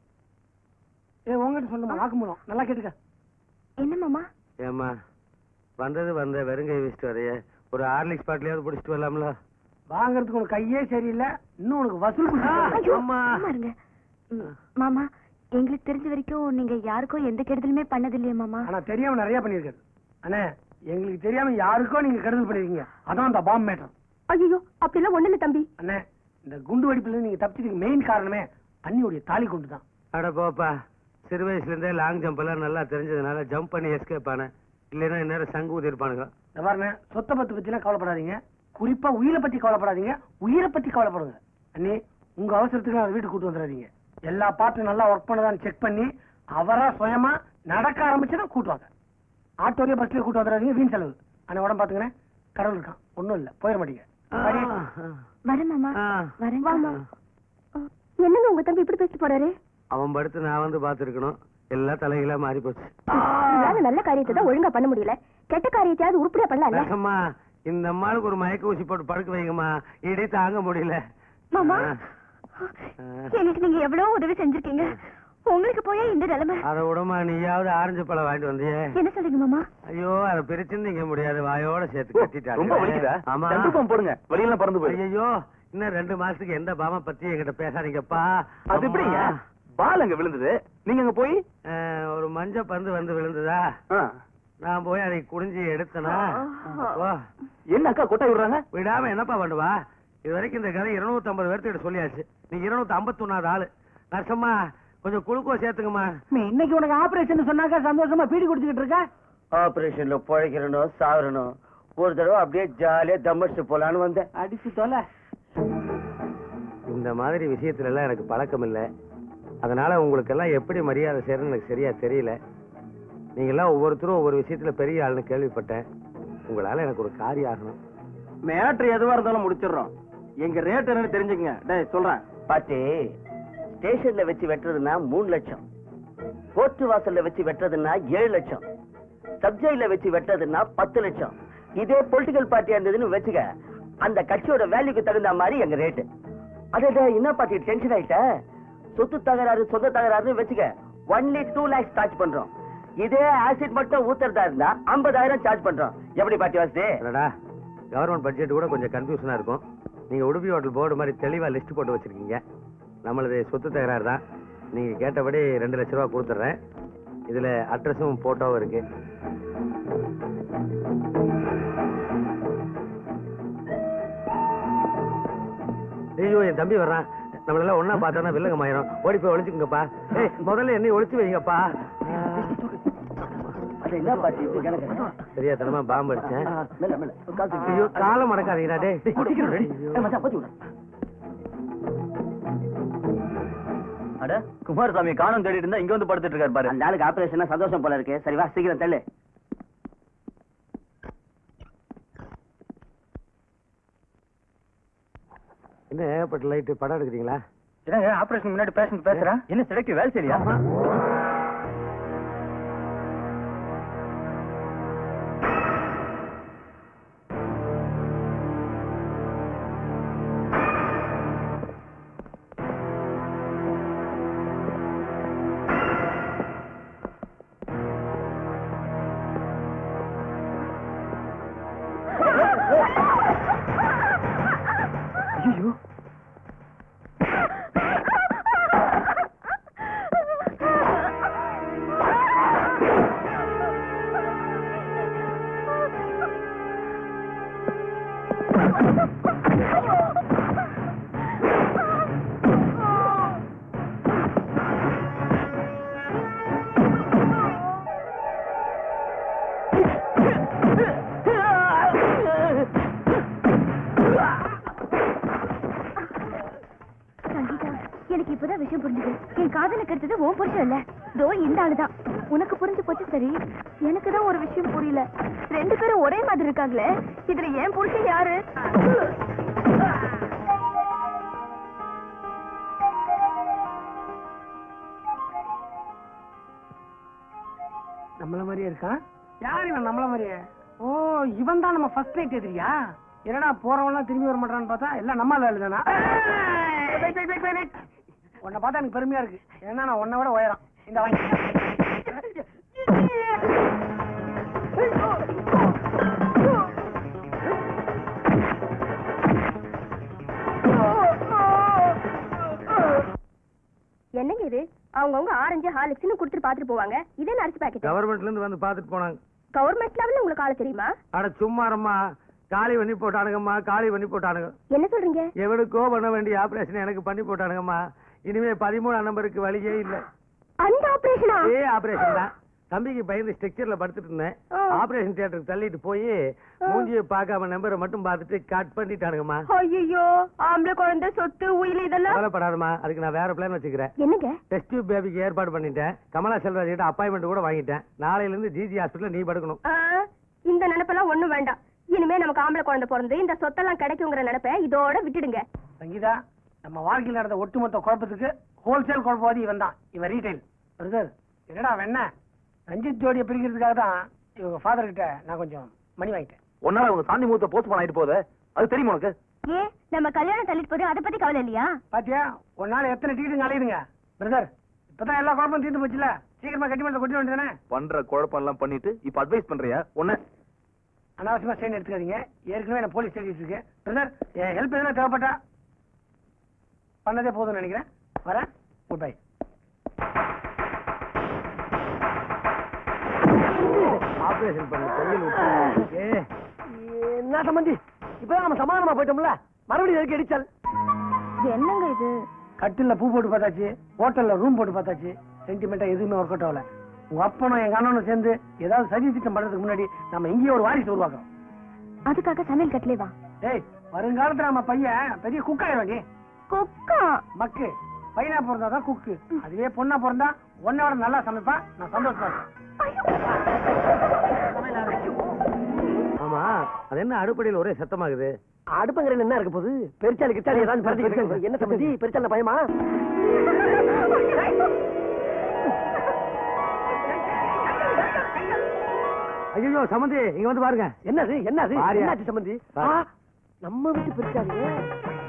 ஏ உங்ககிட்ட சொல்லுமா வாக்குமூலம் நல்லா கேட்டுக்க என்ன மாமா ஏம்மா வந்தது வந்த வெறுங்கை வச்சுட்டு வரைய ஒரு ஹார்லிக்ஸ் பாட்டிலையாவது பிடிச்சிட்டு வரலாம்ல வாங்குறதுக்கு உனக்கு கையே சரியில்லை இன்னும் உனக்கு வசூல் கொடுத்து ஐயோ, அம்மா. சும்மா இருங்க ம், மாமா எங்களுக்கு தெரிஞ்ச வரைக்கும் நீங்க யாருக்கும் எந்த கெடுதலுமே பண்ணது இல்லையா மாமா ஆனா தெரியாம நிறைய பண்ணிருக்காரு அண்ணே எங்களுக்கு தெரியாம யாருக்கோ நீங்க கெடுதல் பண்ணிருக்கீங்க அதான் அந்த பாம்பு மேட்டர் ஐயோ அப்படிலாம் ஒண்ணு இல்ல தம்பி அண்ணே இந்த குண்டு வெடிப்புல இருந்து நீங்க தப்பிச்சதுக்கு மெயின் காரணமே அண்ணியுடைய தாலி கொண்டு தான் அட போப்பா சிறு வயசுல இருந்தே லாங் ஜம்ப் எல்லாம் நல்லா தெரிஞ்சதுனால ஜம்ப் பண்ணி எஸ்கேப் ஆனேன் இல்லைன்னா இந்நேரம் சங்கு ஊதி இருப்பானுங்க இந்த பாருங்க சொத்தை பத்தி பத்தி எல்லாம் கவலைப்படாதீங்க குறிப்பா உயிரை பத்தி கவலைப்படாதீங்க உயிரை பத்தி கவலைப்படுங்க அண்ணி உங்க அவசரத்துக்கு அவர் வீட்டுக்கு கூட்டு வந்துடாதீங்க எல்லா பார்ட்டும் நல்லா ஒர்க் பண்ணதான்னு செக் பண்ணி அவரா சுயமா நடக்க ஆரம்பிச்சுதான் கூட்டுவாங்க ஆட்டோலயே பஸ்லயே கூட்டு வந்துடாதீங்க வீண் செலவு அண்ணன் உடம்பு பாத்துக்கிறேன் கடவுள் இருக்கான் ஒண்ணும் இல்ல போயிட மாட்டீங்க சரி. வரேன் மாமா வரேன் வாமா என்னங்க உங்க தம்பி இப்படி பேசிட்டு போறாரு அவன் படுத்து நான் வந்து பார்த்துருக்கணும் எல்லாம் தலைகளா மாறி போச்சு உங்களால நல்ல காரியத்தை தான் ஒழுங்கா பண்ண முடியல கெட்ட காரியத்தையாவது உருப்படியா பண்ணலாம்ல ரசம்மா இந்த அம்மாளுக்கு ஒரு மயக்க ஊசி போட்டு படுக்க வைங்கம்மா இடி தாங்க முடியல மாமா ஆ. ஆ. எனக்கு நீங்க எவ்வளவு உதவி செஞ்சிருக்கீங்க உங்களுக்கு போய் இந்த நிலைமை அதை விடமா நீயாவது ஆரஞ்சு பழம் வாங்கிட்டு வந்தியே என்ன சொல்றீங்க மாமா ஐயோ அதை பிரிச்சு நீங்க முடியாது வாயோட சேர்த்து கட்டிட்டாங்க ரொம்ப வலிக்குதா ஆமா சென்ட்ரு பம்ப் போடுங்க வலியெல்லாம் பறந்து போயிடும் ஐயோ இன்னும் ரெண்டு மாசத்துக்கு எந்த பாம பத்தி என்கிட்ட பேசாதீங்கப்பா அது எப்படிங்க பால் அங்க விழுந்தது நீங்க அங்க போய் ஆ, ஒரு மஞ்ச பந்து வந்து விழுந்ததா ஆ. நான் போய் அதை குடிஞ்சு எடுத்தனா ஓ என்ன அக்கா கொட்டாய் விடுறாங்க விடாம என்னப்பா பண்ணுவா இது வரைக்கும் இந்த கதை இருநூத்தி ஐம்பது பேர்த்துக்கிட்ட சொல்லியாச்சு நீ இருநூத்தி ஐம்பத்தி ஒன்னாவது ஆளு நர்சம்மா கொஞ்சம் குளுக்கோ சேர்த்துங்கம்மா இன்னைக்கு உனக்கு ஆபரேஷன் சொன்னாக்க சந்தோஷமா பீடி குடிச்சுக்கிட்டு இருக்க ஆபரேஷன்ல பழைக்கிறனும் சாவரணும் ஒரு தடவை அப்படியே ஜாலியா தம்மடிச்சு போலான்னு வந்தேன் அடிச்சு தொலை இந்த மாதிரி விஷயத்துல எல்லாம் எனக்கு பழக்கம் இல்லை அதனால உங்களுக்கு எல்லாம் எப்படி மரியாதை செய்யறதுன்னு எனக்கு சரியா தெரியல நீங்க எல்லாம் ஒவ்வொருத்தரும் ஒவ்வொரு விஷயத்துல பெரிய ஆளுன்னு கேள்விப்பட்டேன் உங்களால எனக்கு ஒரு காரியம் ஆகணும் மேட்ரு எதுவா இருந்தாலும் முடிச்சிடுறோம் எங்க ரேட் என்னன்னு தெரிஞ்சுக்கங்க டேய் சொல்றேன் பாட்டி ஸ்டேஷன்ல வச்சு வெட்டுறதுன்னா மூணு லட்சம் கோர்ட்டு வாசல்ல வச்சு வெட்டுறதுன்னா ஏழு லட்சம் சப்ஜெக்ட்ல வச்சு வெட்டுறதுன்னா பத்து லட்சம் இதே பொலிட்டிக்கல் பார்ட்டியா இருந்ததுன்னு வச்சுக்க அந்த கட்சியோட வேல்யூக்கு தகுந்த மாதிரி எங்க ரேட்டு அதே என்ன பாட்டி டென்ஷன் ஆயிட்ட சொத்து தகராறு சொந்த தகராறுன்னு வச்சுக்க ஒன்லி டூ லேக்ஸ் சார்ஜ் பண்றோம் இதே ஆசிட் மட்டும் ஊத்துறதா இருந்தா ஐம்பதாயிரம் சார்ஜ் பண்றோம் எப்படி பாட்டி வசதி என்னடா கவர்மெண்ட் பட்ஜெட் கூட கொஞ்சம் கன்ஃபியூஷனா இருக்கும் நீங்க உடுப்பி ஹோட்டல் போர்டு மாதிரி தெளிவா லிஸ்ட் போட்டு வச்சிருக்கீங்க நம்மளது சொத்து தகராறு தான் நீங்க கேட்டபடி ரெண்டு லட்ச ரூபா கொடுத்துட்றேன் இதுல அட்ரஸும் போட்டோவும் இருக்கு ஐயோ என் தம்பி வர்றான் நம்மளெல்லாம் ஒண்ணா பார்த்தோன்னா வில்லங்க மாயிரும் ஓடி போய் ஒளிச்சுக்குங்கப்பா ஏய் முதல்ல என்னை ஒளிச்சு வைங்கப்பா அது என்ன பாட்டி இப்படி கிடக்குது? தெரியாதனமா பாம்பு அடிச்சேன் ஆ, மெல்ல, மெல்ல. ஒரு கால் தூக்கி. ஐயோ காலம் மடக்காதீங்கடா டேய் டேய், சீக்கிரம் டேய். ஏய், மச்சான், போச்சு விடு. அட குமாரசாமி காணும் தேடிட்டு இருந்தா இங்க வந்து படுத்துட்டு இருக்காரு பாரு அந்த ஆளுக்கு ஆபரேஷன் சந்தோஷம் போல இருக்கு சரி வா சீக்கிரம் தள்ளு என்ன ஏகப்பட்ட லைட்டு படம் எடுக்கிறீங்களா என்னங்க ஆபரேஷன் முன்னாடி பேஷண்ட் பேசுறேன் என்ன செலக்டிவ் வேலை சரியா ஐயோ சங்கீதா எனக்கு இப்பதான் விஷயம் புரிஞ்சுது என் காதலுக்கு எடுத்தது உன் புருஷன் இல்ல தோ இந்த ஆளுதான் உனக்கு புரிஞ்சு போச்சு சரி எனக்கு தான் ஒரு விஷயம் புரியல ரெண்டு பேரும் ஒரே மாதிரி இருக்காங்களே இதுல ஏன் புருஷன் யாரு நம்மள மாதிரியே இருக்கான் யார் இவன் நம்மள மாதிரியே ஓ இவன் தான் நம்ம ஃபர்ஸ்ட் நைட் எதிரியா என்னடா போறவன்லாம் திரும்பி வர மாட்டான்னு பார்த்தா எல்லாம் நம்ம ஆளு தானா உன்னை பார்த்தா எனக்கு பெருமையா இருக்கு ஏன்னா நான் உன்னை விட உயரம் இந்த வாங்கி என்னங்க இது அவங்கவுங்க ஆரஞ்சு ஹார்லிக்ஸ்னு கொடுத்துட்டு பாத்துட்டு போவாங்க இதே அரிசி பாக்கெட் கவர்மெண்ட்ல இருந்து வந்து பார்த்துட்டு போனாங்க கவர்மெண்ட் லெவல்ல உங்களுக்கு ஆள தெரியுமா அட சும்மாரம்மா காலி பண்ணி போட்டானுங்கம்மா காலி பண்ணி போட்டானுங்க என்ன சொல்றீங்க எவனுக்கோ பண்ண வேண்டிய ஆபரேஷன் எனக்கு பண்ணி போட்டானுங்கம்மா இனிமே பதிமூணாம் நம்பருக்கு வழியே இல்ல அந்த ஆபரேஷனா ஏ ஆபரேஷன் தான் தம்பிக்கு பயந்து ஸ்ட்ரக்சர்ல படுத்துட்டு இருந்தேன் ஆ. ஆபரேஷன் தியேட்டருக்கு தள்ளிட்டு போய் மூஞ்சியை பார்க்காம நம்பரை மட்டும் பார்த்துட்டு கட் பண்ணிட்டானுங்கம்மா ஐயோ ஆம்பளை குழந்தை சொத்து உயிர் இதெல்லாம் கவலைப்படாதம்மா அதுக்கு நான் வேற பிளான் வச்சுக்கிறேன் என்னங்க டெஸ்ட் டியூப் பேபிக்கு ஏற்பாடு பண்ணிட்டேன் கமலா செல்வராஜ் கிட்ட அப்பாயின்மெண்ட் கூட வாங்கிட்டேன் நாளையில இருந்து ஜிஜி ஹாஸ்பிட்டல் நீ படுக்கணும் ஆ, இந்த நினைப்பெல்லாம் ஒண்ணும் வேண்டாம் இனிமே நமக்கு ஆம்பளை குழந்தை பிறந்து இந்த சொத்தெல்லாம் கிடைக்குங்கிற நினைப்பை இதோட விட்டுடுங்க சங்கீதா நம்ம வாழ்க்கையில் நடந்த ஒட்டுமொத்த குழப்பத்துக்கு ஹோல்சேல் குழப்பவாதி இவன் தான் இவன் ரீட்டைல் பிரதர் என்னடா வெண்ண ரஞ்சித் ஜோடியை பிரிக்கிறதுக்காக தான் இவங்க ஃபாதர் கிட்ட நான் கொஞ்சம் மணி வாங்கிட்டேன் உன்னால அவங்க சாந்தி முகூர்த்த போஸ்ட் ஆயிட்டு போகுது அது தெரியுமா உனக்கு ஏன் நம்ம கல்யாணம் தள்ளிட்டு போது அதை பத்தி கவலை இல்லையா பாத்தியா ஒரு நாள் எத்தனை டிக்கெட்டுங்க அலையுதுங்க பிரதர் இப்பதான் எல்லா குழப்பம் தீர்ந்து போச்சுல சீக்கிரமா கட்டி மேல கொட்டி வேண்டியதானே பண்ற குழப்பம் எல்லாம் பண்ணிட்டு இப்ப அட்வைஸ் பண்றியா உன்ன அனாவசியமா ஸ்டேன் எடுத்துக்காதீங்க ஏற்கனவே நான் போலீஸ் தேடிட்டு இருக்கேன் பிரதர் என் ஹெல்ப் எதுனா தேவைப்பட்டா பண்ணதே போதும்னு நினைக்கிறேன் வரேன் குட் பை ஆபரேஷன் பண்ண கையில் விட்டு ஏ என்ன சம்பந்தி இப்பதான் நம்ம சமாதானமா போயிட்டோம்ல மறுபடியும் எதுக்கு அடிச்சால் என்னங்க இது கட்டில்ல பூ போட்டு பார்த்தாச்சு ஹோட்டல்ல ரூம் போட்டு பார்த்தாச்சு சென்டிமெண்டா எதுவுமே ஒர்க் அவுட் ஆகல உங்க அப்பனும் எங்க அண்ணனும் சேர்ந்து ஏதாவது சதி திட்டம் பண்றதுக்கு முன்னாடி நம்ம இங்கேயே ஒரு வாரிசு உருவாக்குறோம் அதுக்காக சமையல் கட்டலே வா டேய் வருங்காலத்துல நம்ம பையன் பெரிய குக் ஆயிடுவாங்க குக்கா மக்கு பையனா பிறந்தாதான் குக்கு அதுவே பொண்ணா பிறந்தா உன்னை விட நல்லா சமைப்பா நான் சந்தோஷமா இருக்கேன் ஆமா அது என்ன அடுப்படியில் ஒரே சத்தமாகுது அடுப்பங்கரையில் என்ன இருக்க போகுது பெருச்சாலி கிச்சாலி ஏதாவது பறந்துக்கிட்டு என்ன சம்பந்தி பெருச்சால பயமா ஐயோ சமந்தி இங்க வந்து பாருங்க என்னது என்னது பாரியா. என்னாச்சு சம்பந்தி பாரு. ஆ, நம்ம வீட்டு பெருச்சாலி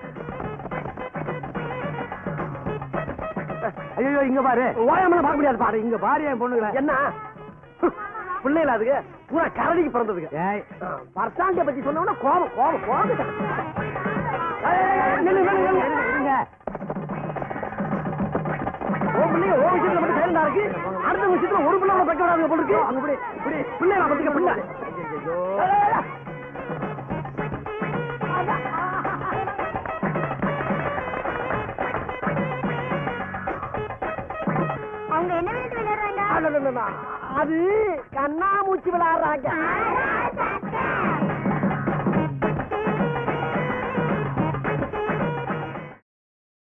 ஐயோ இங்க பாரு ஓயாமல பார்க்க முடியாது பாரு இங்க பாரு என் பொண்ணுங்கள என்ன பிள்ளைகளா அதுக்கு பூரா கரடிக்கு பிறந்ததுக்கு பர்சாண்டிய பத்தி சொன்னோம்னா கோபம் கோபம் கோபம் ஏய், ஏய், ஏய், நில்லு, நில்லு, நில்லு, நில்லுங்க. உன் பிள்ளைங்க உன் விஷயத்துல மட்டும் சேர்ந்தா இருக்கு அடுத்த விஷயத்துல ஒரு பிள்ளை கூட வைக்க விடாதுங்க போல இருக்கு அங்க இப்படி இப்படி பிள்ளைகளை பத்திக்க பிள்ளை ஏய், ஏய், ஏய். அவங்க என்ன விளையாட்டு விளையாடுறாங்க அடடடடா, அது கண்ணாமூச்சி விளையாடுறாங்க